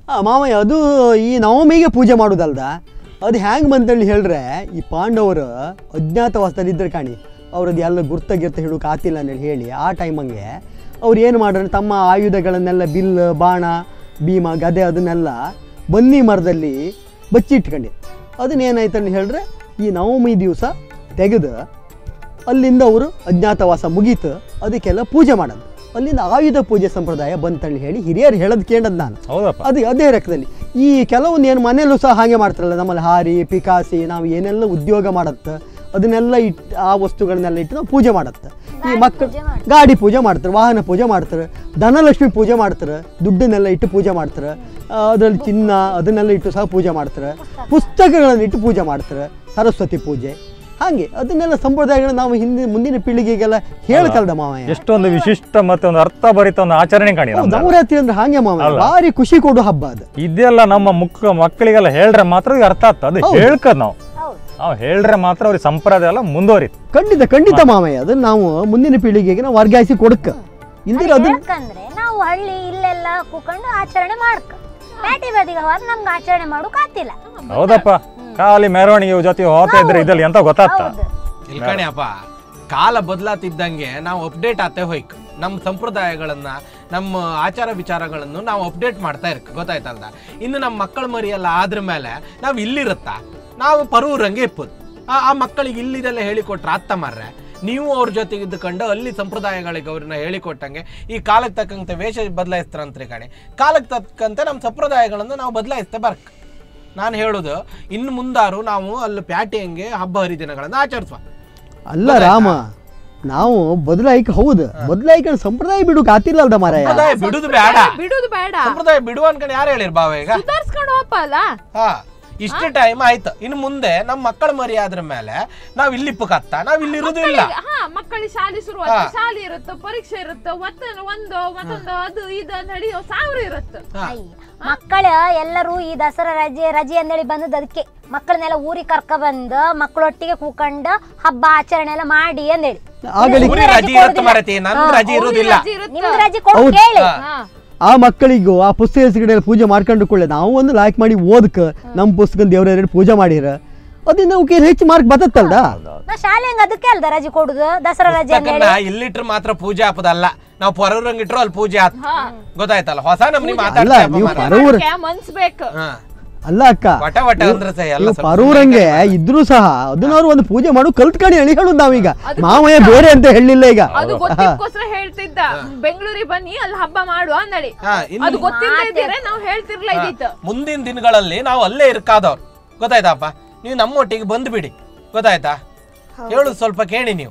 ಆ, ಮಾವಯ್ಯ ಅದು ಈ ನವಮಿಗೆ ಪೂಜೆ ಮಾಡೋದಲ್ದ ಅದು ಹ್ಯಾಂಗ್ ಬಂತೇಳಿ ಹೇಳ್ರೆ ಈ ಪಾಂಡವರು ಅಜ್ಞಾತವಾಸದಲ್ಲಿ ಇದ್ರೆ ಕಾಣಿ ಅವ್ರದ್ದು ಎಲ್ಲ ಗುರ್ತ ಗಿರ್ತ ಹಿಡೋಕೆ ಆತಿಲ್ಲ ಅಂತೇಳಿ ಹೇಳಿ ಆ ಟೈಮಂಗೆ ಅವ್ರು ಏನು ಮಾಡ್ರೆ ತಮ್ಮ ಆಯುಧಗಳನ್ನೆಲ್ಲ ಬಿಲ್ ಬಾಣ ಭೀಮ ಗದೆ ಅದನ್ನೆಲ್ಲ ಬನ್ನಿ ಮರದಲ್ಲಿ ಬಚ್ಚಿಟ್ಕೊಂಡು ಅದನ್ನೇನಾಯ್ತು ಅಂತ ಹೇಳಿದ್ರೆ ಈ ನವಮಿ ದಿವಸ ತೆಗೆದು ಅಲ್ಲಿಂದ ಅವರು ಅಜ್ಞಾತವಾಸ ಮುಗೀತು ಅದಕ್ಕೆಲ್ಲ ಪೂಜೆ ಮಾಡೋದು ಅಲ್ಲಿಂದ ಆಯುಧ ಪೂಜೆ ಸಂಪ್ರದಾಯ ಬಂತಂದು ಹೇಳಿ ಹಿರಿಯರು ಹೇಳೋದು ಕೇಳದ್ ನಾನು ಹೌದಪ್ಪ ಅದು ಅದೇ ಲೆಕ್ಕದಲ್ಲಿ ಈ ಕೆಲವೊಂದು ಏನು ಮನೆಯಲ್ಲೂ ಸಹ ಹಾಗೆ ಮಾಡ್ತಾರಲ್ಲ ನಮ್ಮಲ್ಲಿ ಹಾರಿ ಪಿಕಾಸಿ ನಾವು ಏನೆಲ್ಲ ಉದ್ಯೋಗ ಮಾಡತ್ತೆ ಅದನ್ನೆಲ್ಲ ಇಟ್ಟು ಆ ವಸ್ತುಗಳನ್ನೆಲ್ಲ ಇಟ್ಟು ನಾವು ಪೂಜೆ ಮಾಡತ್ತೆ ಈ ಮಕ್ಕಳು ಗಾಡಿ ಪೂಜೆ ಮಾಡ್ತಾರೆ ವಾಹನ ಪೂಜೆ ಮಾಡ್ತಾರೆ ಧನಲಕ್ಷ್ಮಿ ಪೂಜೆ ಮಾಡ್ತಾರೆ ದುಡ್ಡನ್ನೆಲ್ಲ ಇಟ್ಟು ಪೂಜೆ ಮಾಡ್ತಾರೆ ಅದರಲ್ಲಿ ಚಿನ್ನ ಅದನ್ನೆಲ್ಲ ಇಟ್ಟು ಸಹ ಪೂಜೆ ಮಾಡ್ತಾರೆ ಪುಸ್ತಕಗಳನ್ನು ಇಟ್ಟು ಪೂಜೆ ಮಾಡ್ತಾರೆ ಸರಸ್ವತಿ ಪೂಜೆ ಹಾಗೆ ಅದನ್ನೆಲ್ಲ ಸಂಪ್ರದಾಯಗಳು ನಾವು ಹಿಂದೆ ಮುಂದಿನ ಪೀಳಿಗೆಗೆಲ್ಲ ಹೇಳ್ಕಲ್ದ ಮಾವಯ್ಯ ಎಷ್ಟೊಂದು ವಿಶಿಷ್ಟ ಮತ್ತೆ ಒಂದು ಅರ್ಥಭರಿತ ಒಂದು ಆಚರಣೆ ಕಾಣಿ ಹೌದು, ನಮ್ದು. ನವರಾತ್ರಿ ಅಂದ್ರೆ ಹಾಗೆ ಮಾವಯ್ಯ ಅಲ್ಲ. ಭಾರಿ ಖುಷಿ ಕೊಡೋ ಹಬ್ಬ ಅದು ಇದೆಲ್ಲ ನಮ್ಮ ಮುಕ್ಕ ಮಕ್ಕಳಿಗೆಲ್ಲ ಹೇಳ್ರೆ ಮಾತ್ರ ಇದು ಅರ್ಥ ಆಗ್ತದೆ ಅದು ಹೌದು. ಹೇಳ್ಕದ್ ನಾವು ಹೌದು ನಾವು ಹೇಳ್ರೆ ಮಾತ್ರ ಅವ್ರಿಗೆ ಸಂಪ್ರದಾಯ ಎಲ್ಲ ಮುಂದುವರಿತು ಖಂಡಿತ ಖಂಡಿತ ಮಾಮಯ್ಯ ಅದನ್ನ ನಾವು ಮುಂದಿನ ಪೀಳಿಗೆಗೆ ನಾವು ವರ್ಗಾಯಿಸಿ ಕೊಡಕ್ಕ ಇಲ್ದಿರ ಅದನ್ನ ಯಾಕಂದ್ರೆ ನಾವು ಹಳ್ಳಿ ಇಲ್ಲೆಲ್ಲ ಕೂಕೊಂಡು ಆಚರಣೆ ಮಾಡ್ಕ ಪ್ಯಾಟಿ ಬದಿಗೆ ಹೋದ್ರೆ ನಮ್ಗೆ ಆಚರಣೆ ಮಾಡೋಕ್ ಆತಿಲ್ಲ ಹೌದಪ್ಪ ಖಾಲಿ ಮೆರವಣಿಗೆ ಜೊತೆ ಹೋಗ್ತಾ ಇದ್ರೆ ಇದ್ರಲ್ಲಿ ಎಂತ ಗೊತ್ತಾಗ್ತ ಹೌದು ಇಲ್ಕಣಿ ಅಪ್ಪ ಕಾಲ ಬದಲಾತಿದ್ದಂಗೆ ನಾವು ಅಪ್ಡೇಟ್ ಆತೆ ಹೋಯ್ಕ್ ನಮ್ಮ ಸಂಪ್ರದಾಯಗಳನ್ನ ನಮ್ಮ ಆಚಾರ ವಿಚಾರಗಳನ್ನು ನಾವು ಅಪ್ಡೇಟ್ ಮಾಡ್ತಾ ಇರ್ಕ ಗೊತ್ತಾಯ್ತಲ್ದ ಇನ್ನು ನಮ್ಮ ಮಕ್ಕಳ ಮರಿ ಎಲ್ಲ ಆದ್ರ ಮೇಲೆ ನಾವು ಇಲ್ಲಿರುತ್ತ ನಾವು ಪರೂರಂಗೆ ಇಪ್ಪದು ಆ ಆ ಮಕ್ಕಳಿಗೆ ಇಲ್ಲಿದೆಲ್ಲ ಹೇಳಿಕೊಟ್ರೆ ಅತ್ತ ಮಾರ್ರೆ ನೀವು ಅವ್ರ ಜೊತೆಗೆ ಇದ್ದುಕೊಂಡು ಅಲ್ಲಿ ಸಂಪ್ರದಾಯಗಳಿಗೆ ಅವ್ರನ್ನ ಹೇಳಿಕೊಟ್ಟಂಗೆ ಈ ಕಾಲಕ್ಕೆ ತಕ್ಕಂತೆ ವೇಷ ಬದಲಾಯಿಸ್ತಾರಂತ್ರಿ ಕಣೆ ಕಾಲಕ್ಕೆ ತಕ್ಕಂತೆ ನಮ್ಮ ಸಂಪ್ರದಾಯಗಳನ್ನು ನಾವು ಬದಲಾಯಿಸ್ತಾ ಬರ್ಕ್ ನಾನು ಹೇಳೋದು ಇನ್ನು ಮುಂದಾರು ನಾವು ಅಲ್ಲಿ ಪ್ಯಾಟೆಯಂಗೆ ಹಬ್ಬ ಹರಿದಿನಗಳನ್ನು ಆಚರಿಸುವ ಅಲ್ಲ ರಾಮ ನಾವು ಬದಲಾಯಿಕ ಹೌದು ಬದಲಾಯಿಕ ಸಂಪ್ರದಾಯ ಬಿಡುಕ್ ಆತಿಲ್ಲ ಅಲ್ದ ಮಾರಾಯ ಸಂಪ್ರದಾಯ ಬಿಡುದು ಬೇಡ ಬಿಡುದು ಬೇಡ ಸಂಪ್ರದಾಯ ಬಿಡುವ ಅನ್ಕೊಂಡು ಯಾರು ಹೇಳಿರ್ ಬಾವ ಈಗ ಸುಧಾರ್ಸ್ಕೊಂಡು ಹೋಪ ಅಲ್ಲ ಹಾ ಇಷ್ಟು ಟೈಮ್ ಆಯ್ತು ಇನ್ನು ಮುಂದೆ ನಮ್ಮ ಮಕ್ಕಳ ಮರಿ ಆದ್ರ ಮೇಲೆ ನಾವ್ ಇಲ್ಲಿ ಇಪ್ಪಕತ್ತ ನಾವ್ ಇಲ್ಲಿ ಇರುದು ಇಲ್ಲ ಮಕ್ಕಳಿಗೆ- ಹಾ ಮಕ್ಕಳಿಗೆ ಶಾಲೆ ಶುರು ಹಾ. ಶಾಲೆ ಇರುತ್ತೆ ಪರೀಕ್ಷೆ ಇರುತ್ತೆ ಮತ್ತೆ ಒಂದು ಮತ್ತೊಂದು ಅದು ಇದು ಅಂತ ಹೇಳಿ ಸಾವಿರ ಇರುತ್ತೆ ಹಾ. ಮಕ್ಕಳ ಎಲ್ಲರೂ ಈ ದಸರಾ ರಜೆ ರಜೆ ಅಂದೇಳಿ ಬಂದದ್ದು ಅದಕ್ಕೆ ಮಕ್ಕಳನ್ನೆಲ್ಲ ಊರಿಗೆ ಕರ್ಕ ಬಂದು ಮಕ್ಕಳೊಟ್ಟಿಗೆ ಕೂಕೊಂಡು ಹಬ್ಬ ಆಚರಣೆ ಎಲ್ಲ ಮಾಡಿ ಅಂದೇಳಿ ಆಗಲಿ ಊರಿಗೆ ರಜೆ ಇರುತ್ತೆ ಮರತಿ ನನ್ ರಜೆ ಇರುದಿಲ್ಲ ರಜೆ ಇರುತ್ತೆ ನಿಮ್ಗೆ ರಜೆ ಕೊಡು ಹೌದು. ಕೇಳಿ ಹಾ. ಹಾ ಆ ಮಕ್ಕಳಿಗೂ ಆ ಪುಸ್ತಕ ಸಿಗಡೆ ಪೂಜೆ ಮಾಡ್ಕೊಂಡು ಕೊಳ್ಳೆ ನಾವು ಒಂದು ಲೈಕ್ ಮಾಡಿ ಓದಕ್ ನಮ್ಮ ಪುಸ್ತಕ ದೇವ್ರ ಪೂಜೆ ಮಾಡಿರ ಅದನ್ನ ಅವಕ್ಕೆ ಹೆಚ್ಚು ಮಾರ್ಕ್ ಬರ್ತಲ್ದ ನಾ ಶಾಲೆ ಹಂಗ ಅದಕ್ಕೆ ಅಲ್ದ ರಜೆ ಕೊಡುದು ದಸರಾ ರಜೆ ಅಂದೇಳಿ ಪುಸ್ತಕನ್ನ ಇಲ್ಲಿಟ್ರು ಮಾತ್ರ ಪೂಜೆ ಹಾಪದಲ್ಲ ನಾವು ಪರರಂಗಿಟ್ರು ಅಲ್ಲಿ ಪೂಜೆ ಆತ್ ಗೊತ್ತಾಯ್ತಲ್ಲ ಹೊಸ ನಮ್ನಿ ಅಲ್ಲ ಮಾತಾಡ್ತಾ ನೀವು ಮಾರ್ರೆ. ಪರೂರ್ ಅದಕ್ಕೆ ಮನ್ಸ್ ಬೇಕು ಹಾ. ಅಲ್ಲ ಅಕ್ಕ ವಟ ವಟ ಅಂದ್ರೆ ಸಹ ಎಲ್ಲ ನೀವು ಸ್ವಲ್ಪ ಪರೂರಂಗೆ ಇದ್ರು ಸಹ ಅದನ್ನವ್ರು ಒಂದು ಪೂಜೆ ಮಾಡು ಕಲ್ತ್ಕೊಂಡು ಹೇಳಿ ಹೇಳುದು ನಾವೀಗ ಮಾವಯ್ಯ ಬೇರೆ ಅಂತ ಹೇಳಿಲ್ಲ ಈಗ ಅದು ಗೊತ್ತಿಗೋಸ್ಕರ ಹೇಳ್ತಿದ್ದ ಬೆಂಗಳೂರಿಗೆ ಬನ್ನಿ ಅಲ್ಲಿ ಹಬ್ಬ ಮಾಡುವ ಅಂದಳಿ ಹಾ, ಇನ್ನು ಅದು ಗೊತ್ತಿಲ್ಲ ಇದ್ದೀರೆ ನಾವು ಹೇಳ್ತಿರ್ಲ ಇದ್ದಿತ್ತು ಮುಂದಿನ ದಿನಗಳಲ್ಲಿ ನಾವು ಅಲ್ಲೇ ಇರ್ಕಾದವ್ರು ಗೊತ್ತಾಯ್ತಪ್ಪ ನೀವು ನಮ್ಮೊಟ್ಟಿಗೆ ಬಂದ್ಬಿಡಿ ಗೊತ್ತಾಯ್ತಾ ಹೇಳುದು ಸ್ವಲ್ಪ ಕೇಳಿ ನೀವು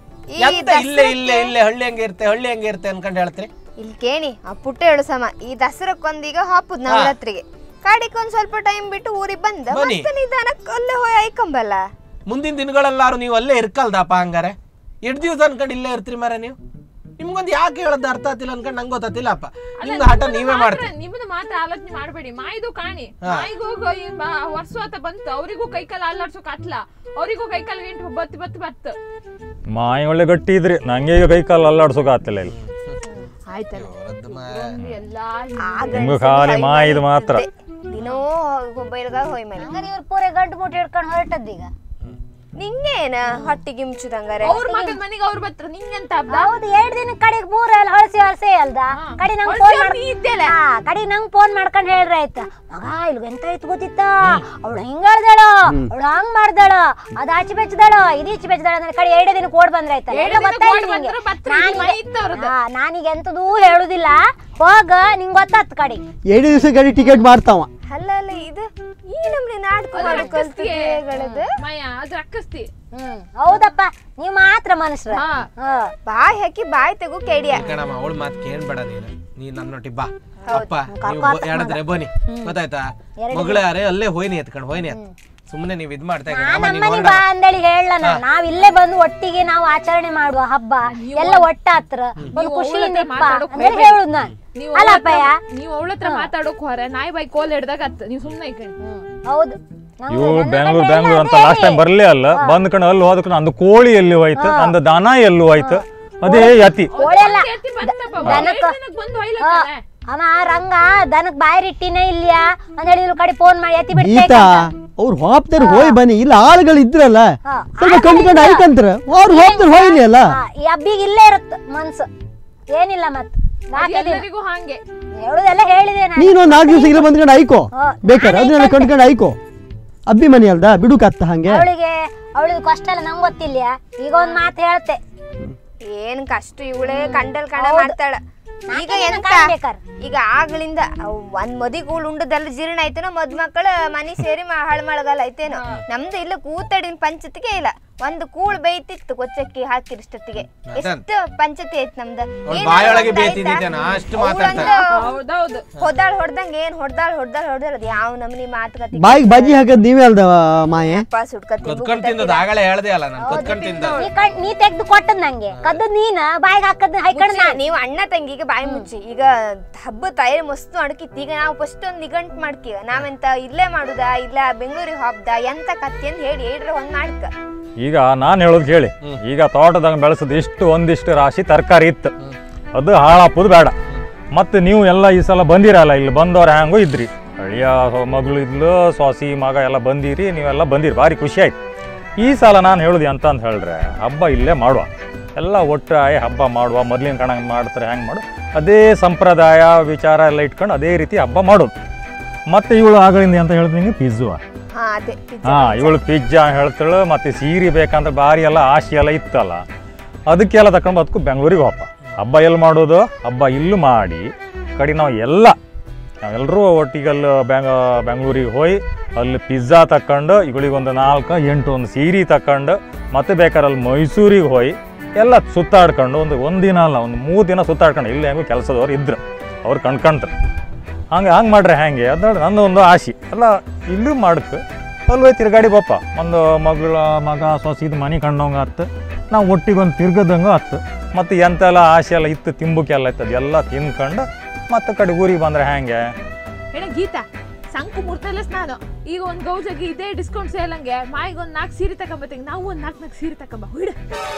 ಈ ಎಂತ ಇಲ್ಲೇ ಇಲ್ಲೇ ಇಲ್ಲೇ ಹಳ್ಳಿ ಹಂಗೆ ಇರ್ತೆ ಹಳ್ಳಿ ಹಂಗೆ ಇರ್ತೆ ಅನ್ಕೊಂಡು ಹೇಳ್ತೀರಿ ಇಲ್ಲಿ ಕೇಳಿ ಆ ಪುಟ್ಟ ಹೇಳು ಸಮ ಈ ದಸರಕ್ಕೊಂದೀಗ ಹಾಪುದ್ ನವರಾತ್ರಿಗೆ ಕಾಡಿಕೊಂದ್ ಸ್ವಲ್ಪ ಟೈಮ್ ಬಿಟ್ಟು ಊರಿಗೆ ಬಂದ ಬನ್ನಿ. ಮತ್ತೆ ನಿಧಾನಕ್ಕೆ ಅಲ್ಲೇ ಹೋಗಿ ಐಕೊಂಬಲ್ಲ ಮುಂದಿನ ದಿನಗಳೆಲ್ಲಾರು ನೀವು ಅಲ್ಲೇ ಇರ್ಕಲ್ದಪ್ಪ ಹಂಗಾರೆ ಎಷ್ಟು ದಿವಸ ಅನ್ಕೊಂಡು ಇಲ್ಲೇ ಇರ್ತೀರಿ ಮರ ನೀವು ನಿಮ್ಗೊಂದು ಯಾಕೆ ಹೇಳೋದು ಅರ್ಥ ಆಗ್ತಿಲ್ಲ ಅನ್ಕೊಂಡು ನಂಗೆ ಗೊತ್ತಾತಿಲ್ಲಪ್ಪ ನಿಮ್ದು ಹಠ ನೀವೇ ಮಾಡ್ತೀರಿ ನಿಮ್ಮದು ಮಾತ್ರ ಆಲೋಚನೆ ಮಾಡಬೇಡಿ ಮಾಯ್ದು ಕಾಣಿ ಮಾಯಿಗೂ ವರ್ಷ ಆತ ಬಂತು ಅವರಿಗೂ ಕೈಕಾಲ ಅಲ್ಲಾಡ್ಸೋಕ್ ಆತ್ಲ ಅವರಿಗೂ ಕೈಕಾಲ ಗಂಟು ಬತ್ತು ಬತ್ತು ಬತ್ತು ಮಾಯಿ ಒಳ್ಳೆ ಗಟ್ಟಿ ಇದ್ರಿ ನಂಗೆ ಈಗ ಕೈ ಕಾಲು ಅಲ್ಲಾಡ್ಸೋಕೆ ಆಗ್ತಿಲ್ಲ ಇಲ್ಲಿ ಆಯ್ತಲ್ಲ ಅವರದ್ದು ಮಾ- ಒಂದು ಎಲ್ಲಾ ನಿಮ್ಗೂ ಖಾಲಿ ಮಾಯಿದು ಮಾತ್ರ ದಿನೋ ಮೊಬೈಲ್ಗಾಗ ಹೋಯ್ ಮೇಲೆ ಹಂಗಾರೆ ಇವ್ರು ಪೂರೆ ಗಂಟು ಮುಟ್ಟಿ ಹಿಡ್ಕೊಂಡು ಹೊರಟದ್ದೀಗ ನಿಂಗೇನ ಹೊಟ್ಟಿಗೆ ಮಿಂಚುದಂಗಾರೆ ಅವ್ರ ಮಗನ ಮನೆಗೆ ಅವ್ರು ಬತ್ರ ನಿಂಗೆಂತ ಹಬ್ಬ ಹೌದು ಎರಡ್ ದಿನ ಕಡೆಗೆ ಮೂರ ಎಲ್ಲ ಹಳಸಿ ಹಳಸೆ ಅಲ್ದ ಕಡೆ ನಂಗೆ ಹೊಳ್ಸಿ ಫೋನ್ ಅವ್ರ್ ಮಾಡಿ ನೀ ಇದ್ದೆಲ್ಲ. ಕಡೆ ನಂಗೆ ಫೋನ್ ಮಾಡ್ಕೊಂಡು ಹೇಳ್ರ ಆಯ್ತ ಮಗ ಇಲ್ಗ ಎಂತ ಆಯ್ತು ಗೊತ್ತಿತ್ತ ಅವಳು ಹಿಂಗ ಹೇಳ್ದಾಳ ಅವಳು ಹಂಗ್ ಮಾಡ್ದಾಳ ಅದ್ ಆಚೆ ಬೆಚ್ಚದಾಳ ಇದು ಈಚೆ ಬೆಚ್ಚದಾಳ ಅಂದ್ರೆ ಕಡೆ ಎರಡೇ ದಿನ ಓಡ್ ಬಂದ್ರ ಆಯ್ತ ಎರಡೇ ದಿನಕ್ಕೆ ಓಡ್ ಬಂದ್ರೆ ಬತ್ರ, ಇದು ಮೈ ಇತ್ತು ಅವ್ರದ್ದು. ನಾನೀಗ ಎಂತದೂ ಹೇಳುದಿಲ್ಲ ಹೋಗ ನಿಂಗ್ ಗೊತ್ತಾತ್ ಕಡೆ ಎರಡು ದಿವಸ ಗಡಿ ಟಿಕೆಟ್ ಮಾಡ್ತಾವ ಅಲ್ಲ ಅಲ್ಲ ಇದು ಈ ನಮ್ನೆ ನಾಟಕ ಮಾಡು ಕಲ್ತಿಗಳದು ಮಯ ಅದು ಅಕ್ಕಸ್ತಿ ಹ್ಮ್ ಹೌದಪ್ಪ ನೀವ್ ಮಾತ್ರ ಮನುಷ್ಯರ ಹಾ ಹಾ ಬಾಯ್ ಹಾಕಿ ಬಾಯ್ ತೆಗು ಕೆಡಿಯ ಕಣಮ್ಮ ಅವಳ ಮಾತು ಕೇಳ್ಬೇಡ ನೀನು ನೀ ನನ್ನೊಟ್ಟಿಗೆ ಬಾ ಅಪ್ಪ ಕರ್ಕೊ ನೀವು ಆತ ಹೇಳಿದ್ರೆ ಬನ್ನಿ ಗೊತ್ತಾಯ್ತಾ ಮಗಳಾರೆ ಅಲ್ಲೇ ಹೋಯ್ನಿ ಎತ್ಕೊಂಡು ಹೋಯ್ನಿ ಎತ್ ಸುಮ್ಮನೆ ನೀವು ಇದ್ ಮಾಡ್ತಾ ಇದ್ದೀರಿ. ಅಮ್ಮ ನೀವು ನಮ್ಮನೆ ಹೊರಡ ಬಾ ಅಂದೇಳಿ ಹೇಳಣ ನಾವ್ ಇಲ್ಲೇ ಬಂದು ಒಟ್ಟಿಗೆ ನಾವು ಆಚರಣೆ ಮಾಡುವ ಹಬ್ಬ ಎಲ್ಲ ಒಟ್ಟಾತ್ರ ಒಂದು ನೀವು ಖುಷಿಯಿಂದ ಅವ್ಳತ್ರ ಇಪ್ಪ ಮಾತಾಡೋಕ್ ಅಂದ್ರೆ ಹೋಗ್ಬೇಡಿ. ಹೇಳುದು ನಾನು ನೀವು ಅಲ್ಲ ಅವ್ಳತ್ರ- ಅಪ್ಪಯ್ಯ ನೀವು ಅವಳ ಹತ್ರ ಮಾತಾಡೋಕ್ ಹೊರ ನಾಯಿ ಬಾಯಿ ಕೋಲ್ ಹಿಡ್ದಾಗ ಅತ್ತ ನೀವು ಸುಮ್ಮನೆ ಇಕ್ಕಣಿ ಹ್ಮ್, ಹೌದು ನಾವು ಇವು ನನ್ನ ಬೆಂಗಳೂರು ಕಡೆ ಬೆಂಗಳೂರು ಅಂತ ಎಲ್ಲ ಲಾಸ್ಟ್ ಟೈಮ್ ಬರ್ಲೇ ಅಲ್ಲ ಬಂದ್ಕೊಂಡು ಅಲ್ಲಿ ಹೋದಕ್ಕೆ ನಂದು ಕೋಳಿ ಎಲ್ಲಿ ಹೋಯ್ತು ನಂದು ದನ ಎಲ್ಲಿ ಹೋಯ್ತು ಅದೇ ಯತಿ ಕೋಳಿ ಅಲ್ಲ ಎತ್ತಿ ಬಂತಪ್ಪ, ದನಕ್ಕ- ಎರಡ್ ದಿನಕ್ ಬಂದು ಒಯ್ಲತ್ತಲ್ಲ. ಅವ ರಂಗ ದನಕ್ ಬಾಯಿ ಇಟ್ಟಿನೇ ಇಲ್ಯಾ ಅಂತ ಹೇಳಿದ್ರು ಕಡೆ ಫೋನ್ ಮಾಡಿ ಎತ್ತಿ ಗೀತಾ ಅವ್ರು ಹೋಗ್ತಾರೆ ಹೋಯ್ ಬನ್ನಿ ಇಲ್ಲ ಆಳುಗಳು ಇದ್ರಲ್ಲ ಹಾ. ಸ್ವಲ್ಪ ಕಂಡ್ಕೊಂಡು ಆಯ್ಕಂತ್ರ ಅವ್ರು ಹೋಗ್ತಾರೆ ಹೋಯ್ಲಿ ಅಲ್ಲ ಈ ಹಬ್ಬಿಗೆ ಇಲ್ಲೇ ಇರುತ್ತೆ ಮನ್ಸು ಏನಿಲ್ಲ ಮತ್ ನಾಲ್ಕೇ ದಿನ ಎಲ್ಲರಿಗೂ ಹಾಗೆ ಹೇಳುದೆಲ್ಲ ಹೇಳಿದೆ ನಾನು ನೀನು ಒಂದ್ ನಾಲ್ಕು ದಿವಸ ಇಲ್ಲ ಬಂದ್ಕೊಂಡು ಆಯ್ಕೋ ಹಾ. ಬೇಕಾರೆ ಅದನ್ನೆಲ್ಲ ಕಂಡ್ಕೊಂಡು ಆಯ್ಕೋ ಅಬ್ಬಿ ಮನೆ ಅಲ್ದ ಬಿಡುಕತ್ತ ಹಂಗೆ ಅವಳಿಗೆ ಅವಳಿಗೆ ಕಷ್ಟ ಎಲ್ಲ ನಂಗೆ ಗೊತ್ತಿಲ್ಲ ಈಗ ಒಂದ್ ಮಾತು ಹೇಳ್ತೆ ಏನ್ ಕಷ್ಟ ಇವಳೇ ಕಂಡಲ್ ಕಂಡ ಹೌದು. ಮಾಡ್ತಾಳ ಈಗ ನಾಲ್ಕೇ ದಿನ ಎಂತ ಕಾಯ್ಬೇಕಾರೆ. ಈಗ ಆಗ್ಲಿಂದ ಅವ್ ಒಂದ್ ಮದಿ ಕೂಳ್ ಉಂಡದೆಲ್ಲ ಜೀರ್ಣ ಆಯ್ತೇನೋ ಮದ್ ಮಕ್ಕಳ ಮನಿ ಸೇರಿ ಮ- ಹಾಳ್ ಮಳಗಲ್ಲ ಐತೇನೋ ನಮ್ದು ಇಲ್ಲ ಕೂತಡಿನ ಪಂಚತಿಗೆ ಇಲ್ಲ ಒಂದ್ ಕೂಳ್ ಬೇಯ್ತಿತ್ತು ಕೊಚ್ಚಕ್ಕಿ ಹಾಕಿರಿಷ್ಟೊತ್ತಿಗೆ ಎಷ್ಟು ಪಂಚತಿ ಐತ್ ನಮ್ದು ಅವ್ಳ್ ಏನ್ ಬಾಯೊಳಗೆ ಒಂದ್ ಬೇಯ್ತಿದ್ದಿದ್ದೇನ? ಆಯ್ತಾ? ಅಷ್ಟು ಅವ್ಳಂದು ಮಾತಾಡ್ತಾಳೆ. ಹೌದೌದು ಹೊದ್ದಾಳ್ ಹೊಡ್ದಂಗ ಏನ್ ಹೊಡ್ದಾಳ್ ಹೊಡ್ದಾಳ್ ಹೊಡ್ದಾಳ್ ಅದ್ ಯಾವ ನಮ್ನಿ ಮಾತುಕತೆ ಬಾಯಿಗೆ ಬಜ್ಜಿ ಹಾಕದ್ ನೀವೇ ಅಲ್ದ ಮಾಯೆ ಅಪ್ಪ ಸುಡ್ಕತಿ ಕುತ್ಕೊಂಡ್ ತಿಂದದ ಆಗಲೇ ಹೇಳ್ದೆ ಅಲ್ಲ ನಾನು ಕುತ್ಕೊಂಡ್ ತಿಂದ ನೀ ಕಣ್ ನೀ ತೆಗ್ದು ಕೊಟ್ಟದ್ ನಂಗೆ ಕದ್ದು ನೀನ ಬಾಯಿಗೆ ಹಾಕದ್ ಹೈಕಂಡ್ ಮುಚ್ಚಿ, ನೀವು ಅಣ್ಣ ತಂಗಿಗೆ ಬಾಯಿ ಮುಚ್ಚಿ ಈಗ ಹಬ್ಬ ತಯಾರಿ ಮಸ್ತು ಅಡ್ಕಿತ್ತು ಈಗ ನಾವು ಫಸ್ಟ್ ಒಂದು ನಿಗಂಟ್ ಮಾಡ್ಕೀಗ ನಾವೆಂತ ಇಲ್ಲೇ ಮಾಡುದಾ ಇಲ್ಲ ಬೆಂಗಳೂರಿಗೆ ಹೋಗ್ದಾ ಎಂತ ಕತ್ತಿ ಅಂತ ಹೇಳಿ ಹೇಳ್ರೆ ಒಂದ್ ಮಾಡ್ಕ ಈಗ ನಾನು ಹೇಳೋದು ಕೇಳಿ ಈಗ ತೋಟದಾಗ ಬೆಳೆಸೋದು ಇಷ್ಟು ಒಂದಿಷ್ಟು ರಾಶಿ ತರಕಾರಿ ಇತ್ತು ಅದು ಹಾಳಾಪೋದು ಬೇಡ ಮತ್ತು ನೀವು ಎಲ್ಲ ಈ ಸಲ ಬಂದಿರಲ್ಲ ಇಲ್ಲಿ ಬಂದವ್ರು ಹ್ಯಾಂಗೋ ಇದ್ರಿ ಹಳಿಯ ಮಗಳು ಇದ್ಲು ಸೊಸಿ ಮಗ ಎಲ್ಲ ಬಂದಿರಿ ನೀವೆಲ್ಲ ಬಂದಿರಿ ಭಾರಿ ಖುಷಿ ಆಯ್ತು ಈ ಸಲ ನಾನು ಹೇಳೋದು ಎಂತ ಅಂತ ಹೇಳಿದ್ರೆ ಹಬ್ಬ ಇಲ್ಲೇ ಮಾಡುವ ಎಲ್ಲ ಒಟ್ಟಾಗಿ ಹಬ್ಬ ಮಾಡುವ ಮೊದ್ಲಿನ ಕಣಂಗೆ ಮಾಡ್ತಾರೆ ಹೆಂಗೆ ಮಾಡು ಅದೇ ಸಂಪ್ರದಾಯ ವಿಚಾರ ಎಲ್ಲ ಇಟ್ಕೊಂಡು ಅದೇ ರೀತಿ ಹಬ್ಬ ಮಾಡೋದು ಮತ್ತು ಇವಳು ಆಗಳಿಂದ ಅಂತ ಹೇಳ್ತೀನಿ ಪಿಜ್ಜುವ ಹಾ ಅದೇ pizza. ಹಾ ಇವಳು ಪಿಜ್ಜಾ ಹೇಳ್ತಾಳು ಮತ್ತೆ ಸೀರೆ ಬೇಕಂದ್ರೆ ಭಾರಿ ಎಲ್ಲ ಆಶೆ ಎಲ್ಲ ಇತ್ತಲ್ಲ ಅದಕ್ಕೆಲ್ಲ ತಕೊಂಡು ಬದುಕು ಬೆಂಗಳೂರಿಗೆ ಹೋಪ ಹಬ್ಬ ಎಲ್ಲಿ ಮಾಡೋದು ಹಬ್ಬ ಇಲ್ಲೂ ಮಾಡಿ ಕಡೆ ನಾವು ಎಲ್ಲ ನಾವೆಲ್ಲರೂ ಒಟ್ಟಿಗೆ ಅಲ್ಲಿ ಬೆಂಗ ಬೆಂಗಳೂರಿಗೆ ಹೋಗಿ ಅಲ್ಲಿ ಪಿಜ್ಜಾ ತಕೊಂಡು ಇವಳಿಗೊಂದು ನಾಲ್ಕು ಎಂಟು ಒಂದು ಸೀರೆ ತಕೊಂಡು ಮತ್ತೆ ಬೇಕಾದ್ರೆ ಅಲ್ಲಿ ಮೈಸೂರಿಗೆ ಹೋಗಿ ಎಲ್ಲ ಸುತ್ತಾಡ್ಕೊಂಡು ಒಂದು ಒಂದಿನ ಅಲ್ಲ ಒಂದು ಮೂರು ದಿನ ಸುತ್ತಾಡ್ಕೊಂಡು ಇಲ್ಲಿ ಹೆಂಗೋ ಕೆಲಸದವ್ರು ಇದ್ರು ಅವ್ರು ಕಂಡ್ಕೊಂಡ್ರು ಹಂಗೆ ಹಂಗೆ ಮಾಡ್ರೆ ಹೆಂಗೆ ಅದು ನನ್ನ ಒಂದು ಆಸೆ ಅಲ್ಲ ಇಲ್ಲೂ ಮಾಡಕ್ಕೆ ಅಲ್ವೇ ತಿರ್ಗಾಡಿ ಬಪ್ಪ ಒಂದು ಮಗಳ ಮಗ ಸೊಸಿದ ಮನೆ ಕಂಡವಂಗೆ ಆತು ನಾವು ಒಟ್ಟಿಗೆ ಒಂದು ತಿರ್ಗದಂಗೆ ಆತು ಮತ್ತು ಎಂತೆಲ್ಲ ಆಸೆ ಎಲ್ಲ ಇತ್ತು ತಿಂಬಕ್ಕೆಲ್ಲ ಇತ್ತು ಅದೆಲ್ಲ ತಿನ್ಕೊಂಡು ಮತ್ತೆ ಕಡೆ ಊರಿಗೆ ಬಂದ್ರೆ ಹೆಂಗೆ ಏನ ಗೀತಾ ಸಂಕು ಮುರ್ತಲ್ಲ ನಾನು ಈಗ ಒಂದ್ ಗೌಜಾಗಿ ಇದೇ ಡಿಸ್ಕೌಂಟ್ ಸೇಲಂಗೆ ಮಾಯಿಗೆ ಒಂದ್ ನಾಲ್ಕು ಸೀರೆ ತಕೊಂಬತ್ತೀನಿ ನಾವು ಒಂದ್ ನಾಲ್ಕು ನಾಲ್ಕು ಸೀರೆ ತಕೊಂಬ ಹುಯ್ಡ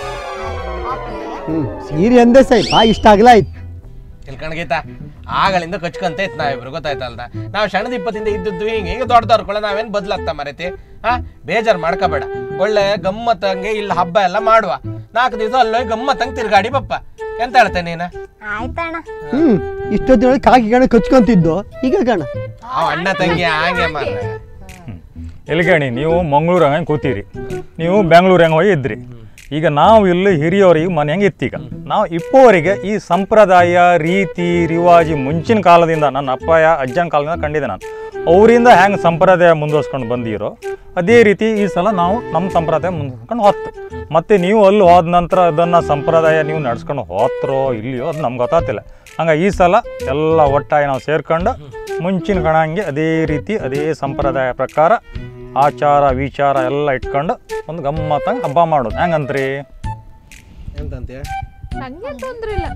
ಹ್ಮ್ ಸೀರೆ ಅಂದೇ ಸೈ ಬಾ ಇಷ್ಟ ಆಗಲ್ಲ ಆಯ್ತು ತಿಳ್ಕೊಂಡ್ ಗೀತಾ ಆಗಳಿಂದ ಕಚ್ಕೊಂತ ಇತ್ತು ನಾವಿಬ್ರು ಗೊತ್ತಾಯ್ತಲ್ದ ನಾವು ಸಣ್ಣದ ಇಪ್ಪತ್ತಿಂದ ಇದ್ದದ್ದು ಹಿಂಗೆ ಈಗ ದೊಡ್ಡದವ್ರ ನಾವೇನ್ ಬದ್ಲಾಗ್ತಾ ಮರೈತಿ ಹಾ ಬೇಜಾರ್ ಮಾಡ್ಕೋಬೇಡ ಒಳ್ಳೆ ಗಮ್ಮತ್ತಂಗೆ ಇಲ್ಲಿ ಹಬ್ಬ ಎಲ್ಲ ಮಾಡುವ ನಾಲ್ಕು ದಿವಸ ಅಲ್ಲೋಗಿ ಗಮ್ಮತ್ತಂಗೆ ತಿರ್ಗಾಡಿ ಬಪ್ಪ ಎಂತ ಹೇಳ್ತೇನೆ ನೀನು ಆಯ್ತಣ್ಣ ಹ್ಮ್ ಇಷ್ಟೊತ್ತಿನೊಳಗೆ ಕಾಕಿ ಕಣ ಕಚ್ಕೊಂತಿದ್ದು ಈಗ ಕಣ ಅವ ಅಣ್ಣ ತಂಗಿ ಹಂಗೆ ಮಾರ್ರೆ ಎಲ್ಗೇಣಿ ನೀವು ಮಂಗಳೂರು ಹಂಗೆ ಕೂತೀರಿ ನೀವು ಬೆಂಗಳೂರು ಹೆಂಗೆ ಹೋಗಿ ಇದ್ರಿ ಈಗ ನಾವು ಇಲ್ಲಿ ಹಿರಿಯವರಿಗೆ ಮನೆ ಹೆಂಗೆ ಇತ್ತೀಗ ನಾವು ಇಪ್ಪೋವರೆಗೆ ಈ ಸಂಪ್ರದಾಯ ರೀತಿ ರಿವಾಜಿ ಮುಂಚಿನ ಕಾಲದಿಂದ ನನ್ನ ಅಪ್ಪಯ್ಯ ಅಜ್ಜನ ಕಾಲದಿಂದ ಕಂಡಿದ್ದೆ ನಾನು ಅವರಿಂದ ಹೆಂಗೆ ಸಂಪ್ರದಾಯ ಮುಂದುವರ್ಸ್ಕೊಂಡು ಬಂದಿರೋ ಅದೇ ರೀತಿ ಈ ಸಲ ನಾವು ನಮ್ಮ ಸಂಪ್ರದಾಯ ಮುಂದುವರ್ಸ್ಕೊಂಡು ಹೋತ್ತು ಮತ್ತು ನೀವು ಅಲ್ಲಿ ಹೋದ ನಂತರ ಅದನ್ನು ಸಂಪ್ರದಾಯ ನೀವು ನಡ್ಸ್ಕೊಂಡು ಹೋತ್ರೋ ಇಲ್ಲಿಯೋ ಅದು ನಮ್ಗೆ ಗೊತ್ತಾಗ್ತಿಲ್ಲ ಹಂಗೆ ಈ ಸಲ ಎಲ್ಲ ಒಟ್ಟಾಗಿ ನಾವು ಸೇರ್ಕೊಂಡು ಮುಂಚಿನ ಕಣಂಗೆ ಅದೇ ರೀತಿ ಅದೇ ಸಂಪ್ರದಾಯ ಪ್ರಕಾರ ಆಚಾರ ವಿಚಾರ ಎಲ್ಲ ಇಟ್ಕೊಂಡು ಒಂದು ಗಮ್ಮತ್ತಂಗೆ ಹಬ್ಬ ಮಾಡೋದು ಹೆಂಗಂತ್ರಿ ಎಂತಂತೀಯ ನಂಗೆ ತೊಂದ್ರೆ ಇಲ್ಲ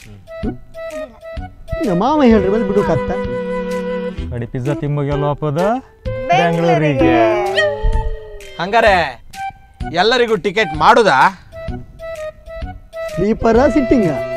ಈಗ ಮಾವ ಹೇಳ್ರಿ ಬಂದು ಬಿಡುಕತ್ತ ಕಡಿ ಪಿಜ್ಜಾ ತಿಂಬಗೆಲ್ಲ ಹಾಕೋದ ಬೆಂಗಳೂರಿಗೆ ಹಂಗಾರೆ ಎಲ್ಲರಿಗೂ ಟಿಕೆಟ್ ಮಾಡುದಾ ಸ್ಲೀಪರ ಸಿಟ್ಟಿಂಗ